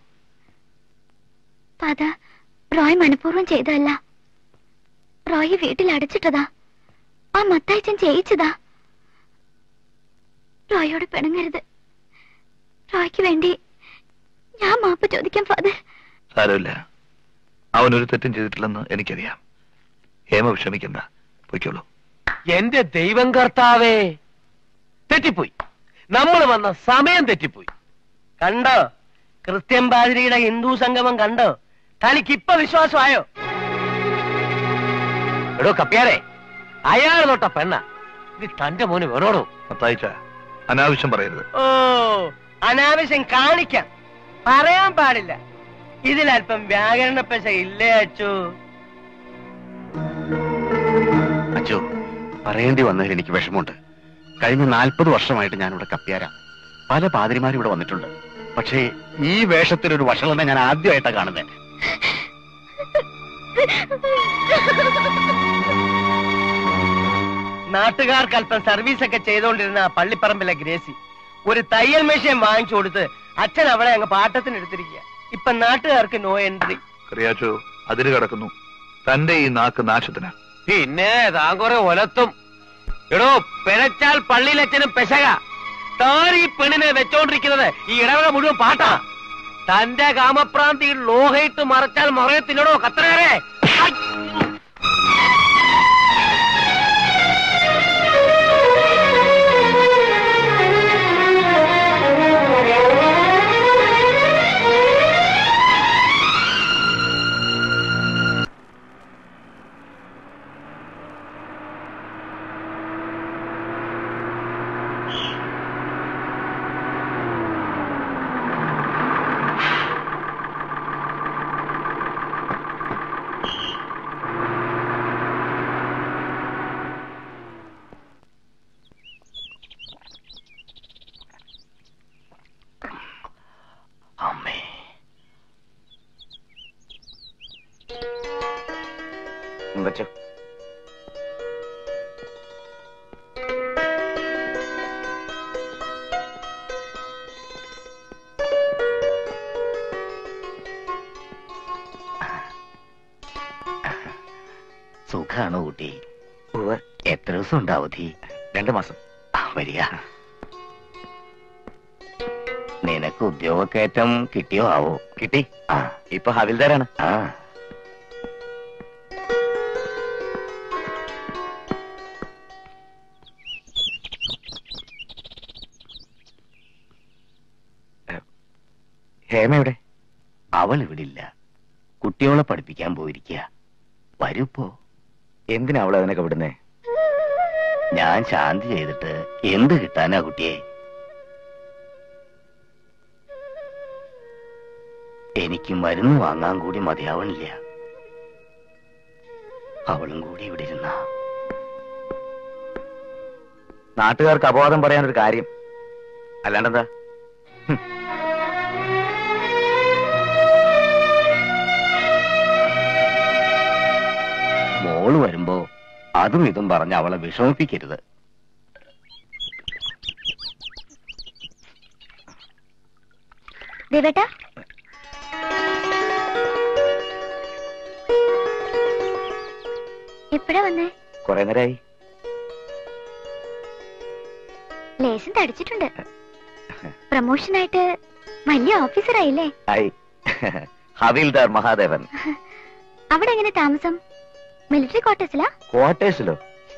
ഫാദർ റോയ് മനഃപൂർവ്വം ചെയ്തതല്ല റോയ് വീട്ടിൽ അടച്ചിട്ടതാ ആ മത്തായിച്ചൻ ചെയ്യിച്ചതാ റോയോട് പിണങ്ങരുത് റോയ്ക്ക് വേണ്ടി ഞാൻ മാപ്പ് ചോദിക്കാം ഫാദർ സാരമില്ല അവനൊരു തെറ്റും ചെയ്തിട്ടില്ലെന്ന് എനിക്കറിയാം ഹേമ വിഷമിക്കണ്ട പൊയ്ക്കോളൂ എന്റെ ദൈവം കർത്താവേ തെറ്റിപ്പോയി നമ്മൾ വന്ന സമയം തെറ്റിപ്പോയി കണ്ടോ ക്രിസ്ത്യൻ പാതിരിയുടെ ഹിന്ദു സംഗമം കണ്ടോ തനിക്ക് ഇപ്പൊ വിശ്വാസമായോ എടോ കപ്പ്യാരെ അയാൾ തൊട്ട പെണ്ണ ഇത് തന്റെ മോന് വേണോടോ മത്തായിച്ച അനാവശ്യം പറയരുത് ഓ അനാവശ്യം കാണിക്കാം പറയാൻ പാടില്ല ഇതിലല്പം വ്യാകരണ പശ ഇല്ലേ അച്ചു അച്ചോ പറയേണ്ടി വന്നതിൽ എനിക്ക് വിഷമമുണ്ട് കഴിഞ്ഞ നാൽപ്പത് വർഷമായിട്ട് ഞാനിവിടെ കപ്പ്യാര പല പാതിരിമാരും ഇവിടെ വന്നിട്ടുണ്ട് പക്ഷേ ഈ വേഷത്തിൽ ഒരു വഷളനെ ഞാൻ ആദ്യമായിട്ടാണ് കാണുന്നത് നാട്ടുകാർക്ക് അല്പം സർവീസ് ഒക്കെ ചെയ്തുകൊണ്ടിരുന്ന ആ പള്ളിപ്പറമ്പിലെ ഗ്രേസി ഒരു തയ്യൽ മെഷീൻ വാങ്ങിച്ചു കൊടുത്ത് അച്ഛൻ അവിടെ അങ്ങ് പാട്ടത്തിന് എടുത്തിരിക്കുക ഇപ്പൊ നാട്ടുകാർക്ക് നോ എൻട്രി കറിയാച്ചോ അതിര് കിടക്കുന്നു തന്റെ ഈ നാക്ക് നാശത്തിനാ പിന്നെ താൻ കുറെ ഒലത്തും എടോ പിഴച്ചാൽ പള്ളിയിലച്ഛനും പെശക താൻ ഈ പെണ്ണിനെ വെച്ചോണ്ടിരിക്കുന്നത് ഈ ഇടവക മുഴുവൻ പാട്ടാ തന്റെ കാമപ്രാന്തി ലോഹയിട്ട് മറച്ചാൽ മറയത്തില്ലടോ കത്രേറെ അമ്മേ വെച്ചോ സുഖാണോ കുട്ടി എത്ര ദിവസം ഉണ്ട് അവധി രണ്ടു മാസം വരിക നിനക്ക് ഉദ്യോഗക്കയറ്റം കിട്ടിയോ ആവോ കിട്ടി ആ ഇപ്പൊ ഹവിൽദാരാണ് ആ ഹേമയുടെ അവൾ ഇവിടില്ല കുട്ടികളെ പഠിപ്പിക്കാൻ പോയിരിക്കുക വരുപ്പോ എന്തിനാ അവൾ അതിനൊക്കെ വിടുന്നേ ഞാൻ ശാന്തി ചെയ്തിട്ട് എന്ത് കിട്ടാനാ കുട്ടിയെ എനിക്ക് മരുന്ന് വാങ്ങാൻ കൂടി മതിയാവണില്ല അവളും കൂടി ഇവിടെ ഇരുന്ന നാട്ടുകാർക്ക് അപവാദം പറയാനൊരു കാര്യം അല്ലാണ്ടെന്താ ഹും. മോള് വരുമ്പോ അതും ഇതും പറഞ്ഞ് അവളെ വിഷമിപ്പിക്കരുത് ദേവേട്ടാ എപ്പോഴാ വന്നേ കുറെ നേരമായി ലേശം തടിച്ചിട്ടുണ്ട് പ്രമോഷനായിട്ട് വലിയ ഓഫീസറായില്ലേ ആയി ഹവീൽദാർ മഹാദേവൻ അവിടെ എങ്ങനെ താമസം മിലിറ്ററി ക്വാർട്ടേഴ്സിലാ ക്വാർട്ടേഴ്സിലോ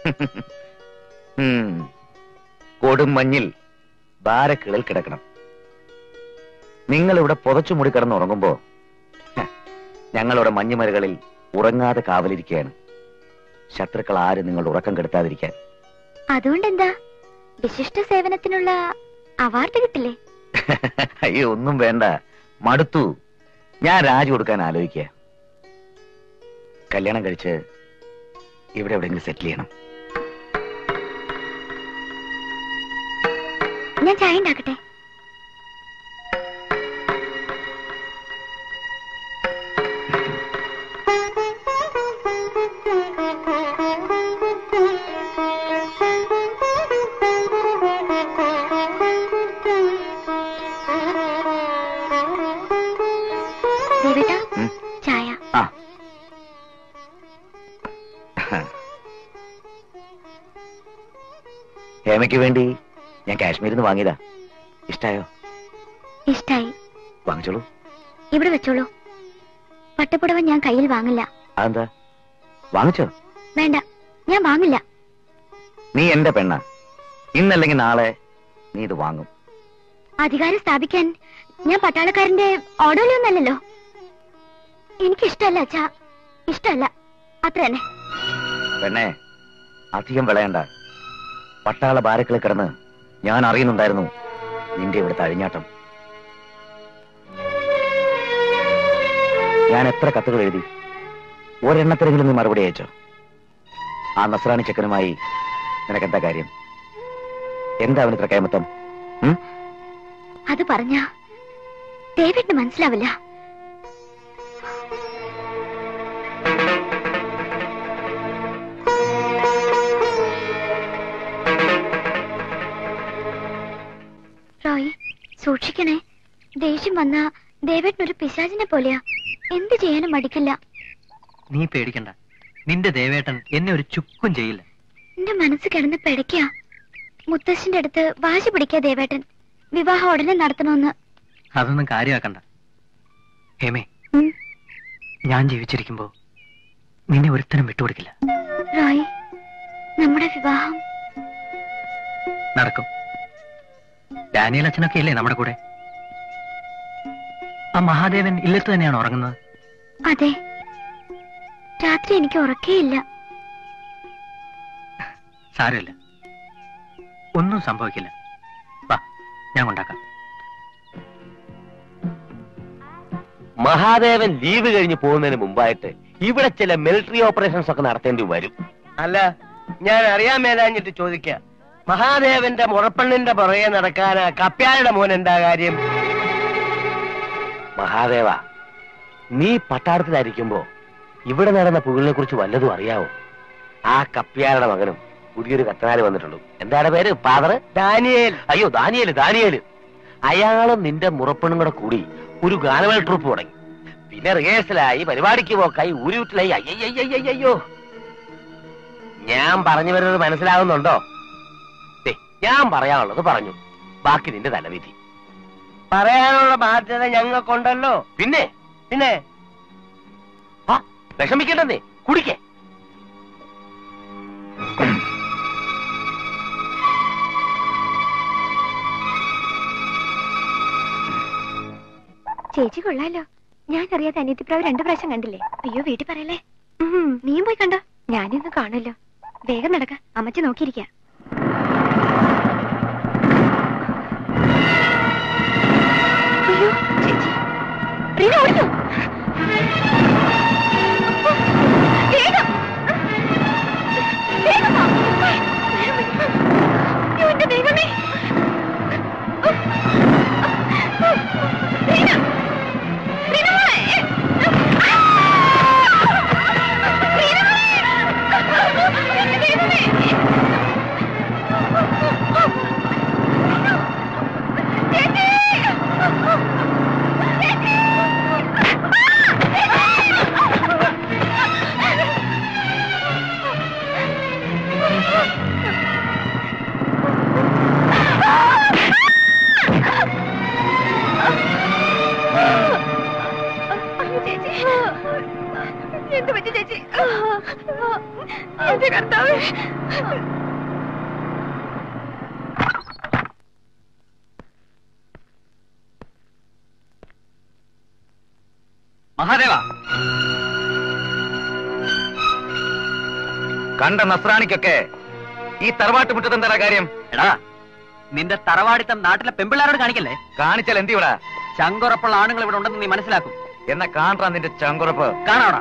ഉം. കൊടും മഞ്ഞിൽ ബാരക്കുകളിൽ കിടക്കണം നിങ്ങൾ ഇവിടെ പുതച്ചു മൂടി കിടന്നുറങ്ങുമ്പോ ഹ, ഞങ്ങളിവിടെ മഞ്ഞുമലകളിൽ ഉറങ്ങാതെ കാവലിരിക്കുകയാണ് ശത്രുക്കൾ ആരും നിങ്ങളുടെ ഉറക്കം കെടുത്താതിരിക്കാൻ അതുകൊണ്ടെന്താ വിശിഷ്ട സേവനത്തിനുള്ള അവാർഡ് കിട്ടില്ലേ അയ്യോ ഒന്നും വേണ്ട മടുത്തു ഞാൻ രാജി കൊടുക്കാൻ ആലോചിക്കുക കല്യാണം കഴിച്ച് ഇവിടെ എവിടെയെങ്കിലും സെറ്റിൽ ചെയ്യണം ഞാൻ ചായ ഉണ്ടാക്കട്ടെ ദേവേട്ടാ ഉം. ചായ ആ ഹേമയ്ക്ക് വേണ്ടി ഞാൻ കാശ്മീരിൽ നിന്ന് വാങ്ങിയതാ ഇഷ്ടായോ ഇഷ്ടായി വാങ്ങിച്ചോളൂ ഇവിടെ വെച്ചോളൂ പട്ടുപുടവ ഞാൻ കയ്യിൽ വാങ്ങില്ല അതെന്താ വാങ്ങിച്ചോ വേണ്ട ഞാൻ വാങ്ങില്ല നീ എന്റെ പെണ്ണ ഇന്നല്ലെങ്കിൽ നാളെ നീ ഇത് വാങ്ങും അധികാരം സ്ഥാപിക്കാൻ ഞാൻ പട്ടാളക്കാരന്റെ ഓടോലൊന്നല്ലല്ലോ എനിക്കിഷ്ടല്ല അച്ഛാ ഇഷ്ടല്ല അത്ര തന്നെ പെണ്ണെ അധികം വിളയണ്ട പട്ടാള ബാരക്കളിൽ കിടന്ന് ഞാൻ അറിയുന്നുണ്ടായിരുന്നു നിന്റെ ഇവിടുത്തെ അഴിഞ്ഞാട്ടം ഞാൻ എത്ര കത്തുകൾ എഴുതി ഒരെണ്ണത്തിനെങ്കിലും നീ മറുപടി അയച്ചോ ആ നസ്രാണി ചെക്കനുമായി നിനക്കെന്താ കാര്യം എന്താ അവന് ഇത്ര കൈമത്തം അത് പറഞ്ഞ ഡേവിഡിന് മനസ്സിലാവില്ല റോയ് സൂക്ഷിക്കണേ ദേഷ്യം വന്ന ഡേവിഡിനൊരു പിശാചിനെ പോലെയാ എന്ത് ചെയ്യാനും മടിക്കില്ല നീ പേടിക്കണ്ട നിന്റെ ദേവേട്ടൻ എന്നെ ഒരു ചുക്കും ചെയ്യില്ല എന്റെ മനസ്സ് കിടന്ന് പിടയ്ക്കാ മുത്തശ്ശന്റെ അടുത്ത് വാശി പിടിക്കാ ദേവേട്ടൻ വിവാഹം ഉടനെ നടത്തണമെന്ന് അതൊന്നും കാര്യമാക്കണ്ട ഹേമേ ഉം. ഞാൻ ജീവിച്ചിരിക്കുമ്പോ നിന്നെ ഒരുത്തനും വിട്ടുകൊടുക്കില്ല റോയ് നമ്മുടെ വിവാഹം നടക്കും ഡാനിയൽ അച്ഛനൊക്കെ ഇല്ലേ നമ്മുടെ കൂടെ ആ മഹാദേവൻ ഇല്ലത്ത് തന്നെയാണ് ഉറങ്ങുന്നത് അതെ രാത്രി എനിക്ക് ഉറക്കേയില്ല സാരമില്ല ഒന്നും സംഭവിക്കില്ല വാ ഞാൻ കൊണ്ടാക്കാം മഹാദേവൻ ലീവ് കഴിഞ്ഞ് പോകുന്നതിന് മുമ്പായിട്ട് ഇവിടെ ചില മിലിറ്ററി ഓപ്പറേഷൻസ് ഒക്കെ നടത്തേണ്ടി വരും അല്ല ഞാൻ അറിയാൻ മേലാഞ്ഞിട്ട് ചോദിക്ക മഹാദേവന്റെ മുറപ്പെണ്ണിന്റെ പുറകെ നടക്കാനാ കപ്യാരുടെ മോൻ എന്താ കാര്യം മഹാദേവ നീ പട്ടാളത്തിലായിരിക്കുമ്പോ ഇവിടെ നടന്ന പുകളിനെ കുറിച്ച് വല്ലതും അറിയാവോ ആ കപ്പ്യാരുടെ മകനും പുതിയൊരു കത്തനാര് വന്നിട്ടുള്ളൂ എന്താണ് പേര് ഫാദർ ദാനിയേൽ അയ്യോ ദാനിയേല് ദാനിയേല് അയാളും നിന്റെ മുറപ്പെണ്ണും കൂടെ കൂടി ഒരു ഗാനമേള ട്രൂപ്പ് തുടങ്ങി പിന്നെ റിഹേഴ്സലായി പരിപാടിക്ക് പോക്കായി ഊരുവിട്ടിലായി അയ്യയ്യോ ഞാൻ പറഞ്ഞു വരുന്നത് മനസ്സിലാവുന്നുണ്ടോ ദേ, ഞാൻ പറയാനുള്ളത് പറഞ്ഞു ബാക്കി നിന്റെ തലവിധി പറയാനുള്ള ബാധ്യത ഞങ്ങൾക്കുണ്ടല്ലോ പിന്നെ പിന്നെ ആ വിഷമിക്കണ്ടെന്നേ കുടിക്കേ ചേച്ചി കൊള്ളാലോ ഞാൻ അറിയാതെ അനിയത്തിപ്രാവ് രണ്ടു പ്രാവശ്യം കണ്ടില്ലേ അയ്യോ വീട്ടിൽ പറയല്ലേ ഉം, നീയും പോയി കണ്ടോ ഞാനിന്ന് കാണല്ലോ വേഗം നടക്ക അമ്മച്ചി നോക്കിയിരിക്ക അയ്യോ ചേച്ചി റീന ഓടിക്കോ വേഗം വേഗം വാ. അയ്യോ, എന്റെ ദൈവമേ റീന റീന മോളെ. റീന മോളെ. എന്റെ ദൈവമേ. എന്റെ കർത്താവേ മഹാദേവ കണ്ട നസ്രാണിക്കൊക്കെ ഈ തറവാട്ട് മുറ്റത്ത് എന്താ കാര്യം എടാ നിന്റെ തറവാടിത്തം നാട്ടിലെ പെമ്പിള്ളാരോട് കാണിക്കല്ലേ കാണിച്ചാൽ എന്ത് ഇവിടെ ചങ്കുറപ്പുള്ള ആണുങ്ങൾ ഇവിടെ ഉണ്ടെന്ന് നീ മനസ്സിലാക്കും എന്നാ കാണാ നിന്റെ ചങ്കുറപ്പ് കാണാടാ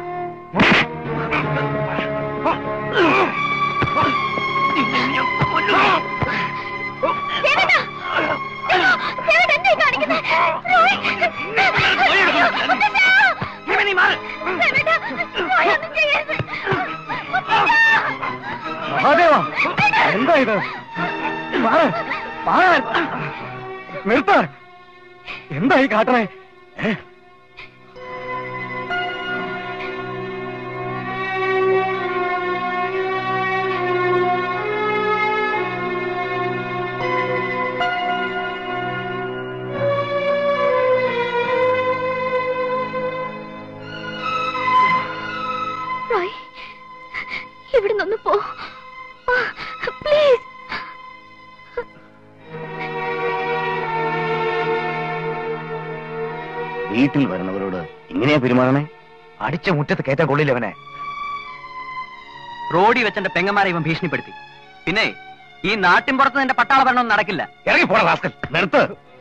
ദേവേട്ടാ! ദേവാ! ദേവേട്ടാ, എന്തായി കാണിക്കുന്നെ? റോയ്! മുത്തശ്ശാ! ദേവേട്ടാ, റോയ് ഒന്നും ചെയ്യരുത്. മഹാദേവ എന്താ ഇത് മാറ്, മാറ്. നിർത്ത് എന്തായി കാട്ടണേ ഏ? റോയ് ഇവിടെ നിന്ന് പോ പ്ലീസ് വീട്ടിൽ വരുന്നവരോട് ഇങ്ങനെയാ പെരുമാറണേ അടിച്ച മുറ്റത്ത് കയറ്റാൻ കൊള്ളില്ല അവനെ റോഡി വെച്ചെന്റെ പെങ്ങന്മാരെ ഇവൻ ഭീഷണിപ്പെടുത്തി പിന്നെ ഈ നാട്ടിൻപുറത്ത് നിന്റെ പട്ടാള ഭരണം നടക്കില്ല ഇറങ്ങി പോടാ റാസ്കൽ നിർത്ത്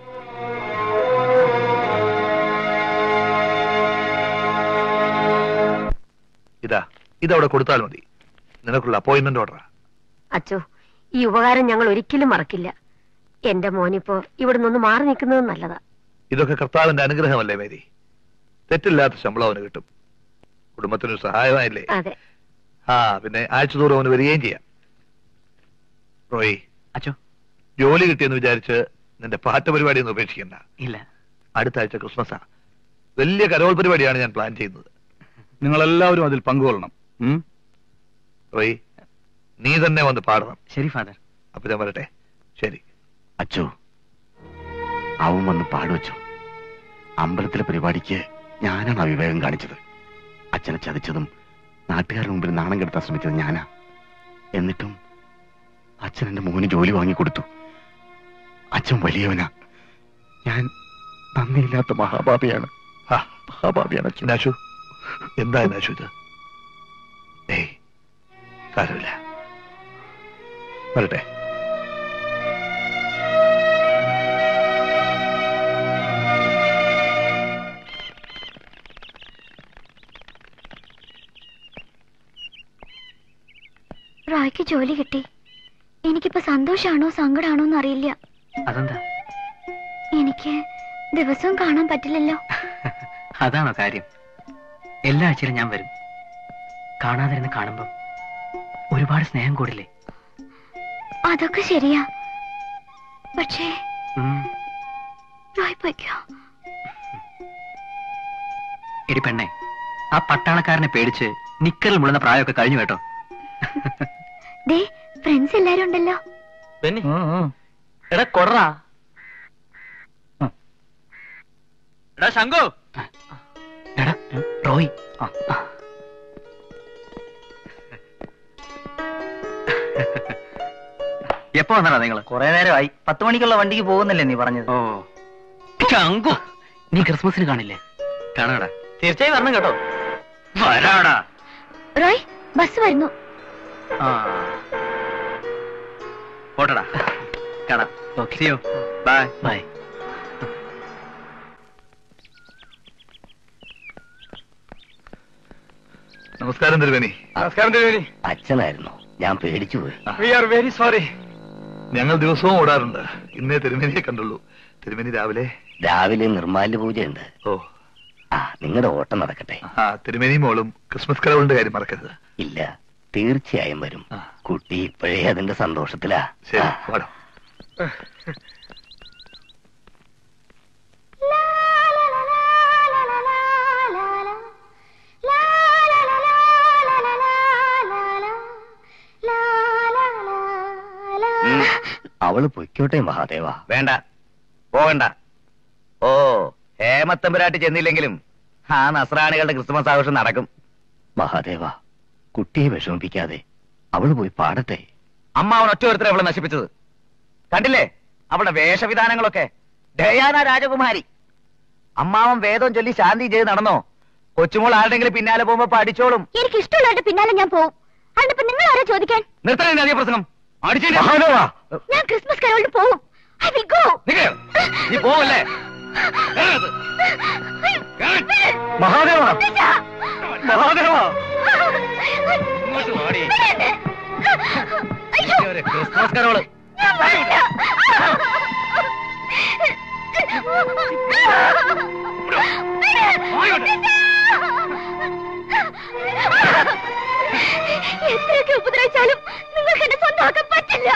ഇതാ ഇതവിടെ കൊടുത്താൽ മതി നിനക്കുള്ള അപ്പോയിന്റ്മെന്റ് ഓർഡർ അച്ചോ ഈ ഉപകാരം ഞങ്ങൾ ഒരിക്കലും മറക്കില്ല എന്റെ മോനിപ്പോ ഇവിടെ നിന്ന് മാറി നിൽക്കുന്നത് നല്ലതാ ഇതൊക്കെ കർത്താവിന്റെ അനുഗ്രഹമല്ലേ മേരി തെറ്റില്ലാത്ത ശമ്പളം അവന് കിട്ടും കുടുംബത്തിനൊരു സഹായമായില്ലേ അതെ ആ പിന്നെ ആഴ്ച തോറും അവന് വരികയും ചെയ്യാം റോയി അച്ചോ ജോലി കിട്ടിയെന്ന് വിചാരിച്ച് നിന്റെ പാട്ട് പരിപാടി ഒന്നും ഉപേക്ഷിക്കണ്ട ഇല്ല അടുത്ത ആഴ്ച ക്രിസ്മസാ വലിയ കരോൾ പരിപാടിയാണ് ഞാൻ പ്ലാൻ ചെയ്യുന്നത് നിങ്ങളെല്ലാവരും അതിൽ പങ്കുകൊള്ളണം ഉം? റോയി നീ തന്നെ വന്ന് പാടണം ശരി ഫാദർ അപ്പൊ ഞാൻ വരട്ടെ ശരി അച്ചോ അവൻ വന്ന് പാടുവച്ചു അമ്പലത്തിലെ പരിപാടിക്ക് ഞാനാണ് അവിവേകം കാണിച്ചത് അച്ഛനെ ചതിച്ചതും നാട്ടുകാരുടെ മുമ്പിൽ നാണം കെടുത്താൻ ശ്രമിച്ചത് ഞാനാ എന്നിട്ടും അച്ഛൻ എന്റെ മോന് ജോലി വാങ്ങിക്കൊടുത്തു അച്ഛൻ വലിയവനാ ഞാൻ നന്ദിയില്ലാത്ത മഹാപാപിയാണ് ആ, മഹാപാപിയാണ് അച്ഛൻ നാശു എന്താ നാശു ഇത് ഏയ് സാരമില്ല വരട്ടെ റോയ്ക്ക് ജോലി കിട്ടി എനിക്കിപ്പോ സന്തോഷാണോ സങ്കടാണോ എന്ന് അറിയില്ല അതെന്താ എനിക്ക് ദിവസവും കാണാൻ പറ്റില്ലല്ലോ അതാണോ കാര്യം എല്ലാ ആഴ്ചയിലും ഞാൻ വരും കാണാതിരുന്ന് കാണുമ്പം ഒരുപാട് സ്നേഹം കൂടില്ലേ അതൊക്കെ ശരിയാ പക്ഷേ ഉം. റോയ് പൊയ്ക്കോ എടി പെണ്ണെ ആ പട്ടാളക്കാരനെ പേടിച്ച് നിക്കറിൽ മുള്ളുന്ന പ്രായമൊക്കെ കഴിഞ്ഞു കേട്ടോ ദേ ഫ്രണ്ട്സ് എല്ലാരും ഉണ്ടല്ലോ പെണ്ണി എടാ കൊടറാ എടാ ശങ്കു എടാ റോയ് ആ, ആ. എപ്പോ വന്നടാ നിങ്ങള് കുറെ നേരമായി പത്ത് മണിക്കുള്ള വണ്ടിക്ക് പോകുന്നില്ലേ നീ പറഞ്ഞത് ഓ ശങ്കു നീ ക്രിസ്മസിന് കാണില്ലേ കാണാടാ തീർച്ചയായും വരണം കേട്ടോ വരാടാ റോയ് ബസ് വരുന്നു ആ പോട്ടടാ കാണാം ഓക്കെ ബൈ ബൈ നമസ്കാരം തിരുവേനി നമസ്കാരം തിരുവേനി അച്ഛനായിരുന്നു ഞാൻ പേടിച്ചു പോയി വി ആർ വെരി സോറി ഞങ്ങൾ ദിവസവും ഓടാറുണ്ട് ഇന്നേ തിരുമേനിയെ കണ്ടുള്ളൂ തിരുമേനി രാവിലെ രാവിലെ നിർമാല്യ പൂജയുണ്ട് ഓ ആ നിങ്ങളുടെ ഓട്ടം നടക്കട്ടെ ആ തിരുമേനി മോളും ക്രിസ്മസ് കലവളിന്റെ കാര്യം മറക്കരുത് ഇല്ല തീർച്ചയായും വരും കുട്ടി ഇപ്പോഴേ അതിന്റെ സന്തോഷത്തിലാ ശരി പാടോ ഉം, അവള് പൊയ്ക്കോട്ടെ മഹാദേവ വേണ്ട പോകണ്ട ഓ ഹേമത്തമ്പരാട്ടി ചെന്നില്ലെങ്കിലും ആ നസ്രാണികളുടെ ക്രിസ്മസ് ആഘോഷം നടക്കും മഹാദേവ കുട്ടിയെ വിഷമിപ്പിക്കാതെ അവൾ പോയി പാടട്ടെ അമ്മ അവൻ ഒറ്റ ഒരുത്തരെ അവളെ നശിപ്പിച്ചത് കണ്ടില്ലേ അവളുടെ വേഷവിധാനങ്ങളൊക്കെ ഡയാന രാജകുമാരി അമ്മാവൻ വേദം ചൊല്ലി ശാന്തി ചെയ്ത് നടന്നോ കൊച്ചുമോൾ ആരുടെങ്കിലും പിന്നാലെ പോകുമ്പോ പഠിച്ചോളും എനിക്ക് ഇഷ്ടമുള്ളവരുടെ പിന്നാലെ ഞാൻ പോവും അതിനിപ്പോ നിങ്ങൾ ആരാ ചോദിക്കാൻ നിർത്തണേ അധിക പ്രസംഗം അടിച്ചിട്ട് ഞാൻ ക്രിസ്മസ് കരോളിന് പോവും ഐ വിൽ ഗോ നീ പോവല്ലേ മഹാദേവ മഹാദേവ ക്രിസ്മസ് കരോള് എത്രയൊക്കെ ഉപദ്രവിച്ചാലും നിങ്ങൾക്ക് എന്നെ സ്വന്തമാക്കാൻ പറ്റില്ല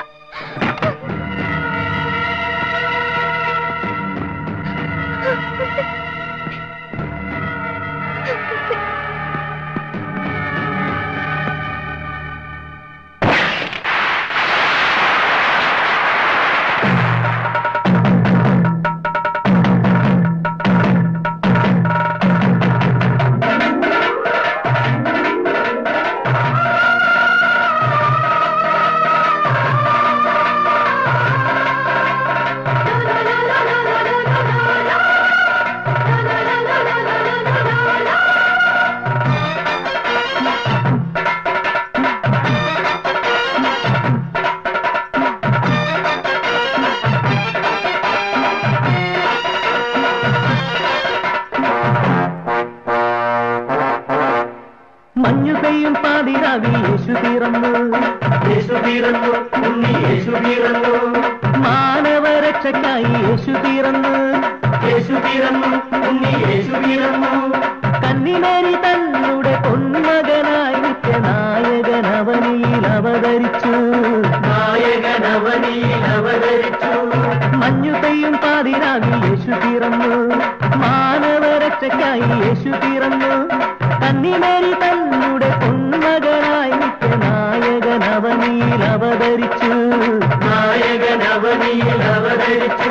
മഞ്ഞു പെയ്യും പാതിരാവിൽ യേശു പിറന്നു യേശു പിറന്നു ഉണ്ണി യേശു പിറന്നു മാനവരക്ഷയ്ക്കായി യേശു പിറന്നു യേശു പിറന്നു ഉണ്ണി യേശു പിറന്നു കന്നിമേരി തന്നുടെ പൊന്മകനായി നിത്യനായകൻ അവനിയിൽ അവതരിച്ചു നായകൻ അവനിയിൽ അവതരിച്ചു മഞ്ഞു പെയ്യും പാതിരാവിൽ യേശു പിറന്നു മാനവരക്ഷയ്ക്കായി യേശു പിറന്നു കന്നിമേരി തന്നുടെ പൊന്മകനായി നിത്യനായകൻ അവനിയിൽ അവതരിച്ചു നായകൻ അവനിയിൽ അവതരിച്ചു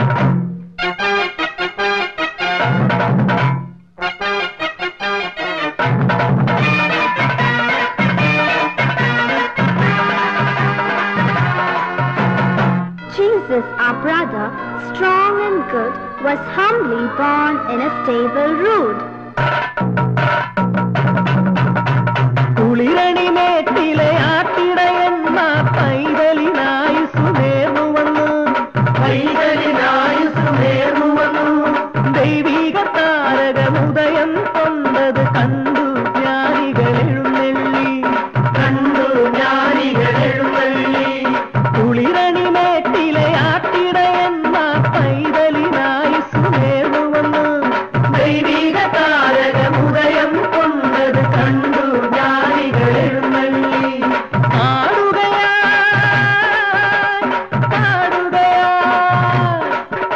Jesus, our brother, strong and good, was humbly born in a stable rude. കുളിരണിമേട്ടിലെ ആട്ടിടയന്മാർ പൈതലിനായി സുനേർന്നു വന്നു പൈതലിനായി സുനേർന്നു വന്നു ദൈവിക താരകമുദയം കൊണ്ടത് കണ്ടു ജ്ഞാനികൾ എഴുന്നള്ളി കണ്ടു ജ്ഞാനികൾ എഴുന്നള്ളി കുളിരണിമേട്ടിലെ ആട്ടിടയന്മാർ പൈതലിനായി സുനേർന്നു വന്നു ദൈവിക താരകമുദയം കൊണ്ടത് കണ്ടു ജ്ഞാനികൾ എഴുന്നള്ളി ആടുകയായി പാടുകയായി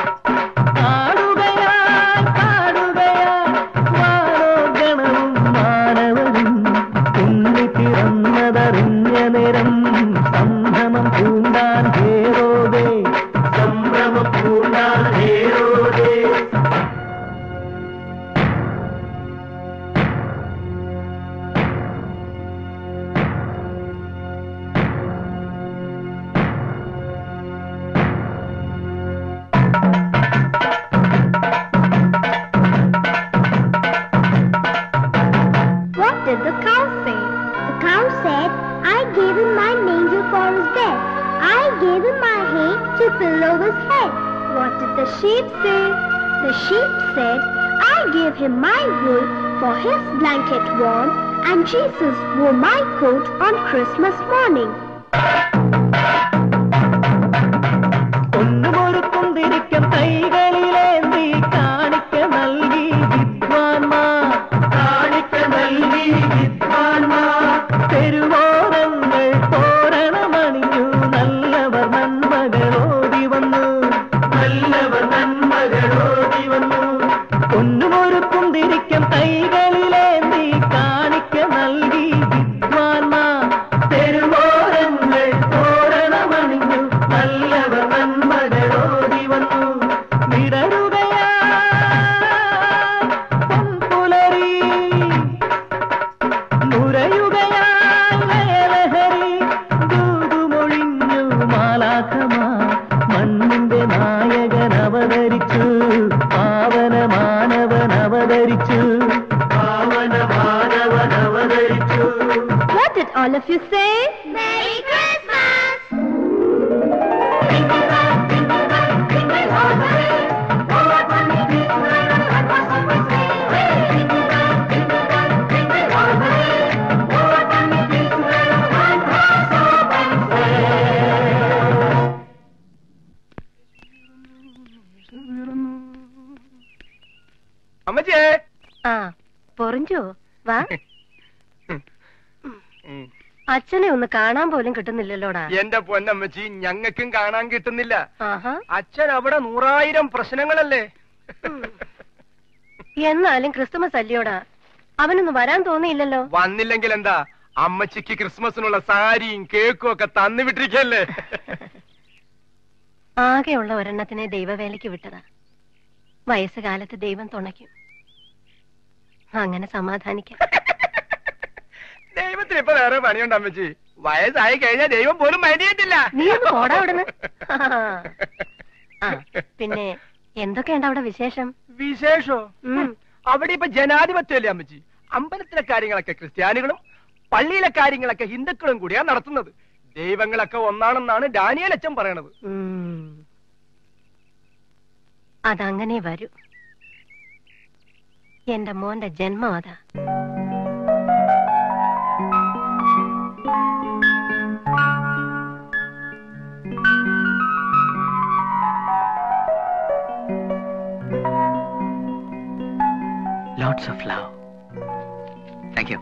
പാടുകയായി പാടുകയായി വാനോഗണവും മാനവരും ഉണ്ണി പിറന്നതറിഞ്ഞ നേരം സംഭ്രമം പൂണ്ടാൻ ഹേരോദേ സംഭ്രമം പൂണ്ടാൻ ഹേരോദേ What did the cow say? The cow said, I gave him my manger for his bed. I gave him my hay to pillow his head. What did the sheep say? The sheep said, I gave him my wool for his blanket warm, and Jesus wore my coat on Christmas morning. ഒന്നുമൊരുക്കുന്തിരിക്കം കൈകളിലേന്തി കാണിക്ക നൽകി വിദ്വാൻമാർ കാണിക്ക നൽകി വിദ്വാൻമാർ തെരുവോരങ്ങൾ തോരണമണിഞ്ഞു നല്ലവർ നന്മകളോടി വന്നു നല്ലവർ നന്മകളോടി വന്നു ഒന്നുമൊരുക്കുന്തിരിക്കം കൈകളിലേന്തി കാണിക്ക നൽകി വിദ്വാൻമാർ തെരുവോരങ്ങൾ തോരണ All of you say Merry Christmas! അമ്മച്ചേ ആ പൊറിഞ്ചോ വാ അച്ഛനെ ഒന്ന് കാണാൻ പോലും കിട്ടുന്നില്ലല്ലോടാ എന്റെ പൊന്നമ്മച്ചി ഞങ്ങൾക്കും കാണാൻ കിട്ടുന്നില്ല ആഹാ അച്ഛൻ അവിടെ നൂറായിരം പ്രശ്നങ്ങളല്ലേ എന്നാലും ക്രിസ്തുമസ് അല്ലയോടാ അവനൊന്ന് വരാൻ തോന്നിയില്ലല്ലോ വന്നില്ലെങ്കിൽ എന്താ അമ്മച്ചിക്ക് ക്രിസ്മസിനുള്ള സാരിയും കേക്കും ഒക്കെ തന്നു വിട്ടിരിക്കല്ലേ ആകെയുള്ള ഒരെണ്ണത്തിനെ ദൈവവേലയ്ക്ക് വിട്ടതാ വയസ്സുകാലത്ത് ദൈവം തുണയ്ക്കും അങ്ങനെ സമാധാനിക്കാം ദൈവത്തിന് ഇപ്പൊ വേറെ പണിയുണ്ട് അമ്മച്ചി വയസ്സായി കഴിഞ്ഞാൽ ദൈവം പോലും മരിയത്തില്ല നീ ഒന്ന് പോടാ അവിടുന്ന് ആ പിന്നെ എന്തൊക്കെയുണ്ട് അവിടെ വിശേഷം വിശേഷോ അവിടെ ഇപ്പൊ ജനാധിപത്യമല്ലേ അമ്മച്ചി അമ്പലത്തിലെ കാര്യങ്ങളൊക്കെ ക്രിസ്ത്യാനികളും പള്ളിയിലെ കാര്യങ്ങളൊക്കെ ഹിന്ദുക്കളും കൂടിയാ നടത്തുന്നത് ദൈവങ്ങളൊക്കെ ഒന്നാണെന്നാണ് ഡാനിയൽ അച്ഛൻ പറയണത് ഉം. അതങ്ങനെ വരൂ എന്റെ മോന്റെ ജന്മം അതാ lots of love thank you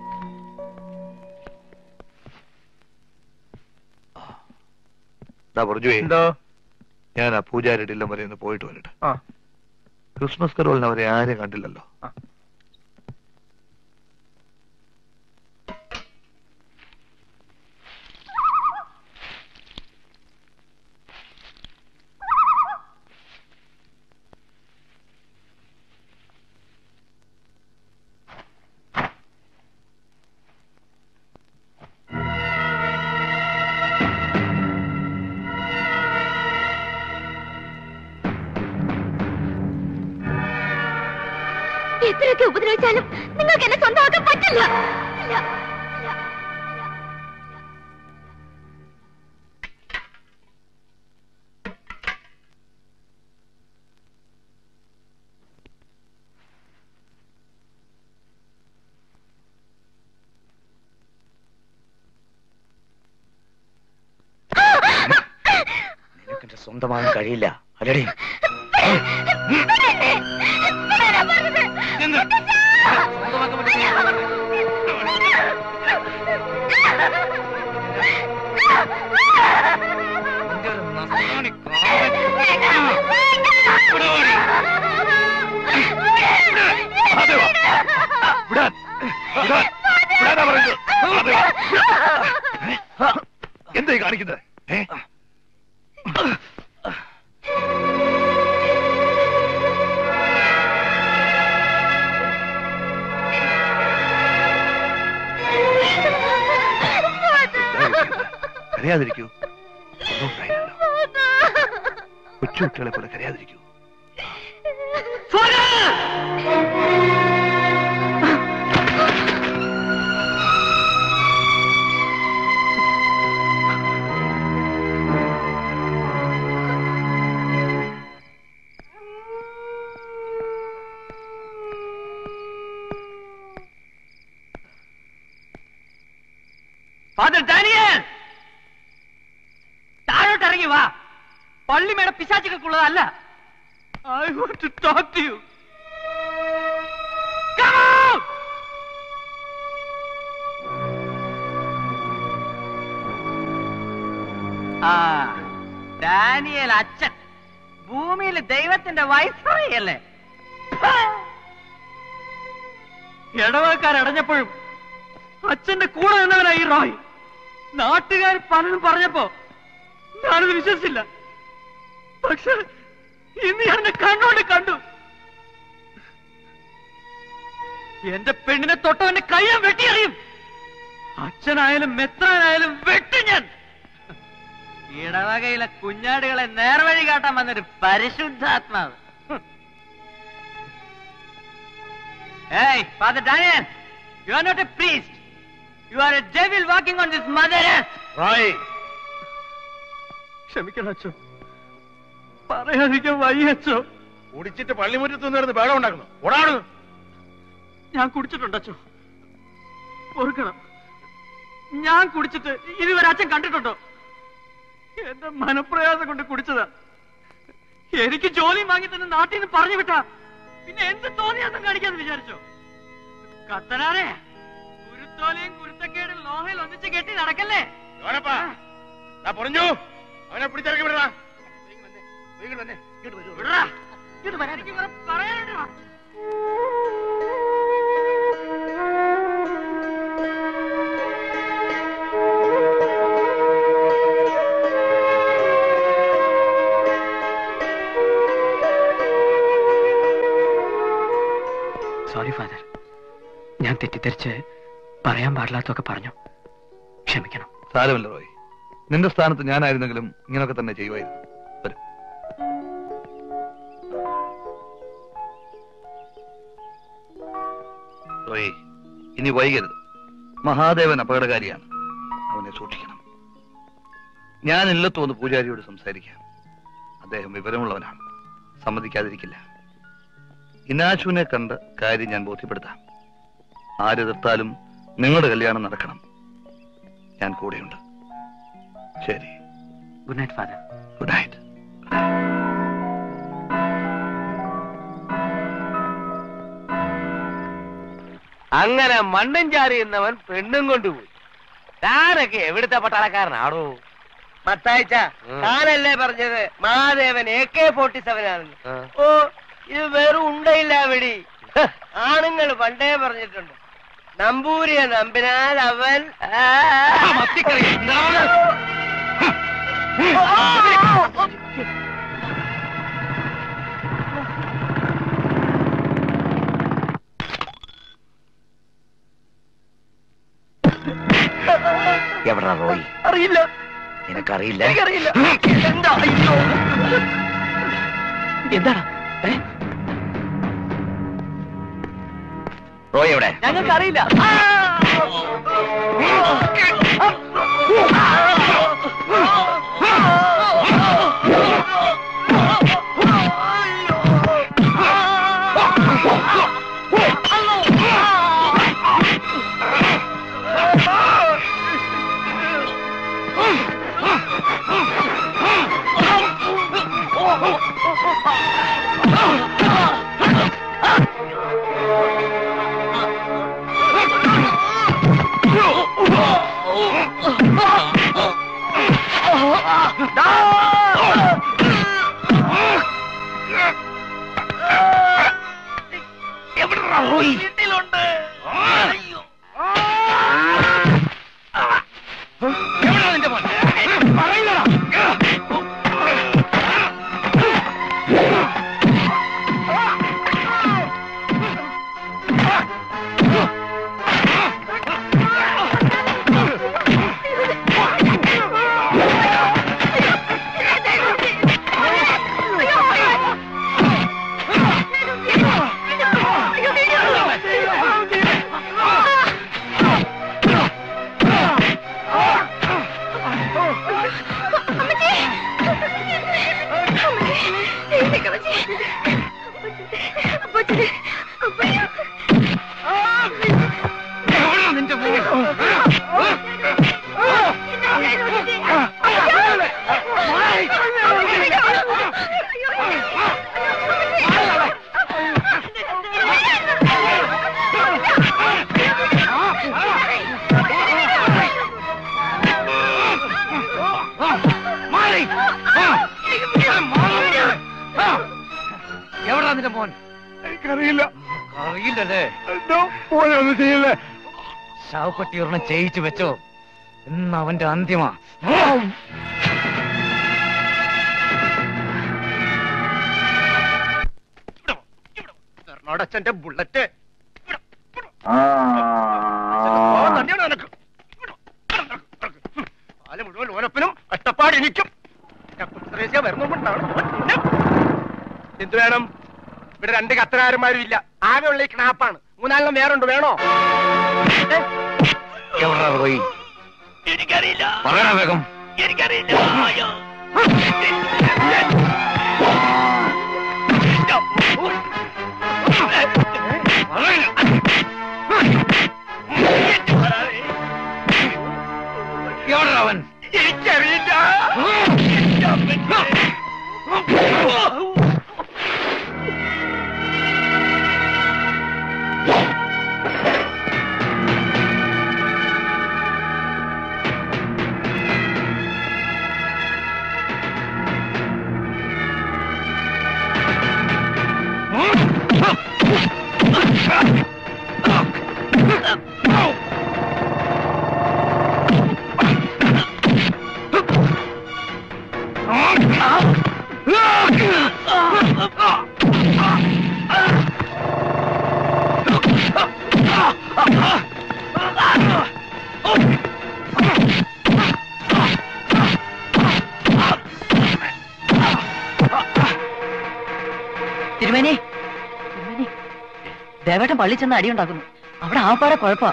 എന്തോ ഞാൻ ആ പൂജാരിയുടെ ഇല്ലം വരെ ഒന്ന് പോയിട്ട് വരട്ടെ ആ. ക്രിസ്മസ് കരോളിന് അവരെ ആരും കണ്ടില്ലല്ലോ എത്രയൊക്കെ ഉപദ്രവിച്ചാലും നിങ്ങൾക്ക് എന്നെ സ്വന്തമാക്കാൻ പറ്റില്ല ഇല്ല. നിനക്കെന്റെ സ്വന്തമാകാൻ കഴിയില്ല അല്ലടി വിടാൻ വിടാൻ വിടാനാ പറയുന്നത് അതെ. എന്തായി കാണിക്കുന്നത് ഏ കരയാതിരിക്കൂ ഒന്നും ഉണ്ടായില്ലല്ലോ കൊച്ചു കുട്ടികളെ പോലെ കരയാതിരിക്കൂ ഫാദർ ഡാനിയൽ താഴോട്ട് ഇറങ്ങി വാ പള്ളിമേട പിശാചുകൾക്കുള്ളതല്ല I want to talk to you ആ ഡാനിയൽ അച്ഛൻ ഭൂമിയിൽ ദൈവത്തിന്റെ വയസ്സായല്ലേ ഇടവക്കാരടഞ്ഞപ്പോഴും അച്ഛന്റെ കൂടെ നിന്നവനായി റോയ് നാട്ടുകാർ പലതും പറഞ്ഞപ്പോ ഞാനത് വിശ്വസിച്ചില്ല പക്ഷെ ഇന്ന് ഞാൻ എന്റെ കണ്ണോട് കണ്ടു എന്റെ പെണ്ണിനെ തൊട്ടവന്റെ കയ്യാൻ വെട്ടിയറിയും അച്ഛനായാലും മെത്രാനായാലും വെട്ടി ഞാൻ ഇടവകയിലെ കുഞ്ഞാടുകളെ നേർവഴി കാട്ടാൻ വന്നൊരു പരിശുദ്ധാത്മാവ് ഏയ് father Daniel you are not a priest you are a devil walking on this mother റായ് ക്ഷമിക്കണം അച്ഛോ പറയാതിരിക്കാൻ വയ്യ അച്ഛോ കുടിച്ചിട്ട് പള്ളിമുറ്റത്ത് നിന്ന് ബേളം ഉണ്ടാക്കുന്നു ഓടാണ് ഞാൻ കുടിച്ചിട്ടുണ്ട് അച്ഛോ പൊറുക്കണം ഞാൻ കുടിച്ചിട്ട് ഇതുവരെ അച്ഛൻ കണ്ടിട്ടുണ്ടോ എന്റെ മനപ്രയാസം കൊണ്ട് കുടിച്ചതാ എനിക്ക് ജോലി വാങ്ങി തന്നെ നാട്ടിൽ നിന്ന് പറഞ്ഞു വിട്ടാ പിന്നെ എന്ത് തോന്നിയാസം കാണിക്കാന്ന് വിചാരിച്ചോ കത്തനാരെ കുരുത്തോലയും കുരുത്തക്കേടും ലോഹയിൽ ഒന്നിച്ച് കെട്ടി നടക്കല്ലേ പറഞ്ഞു അവനെ പിടിച്ചിറക്കി വിടടാ വിടറാ. ഇങ്ങോട്ട് വരാൻ എനിക്ക് വേറെ പറയാനുണ്ടോ സോറി ഫാദർ ഞാൻ തെറ്റിദ്ധരിച്ച് പറയാൻ പാടില്ലാത്തൊക്കെ പറഞ്ഞു ക്ഷമിക്കണം സാരമില്ല റോയ് നിന്റെ സ്ഥാനത്ത് ഞാനായിരുന്നെങ്കിലും ഇങ്ങനൊക്കെ തന്നെ ചെയ്യുമായിരുന്നു വരൂ റോയ് ഇനി വൈകരുത് മഹാദേവൻ അപകടകാരിയാണ് അവനെ സൂക്ഷിക്കണം ഞാൻ ഇല്ലത്ത് വന്ന് പൂജാരിയോട് സംസാരിക്കാം അദ്ദേഹം വിവരമുള്ളവനാണ് സമ്മതിക്കാതിരിക്കില്ല ഇനാശുവിനെ കണ്ട് കാര്യം ഞാൻ ബോധ്യപ്പെടുത്താം ആരെതിർത്താലും നിങ്ങളുടെ കല്യാണം നടക്കണം ഞാൻ കൂടെയുണ്ട് ശരി good night father good night അങ്ങനെ മണ്ണും ചാരി എന്നവൻ പെണ്ണും കൊണ്ടുപോയി താനൊക്കെ എവിടുത്തെ പട്ടാളക്കാരനാടോ മത്തായിച്ച താനല്ലേ പറഞ്ഞത് Mahadevan A K forty seven ആണെന്ന് ഓ ഇത് വെറും ഉണ്ടയില്ല വെടി ആണുങ്ങൾ പണ്ടേ പറഞ്ഞിട്ടുണ്ട് നമ്പൂരിയെ നമ്പിനാൽ അവൻ എവിടാ റോയ് അറിയില്ല നിനക്കറിയില്ല എനിക്കറിയില്ല എന്താ അയ്യോ എന്താണ് റോയ് എവിടെ ഞങ്ങൾക്ക് അറിയില്ല വീട്ടിലുണ്ട് എവിടാ നിന്റെ മോൻ എനിക്കറിയില്ല അറിയില്ലല്ലേ മോനെ ഒന്നും ചെയ്യില്ലേ ശവപ്പെട്ടി ഒരെണ്ണം ചെയ്യിച്ചു വെച്ചോ ഇന്ന് അവന്റെ അന്ത്യമാ അച്ഛന്റെ ബുള്ളറ്റ് തന്നെയാണ് നിനക്ക് പാല് മുഴുവൻ ഓനപ്പനും കഷ്ടപ്പാട് എനിക്കും വരുന്നുണ്ടാവണം എന്ത് വേണം ഇവിടെ രണ്ട് കത്തനാരന്മാരും ഇല്ല ആകെ ഉള്ള ഈ ക്നാപ്പാണ് മൂന്നാലെണ്ണം വേറുണ്ട് വേണോ ഏ? എവിടെ പോയി എനിക്കറിയില്ല പറയണ വേഗം എനിക്കറിയില്ല അയ്യോ. എവിടെ അവൻ എനിക്കറിയില്ല തിരുമേനി തിരുമേനി ദേവേട്ടൻ പള്ളി ചെന്ന് അടിയുണ്ടാക്കുന്നു അവിടെ ആപ്പാടെ കുഴപ്പാ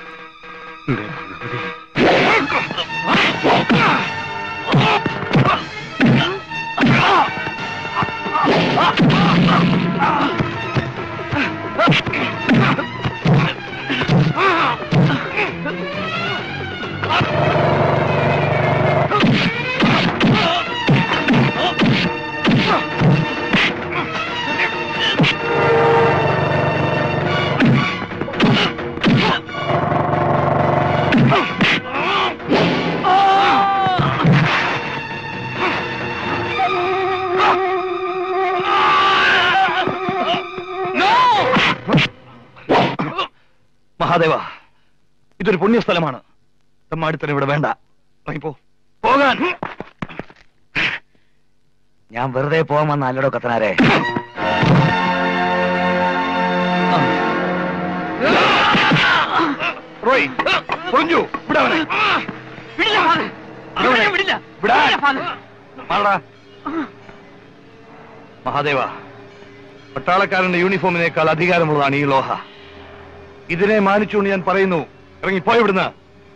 മഹാദേവ ഇതൊരു പുണ്യസ്ഥലമാണ് തെമ്മാടിത്തരം ഇവിടെ വേണ്ട ഇറങ്ങിപ്പോ പോകാൻ ഞാൻ വെറുതെ പോകാൻ വന്ന അല്ലടോ കത്തനാരെ റോയ് പൊറിഞ്ഞു ഇവിടെ അവനെ വിടില്ല ഫാദർ. ഇവനെ വിടില്ല വിടാൻ. വിടില്ല, ഫാദർ. മാറടാ. മഹാദേവ പട്ടാളക്കാരന്റെ യൂണിഫോമിനേക്കാൾ അധികാരമുള്ളതാണ് ഈ ലോഹ ഇതിനെ മാനിച്ചുകൊണ്ട് ഞാൻ പറയുന്നു ഇറങ്ങി പോയി ഇവിടുന്ന്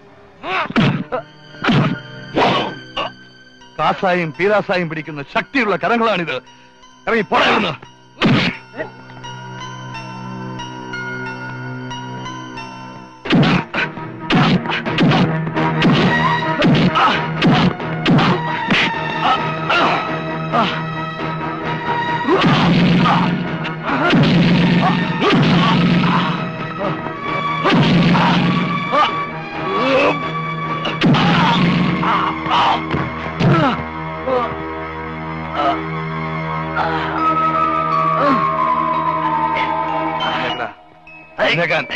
കാസായും പീരാസായും പിടിക്കുന്ന ശക്തിയുള്ള കരങ്ങളാണിത് ഇറങ്ങി പോടാ ഇവിടുന്ന് എഴുന്നേക്കാൻ.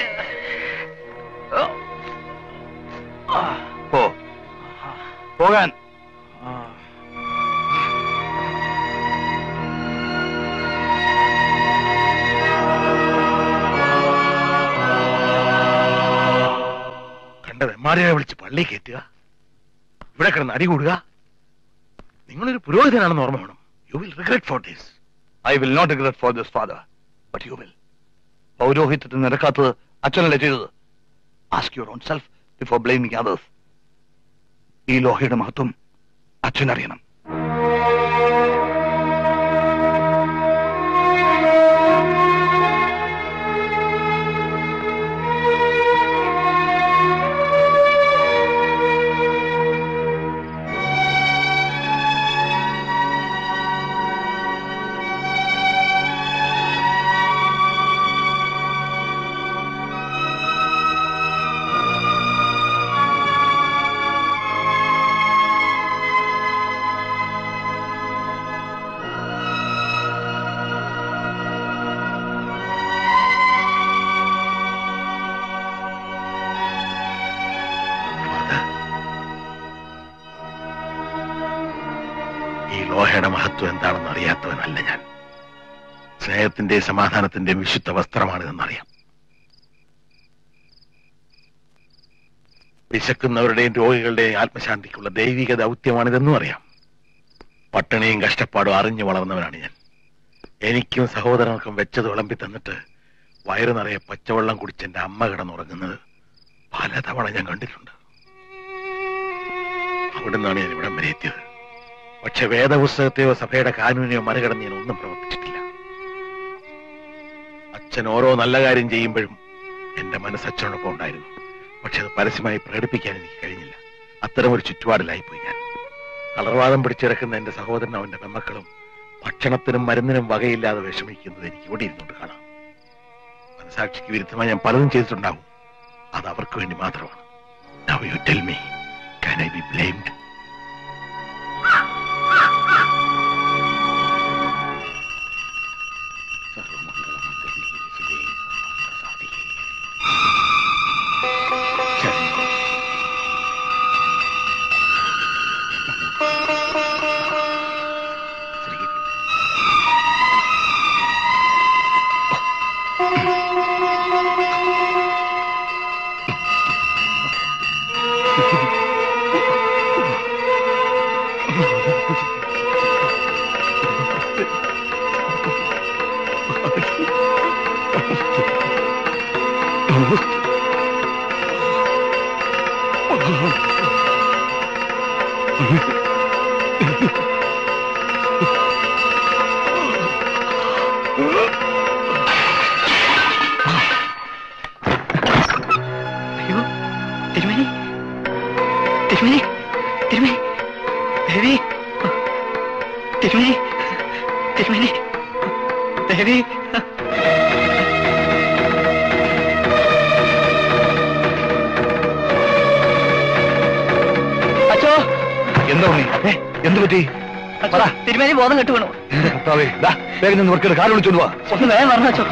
പോ പോകാൻ കണ്ടത് മാരിയെ വിളിച്ച് പള്ളി കയറ്റുക ഇവിടെ കിടന്ന് അടി കൂടുക നിങ്ങളൊരു പുരോഹിതനാണെന്ന് ഓർമ്മ വേണം you will regret for this I will not regret for this father but you will പൗരോഹിത്യത്തിൽ നിരക്കാത്തത് അച്ഛനല്ലേ ചെയ്തത് ask your own self before blaming others ഈ ലോഹയുടെ മഹത്വം അച്ഛനറിയണം ഈ ലോഹയുടെ മഹത്വം എന്താണെന്ന് അറിയാത്തവനല്ല ഞാൻ സ്നേഹത്തിന്റെ സമാധാനത്തിന്റെയും വിശുദ്ധ വസ്ത്രമാണിതെന്നറിയാം വിശക്കുന്നവരുടെയും രോഗികളുടെയും ആത്മശാന്തിക്കുള്ള ദൈവിക ദൗത്യമാണിതെന്നും അറിയാം പട്ടിണിയും കഷ്ടപ്പാടും അറിഞ്ഞു വളർന്നവനാണ് ഞാൻ എനിക്കും സഹോദരങ്ങൾക്കും വെച്ചത് വിളമ്പി തന്നിട്ട് വയറു നിറയെ പച്ചവെള്ളം കുടിച്ച് എന്റെ അമ്മ കിടന്നുറങ്ങുന്നത് പലതവണ ഞാൻ കണ്ടിട്ടുണ്ട് അവിടെ നിന്നാണ് ഞാൻ ഇവിടം വരെ എത്തിയത് പക്ഷെ വേദപുസ്തകത്തെയോ സഭയുടെ കാനൂനെയോ മറികടന്ന് ഞാൻ ഒന്നും പ്രവർത്തിച്ചിട്ടില്ല അച്ഛൻ ഓരോ നല്ല കാര്യം ചെയ്യുമ്പോഴും എന്റെ മനസ്സ് അച്ഛനോടൊപ്പം ഉണ്ടായിരുന്നു പക്ഷെ അത് പരസ്യമായി പ്രകടിപ്പിക്കാൻ എനിക്ക് കഴിഞ്ഞില്ല അത്തരം ഒരു ചുറ്റുപാടിലായിപ്പോയി ഞാൻ കളർവാദം പിടിച്ചിറക്കുന്ന എന്റെ സഹോദരനും അവന്റെ പെമ്മക്കളും ഭക്ഷണത്തിനും മരുന്നിനും വകയില്ലാതെ വിഷമിക്കുന്നത് എനിക്ക് ഇവിടെ ഇരുന്നുകൊണ്ട് കാണാം മനസാക്ഷിക്ക് വിരുദ്ധമായി ഞാൻ പലതും ചെയ്തിട്ടുണ്ടാവും അത് അവർക്ക് വേണ്ടി മാത്രമാണ് Now you tell me, can I be blamed? അയ്യോ തിരുമേനി തിരുമേനി തിരുമേനി ദേവി തിരുമേനി തിരുമേനി ദേവി അച്ചോ എന്താ ഉണ്ണി എന്ത് പറ്റി അച്ഛോ, തിരുമേനി ബോധം കെട്ടു വീണു എന്റെ കർത്താവേ ദാ, വേഗം നിന്ന് വർക്കെടുത്ത് കാല് വിളിച്ചോണ്ട് വാ ഒന്ന് വേഗം പറഞ്ഞു അച്ചോ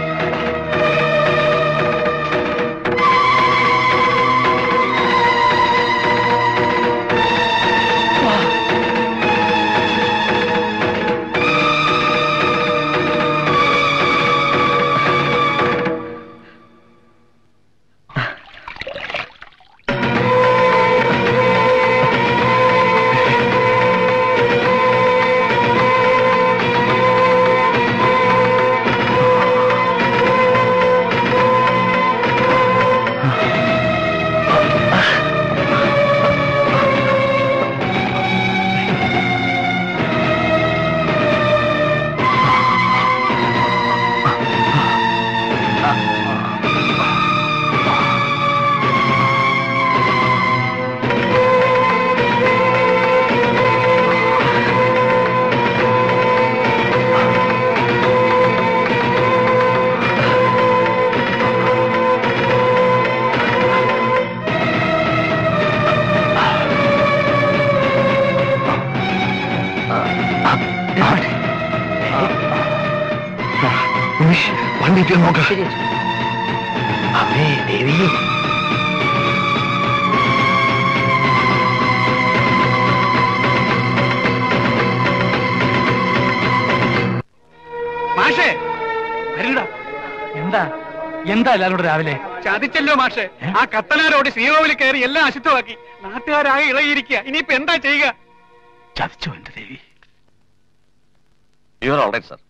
ഉണ്ണി വണ്ടി നോക്ക അമ്മേ ദേവി മാഷേ വരണ്ടാ എന്താ എന്താ എല്ലാവരോടും രാവിലെ ചതിച്ചല്ലോ മാഷേ ആ കത്തനാരോട് ശ്രീകോവിൽ കയറി എല്ലാം അശുദ്ധമാക്കി നാട്ടുകാരാകെ ഇളകിയിരിക്കുക ഇനിയിപ്പോ എന്താ ചെയ്യുക ചതിച്ചോ എന്റെ ദേവി യു ആർ ഓൾറൈറ്റ് സർ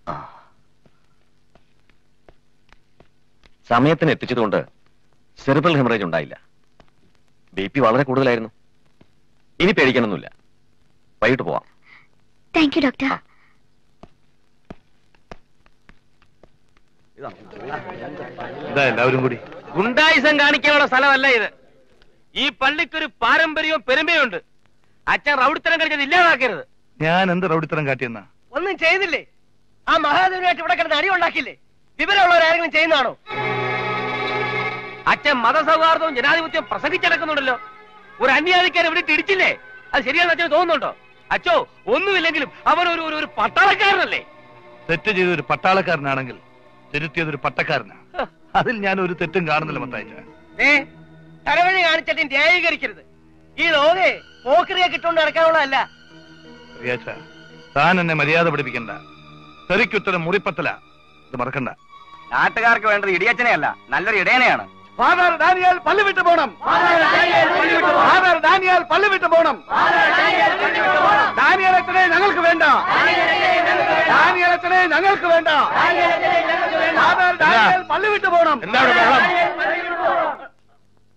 സമയത്തിന് എത്തിച്ചതുകൊണ്ട് സെറിബ്രൽ ഹെമറേജ് ഉണ്ടായില്ല ബി പി വളരെ കൂടുതലായിരുന്നു ഇനി പേടിക്കാനൊന്നുമില്ല വൈകിട്ട് പോവാം താങ്ക് യു ഡോക്ടർ ഇതാ എല്ലാവരും കൂടി ഗുണ്ടായുസം കാണിക്കാനുള്ള സ്ഥലമല്ല ഇത് ഈ പള്ളിക്കൊരു പാരമ്പര്യവും പെരുമയും ഉണ്ട് അച്ഛൻ റൗഡിത്തരം കളിച്ചത് ഇല്ലാതാക്കരുത് ഞാൻ എന്ത് റൗഡിത്തരം കാട്ടിയെന്നാ ഒന്നും ചെയ്യുന്നില്ലേ ആ മഹാദേവനായിട്ട് ഇവിടെ കിടന്ന് അടി ഉണ്ടാക്കില്ലേ വിവരമുള്ളവരാരെങ്കിലും ചെയ്യുന്നതാണോ അച്ഛൻ മതസൗഹാർദ്ദവും ജനാധിപത്യവും പ്രസംഗിച്ചടക്കുന്നുണ്ടല്ലോ ഒരു അന്യാധിക്കാരെ ഇവിടെ ഇടിച്ചില്ലേ അത് ശരിയാണെന്ന് അച്ഛന് തോന്നുന്നുണ്ടോ അച്ഛോ ഒന്നുമില്ലെങ്കിലും അവൻ ഒരു ഒരു- ഒരു പട്ടാളക്കാരനല്ലേ തെറ്റ് ചെയ്ത ഒരു പട്ടാളക്കാരനാണെങ്കിൽ തിരുത്തിയത് ഒരു പട്ടക്കാരനാ അതിൽ ഞാൻ ഒരു തെറ്റും കാണുന്നില്ല മത്തായിച്ച ഏ തലവഴി കാണിച്ചിട്ട് ന്യായീകരിക്കരുത് ഈ ലോകെ പോക്കറിയെ കിട്ടുകൊണ്ട് നടക്കാനുള്ളതല്ല റിയാച്ച താൻ എന്നെ മര്യാദ പഠിപ്പിക്കണ്ട തെറിക്കുത്തരം മുറിപ്പത്തല ഇത് മറക്കണ്ട നാട്ടുകാർക്ക് വേണ്ടത് ഇടിയച്ചനെയല്ല നല്ലൊരു ഇടയനെയാണ് ഫാദർ ഡാനിയൽ പള്ളി വിട്ടു പോണം ഫാദർ ഡാനിയൽ പള്ളി വിട്ടു പോണം ഡാനിയൽ അച്ഛനെ ഞങ്ങൾക്ക് വേണ്ട ഡാനിയൽ അച്ഛനെ ഞങ്ങൾക്ക് വേണ്ട ഫാദർ ഡാനിയൽ പള്ളി വിട്ടു പോണം എന്താണ് ബഹളം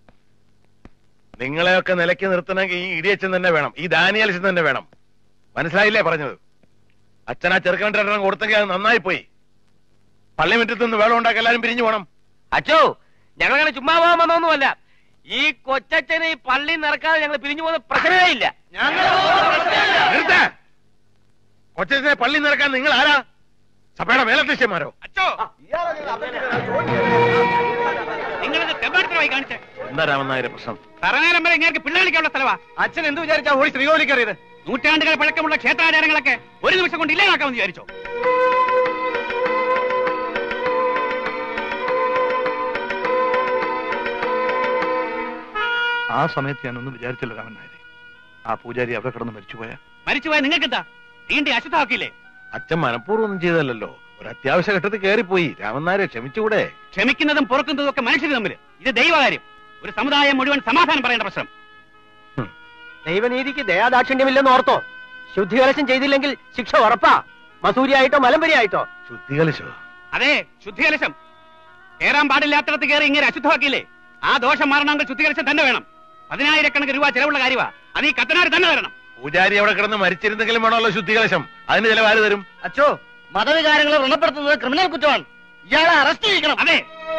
നിങ്ങളെയൊക്കെ നിലയ്ക്ക് നിർത്തണമെങ്കിൽ ഈ ഇടിയച്ചൻ തന്നെ വേണം ഈ ദാനിയൽസൻ തന്നെ വേണം മനസ്സിലായില്ലേ പറഞ്ഞത് അച്ഛൻ ആ ചെറുക്കൻ രണ്ടെണ്ണം കൊടുത്തെങ്കിൽ അത് നന്നായി പോയി പള്ളി മുറ്റത്ത് നിന്ന് വെള്ളം ഉണ്ടാക്കി എല്ലാവരും പിരിഞ്ഞു പോകണം അച്ചോ ഞങ്ങളങ്ങനെ ചുമ്മാ പോകാൻ വന്നൊന്നുമല്ല ഈ കൊച്ചച്ഛനെ ഈ പള്ളി നിറക്കാതെ ഞങ്ങൾ പിരിഞ്ഞു പോകുന്ന പ്രശ്നമേ ഇല്ല നിർത്ത കൊച്ചനെ പള്ളി നിറക്കാൻ നിങ്ങൾ ആരാ സഭയുടെ മേലധ്യക്ഷന്മാരോ നിങ്ങളിത് തെമ്മാടത്തരമായി കാണിച്ചേ എന്താ രാമനായരെ പ്രശ്നം തറനേരം വരെ ഇങ്ങനെ പിള്ളേളിക്കാനുള്ള സ്ഥലവാ അച്ഛൻ എന്ത് വിചാരിച്ചാ ഓടി ശ്രീകോവിലി കയറിയത് നൂറ്റാണ്ടുകൾ പഴക്കമുള്ള ക്ഷേത്രാചാരങ്ങളൊക്കെ ഒരു നിമിഷം കൊണ്ട് ഇല്ലാതാക്കാമെന്ന് വിചാരിച്ചോ ആ സമയത്ത് ഞാനൊന്നും വിചാരിച്ചില്ല രാമൻ നായരെ ആ പൂജാരി അവിടെ കിടന്ന് മരിച്ചുപോയ മരിച്ചുപോയ നിങ്ങൾക്കെന്താ നീണ്ടി അശുദ്ധമാക്കിയില്ലേ അച്ഛൻ മനഃപൂർവ്വം ഒന്നും ചെയ്തല്ലോ ഒരു അത്യാവശ്യ ഘട്ടത്തിൽ കയറിപ്പോയി രാമനായരെ ക്ഷമിച്ചുകൂടെ ക്ഷമിക്കുന്നതും പൊറുക്കുന്നതും ഒക്കെ മനുഷ്യർ തമ്മിൽ ഇത് ദൈവകാര്യം ഒരു സമുദായം മുഴുവൻ സമാധാനം പറയേണ്ട പ്രശ്നം ദൈവനീതിക്ക് ദയാദാക്ഷിണ്യമില്ലെന്ന് ഓർത്തോ ശുദ്ധികലശം ചെയ്തില്ലെങ്കിൽ ശിക്ഷ ഉറപ്പാ മസൂരിയായിട്ടോ മലമ്പരിയായിട്ടോ ശുദ്ധികലിശോ അതെ ശുദ്ധികലശം കേറാൻ പാടില്ലാത്തിടത്ത് കയറി ഇങ്ങനെ അശുദ്ധമാക്കിയില്ലേ ആ ദോഷം മാറണമെങ്കിൽ ശുദ്ധികലശം തന്നെ വേണം പതിനായിരക്കണക്കിന് രൂപ ചെലവുള്ള കാര്യമാ അത് ഈ കത്തനാർ തന്നെ തരണം പൂജാരി അവിടെ കിടന്ന് മരിച്ചിരുന്നെങ്കിലും വേണമല്ലോ ശുദ്ധികലശം അതിന് ചിലവ് ആര് തരും അച്ചോ മതവികാരങ്ങളെ വ്രണപ്പെടുത്തുന്നത് ക്രിമിനൽ കുറ്റമാണ് ഇയാളെ അറസ്റ്റ് ചെയ്യിക്കണം അതെ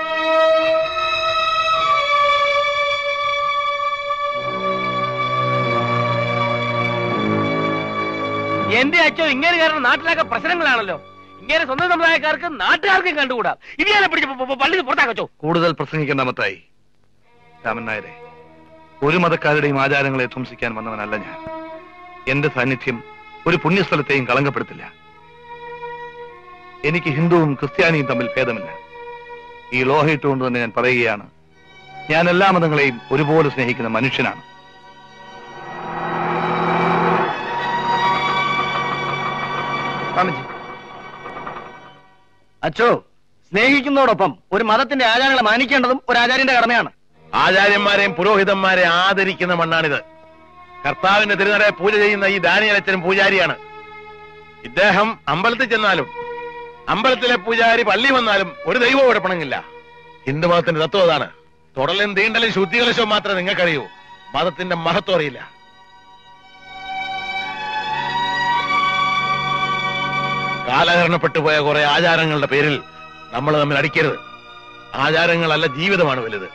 എന്റെ അച്ഛൻ ഇങ്ങനെ കാരണം നാട്ടിലൊക്കെ പ്രശ്നങ്ങളാണല്ലോ ഇങ്ങനെ സ്വന്തം സമുദായക്കാർക്ക് നാട്ടുകാർക്കും കണ്ടുകൂടാ ഇനിയാലെ പിടിച്ച് പള്ളി പുറത്താക്കച്ചോ കൂടുതൽ പ്രസംഗിക്കേണ്ട മത്തായി രാമൻ നായരെ ഒരു മതക്കാരുടെയും ആചാരങ്ങളെ ധ്വംസിക്കാൻ വന്നവനല്ല ഞാൻ എന്റെ സാന്നിധ്യം ഒരു പുണ്യസ്ഥലത്തെയും കളങ്കപ്പെടുത്തില്ല എനിക്ക് ഹിന്ദുവും ക്രിസ്ത്യാനിയും തമ്മിൽ ഭേദമില്ല ഈ ലോഹയിട്ടുകൊണ്ട് തന്നെ ഞാൻ പറയുകയാണ് ഞാൻ എല്ലാ മതങ്ങളെയും ഒരുപോലെ സ്നേഹിക്കുന്ന മനുഷ്യനാണ് സ്വാമിജി അച്ചോ സ്നേഹിക്കുന്നതോടൊപ്പം ഒരു മതത്തിന്റെ ആചാരങ്ങളെ മാനിക്കേണ്ടതും ഒരു ആചാര്യന്റെ കടമയാണ് ആചാര്യന്മാരെയും പുരോഹിതന്മാരെ ആദരിക്കുന്ന മണ്ണാണിത് കർത്താവിന്റെ തിരുനടയെ പൂജ ചെയ്യുന്ന ഈ ദാനിയലച്ചനും പൂജാരിയാണ് ഇദ്ദേഹം അമ്പലത്തിൽ ചെന്നാലും അമ്പലത്തിലെ പൂജാരി പള്ളി വന്നാലും ഒരു ദൈവവും ഇവിടെ പണങ്ങില്ല ഹിന്ദു മതത്തിന്റെ തത്വം അതാണ് തുടലും തീണ്ടലും ശുദ്ധികലശവും മാത്രമേ നിങ്ങൾക്കറിയൂ മതത്തിന്റെ മഹത്വം അറിയില്ല കാലഹരണപ്പെട്ടു പോയ കുറെ ആചാരങ്ങളുടെ പേരിൽ നമ്മൾ തമ്മിൽ അടിക്കരുത് ആചാരങ്ങളല്ല ജീവിതമാണ് വലുത്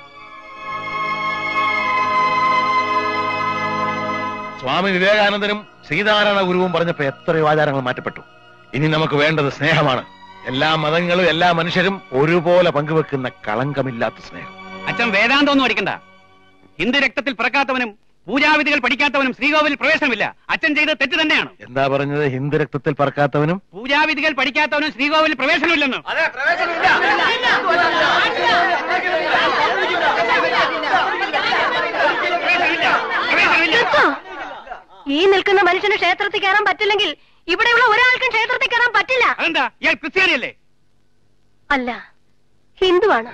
സ്വാമി വിവേകാനന്ദനും ശ്രീനാരായണ ഗുരുവും പറഞ്ഞപ്പോ എത്രയോ ആചാരങ്ങൾ മാറ്റപ്പെട്ടു ഇനി നമുക്ക് വേണ്ടത് സ്നേഹമാണ് എല്ലാ മതങ്ങളും എല്ലാ മനുഷ്യരും ഒരുപോലെ പങ്കുവെക്കുന്ന കളങ്കമില്ലാത്ത സ്നേഹം അച്ഛൻ വേദാന്തമൊന്നും പഠിക്കണ്ട ഹിന്ദു രക്തത്തിൽ പിറക്കാത്തവനും പൂജാവിധികൾ പഠിക്കാത്തവനും ശ്രീകോവിൽ പ്രവേശനമില്ല അച്ഛൻ ചെയ്ത തെറ്റ് തന്നെയാണ് എന്താ പറഞ്ഞത് ഹിന്ദു രക്തത്തിൽ പറക്കാത്തവനും പൂജാവിധികൾ പഠിക്കാത്തവനും ശ്രീകോവിൽ പ്രവേശനമില്ലെന്ന് നിർത്തോ? ഈ നിൽക്കുന്ന മനുഷ്യന് ക്ഷേത്രത്തിൽ കയറാൻ പറ്റില്ലെങ്കിൽ ഇവിടെയുള്ള ഒരാൾക്കും ക്ഷേത്രത്തിൽ കയറാൻ പറ്റില്ല അതെന്താ ഇയാൾ ക്രിസ്ത്യാനിയല്ലേ അല്ല ഹിന്ദുവാണ്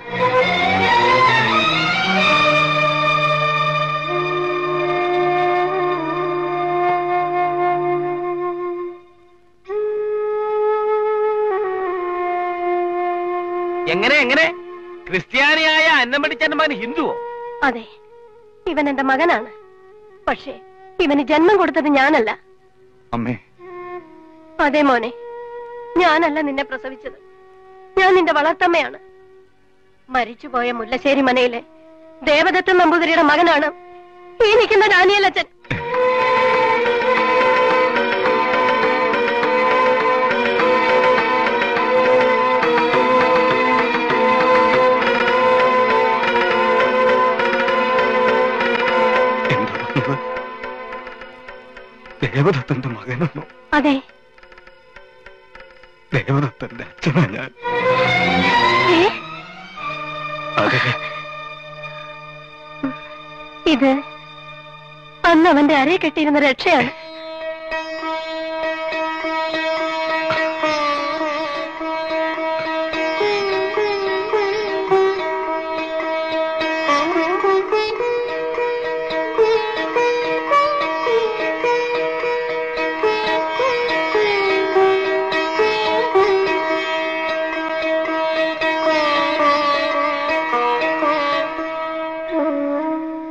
എങ്ങനെ എങ്ങനെ ക്രിസ്ത്യാനിയായ അന്നം പഠിച്ചന്റെ മകൻ ഹിന്ദുവോ അതെ ഇവൻ എന്റെ മകനാണ് പക്ഷേ ഇവന് ജന്മം കൊടുത്തത് ഞാനല്ല അമ്മേ അതെ മോനെ ഞാനല്ല നിന്നെ പ്രസവിച്ചത് ഞാൻ നിന്റെ വളർത്തമ്മയാണ് മരിച്ചുപോയ മുല്ലശ്ശേരി മനയിലെ ദേവദത്തൻ നമ്പൂതിരിയുടെ മകനാണ് ഈ നിൽക്കുന്ന ഡാനിയൽ അച്ഛൻ ദേവദത്തന്റെ മകനെന്നോ അതെ ദേവദത്തന്റെ അച്ഛനാ ഞാൻ ഏ? അതെ ഇത് അന്ന് അവന്റെ അരയെ കെട്ടിയിരുന്ന രക്ഷയാണ്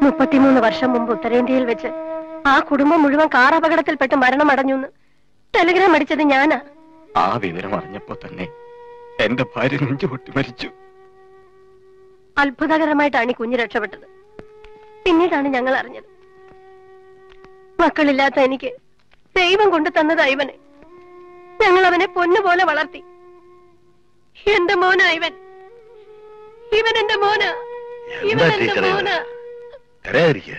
മുപ്പത്തിമൂന്ന് വർഷം മുമ്പ് ഉത്തരേന്ത്യയിൽ വെച്ച് ആ കുടുംബം മുഴുവൻ കാർ അപകടത്തിൽപ്പെട്ട് മരണമടഞ്ഞു എന്ന് ടെലിഗ്രാം അടിച്ചത് ഞാനാ ആ വിവരം അറിഞ്ഞപ്പോ തന്നെ എന്റെ ഭാര്യ നെഞ്ചു പൊട്ടി മരിച്ചു അത്ഭുതകരമായിട്ടാണ് ഈ കുഞ്ഞ് രക്ഷപ്പെട്ടത് പിന്നീടാണ് ഞങ്ങൾ അറിഞ്ഞത് മക്കളില്ലാത്ത എനിക്ക് ദൈവം കൊണ്ടു തന്നത് ഇവനെ ഞങ്ങൾ അവനെ പൊന്നുപോലെ വളർത്തി എന്റെ മോനാ ഇവൻ ഇവൻ എന്റെ മോനാ ഇവൻ എന്താ എന്റെ ടീച്ചറേ ഇത്? മോനാ കരയാതിരിക്കുക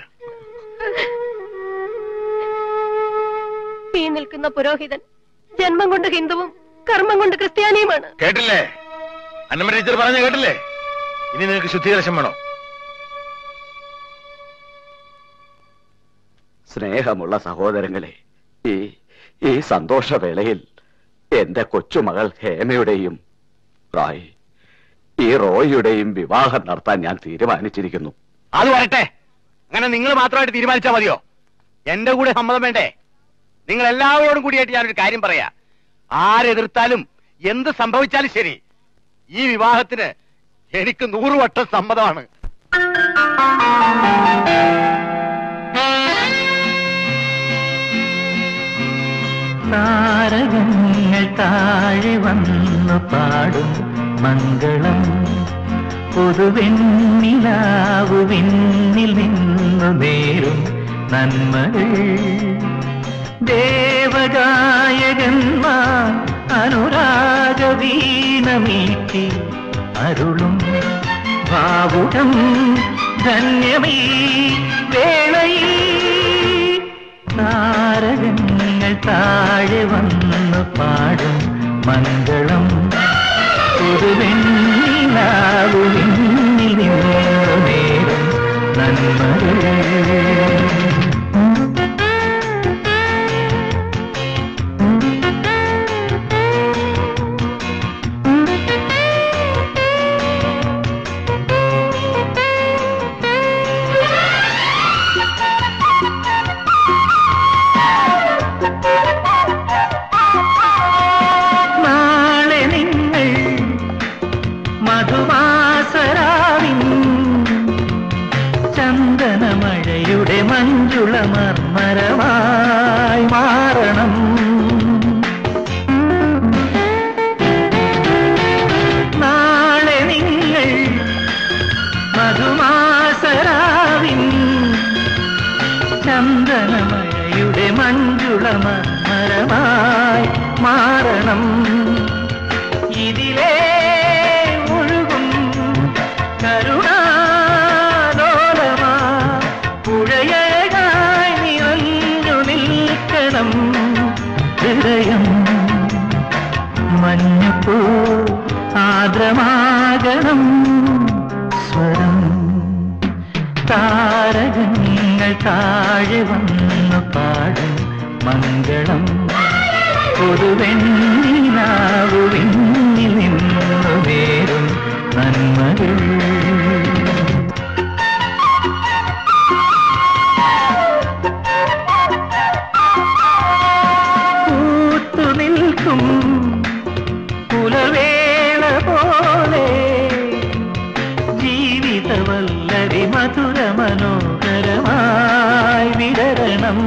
ഈ നിൽക്കുന്ന പുരോഹിതൻ ജന്മം കൊണ്ട് ഹിന്ദുവും കർമ്മം കൊണ്ട് ക്രിസ്ത്യാനിയുമാണ് കേട്ടില്ലേ അന്നമ്മ ടീച്ചർ പറഞ്ഞ കേട്ടില്ലേ ഇനി നിനക്ക് ശുദ്ധീകരണം വേണോ സ്നേഹമുള്ള സഹോദരങ്ങളെ ഈ ഈ സന്തോഷവേളയിൽ എന്റെ കൊച്ചുമകൾ ഹേമയുടെയും റായ് ഈ റോയിയുടെയും വിവാഹം നടത്താൻ ഞാൻ തീരുമാനിച്ചിരിക്കുന്നു അത് വരട്ടെ അങ്ങനെ നിങ്ങൾ മാത്രമായിട്ട് തീരുമാനിച്ചാൽ മതിയോ എന്റെ കൂടെ സമ്മതം വേണ്ടേ നിങ്ങൾ എല്ലാവരോടും കൂടിയായിട്ട് ഞാനൊരു കാര്യം പറയാ ആരെതിർത്താലും എന്ത് സംഭവിച്ചാലും ശരി ഈ വിവാഹത്തിന് എനിക്ക് നൂറ് വട്ടം സമ്മതമാണ് താരകങ്ങൾ താഴെ വന്നു പാടും മംഗളം പുതുവെണ്ണിലാവു വിണ്ണിൽ നിന്നു നേരും നന്മകൾ ദേവഗായകന്മാർ അനുരാഗവീണമീട്ടി അരുളും ഭാവുകം ധന്യമീ വേളയിൽ താരകങ്ങൾ താഴെ വന്നു പാടും മംഗളം പുതുവെണ്ണിലാവു വിണ്ണിൽ നിന്നു നേരും നന്മകൾ നാളെ നിങ്ങൾ മധുമാസരാവിൻ ചന്ദനമഴയുടെ മഞ്ജുള മർമരമായി മാറണം നാളെ നിങ്ങൾ മധുമാസരാവിൻ ചന്ദനമഴയുടെ മഞ്ജുള മർമരമായി മാറണം ഇതിലേ ഒഴുകും കരുണാലോലമാ പുഴയഴകായി നിറഞ്ഞു നിൽക്കണം ഹൃദയം മഞ്ഞപ്പൂ ആദ്രമാകണം സ്വരം താരകങ്ങൾ താഴെ വന്നു പാടും മംഗളം പുതുവെണ്ണിനാവു വിണ്ണിൽ നിന്നു നേരും നന്മകൾ പൂത്തു നിൽക്കും പുലവേള പോലെ ജീവിതവല്ലരി മധുര മനോഹരമായി വിടരണം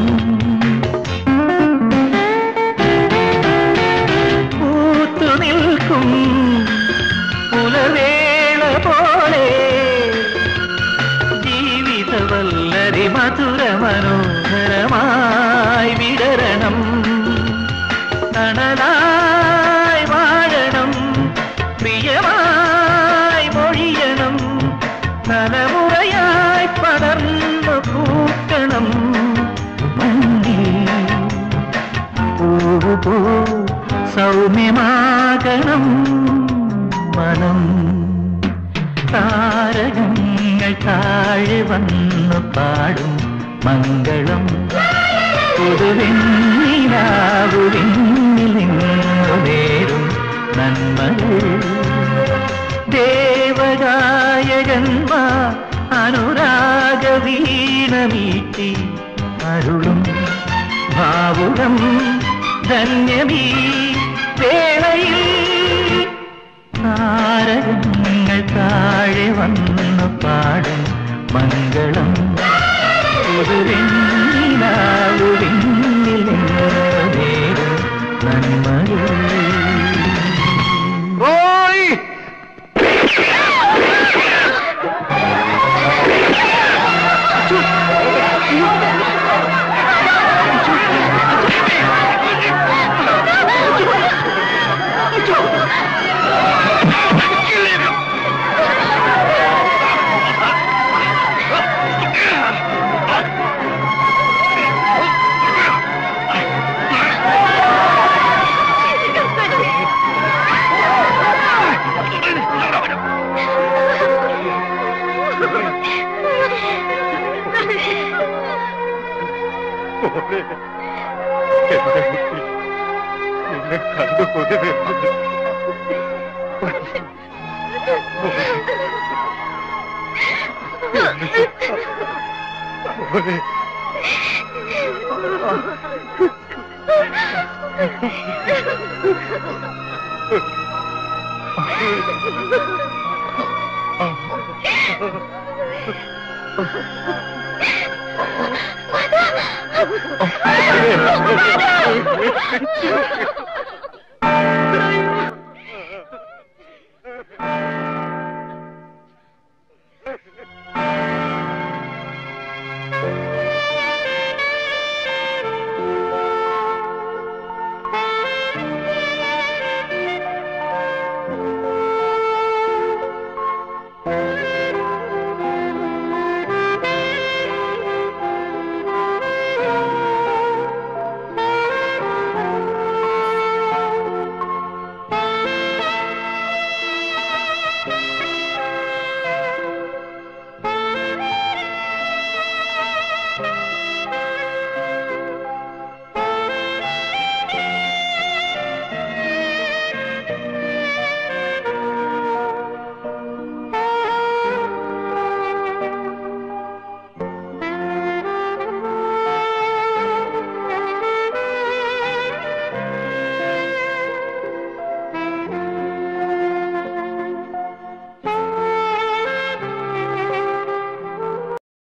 പൂത്തു നിൽക്കും പുലവേള പോലെ ജീവിതവല്ലരി മധുര മനോഹരമായി വിടരണം തണലായി വാഴണം പ്രിയമായി മൊഴിയണം തലമുറയായി പടർന്നു പൂക്കണം മണ്ണിൽ പൂവു പോ സൗമ്യമാകണം മനം താരകങ്ങൾ താഴെ വന്നു പാടും മംഗളം പുതുവെണ്ണിലാവു വിണ്ണിൽ നിന്നു നേരും നന്മകൾ ദേവഗായകന്മാർ അനുരാഗവീണമീട്ടി അരുളും ഭാവുകം ധന്യമീ വേളയിൽ താരകങ്ങൾ താഴെ വന്നു പാടും മംഗളം പുതുവെണ്ണിലാവുവിണ്ണിൽ നിന്നോ നേരം നന്മകൾ റോയ് മോനെ, എന്റെ കുട്ടി, നിന്നെ കണ്ടു കൊതി വരുന്നുണ്ട് മോനെ Mother!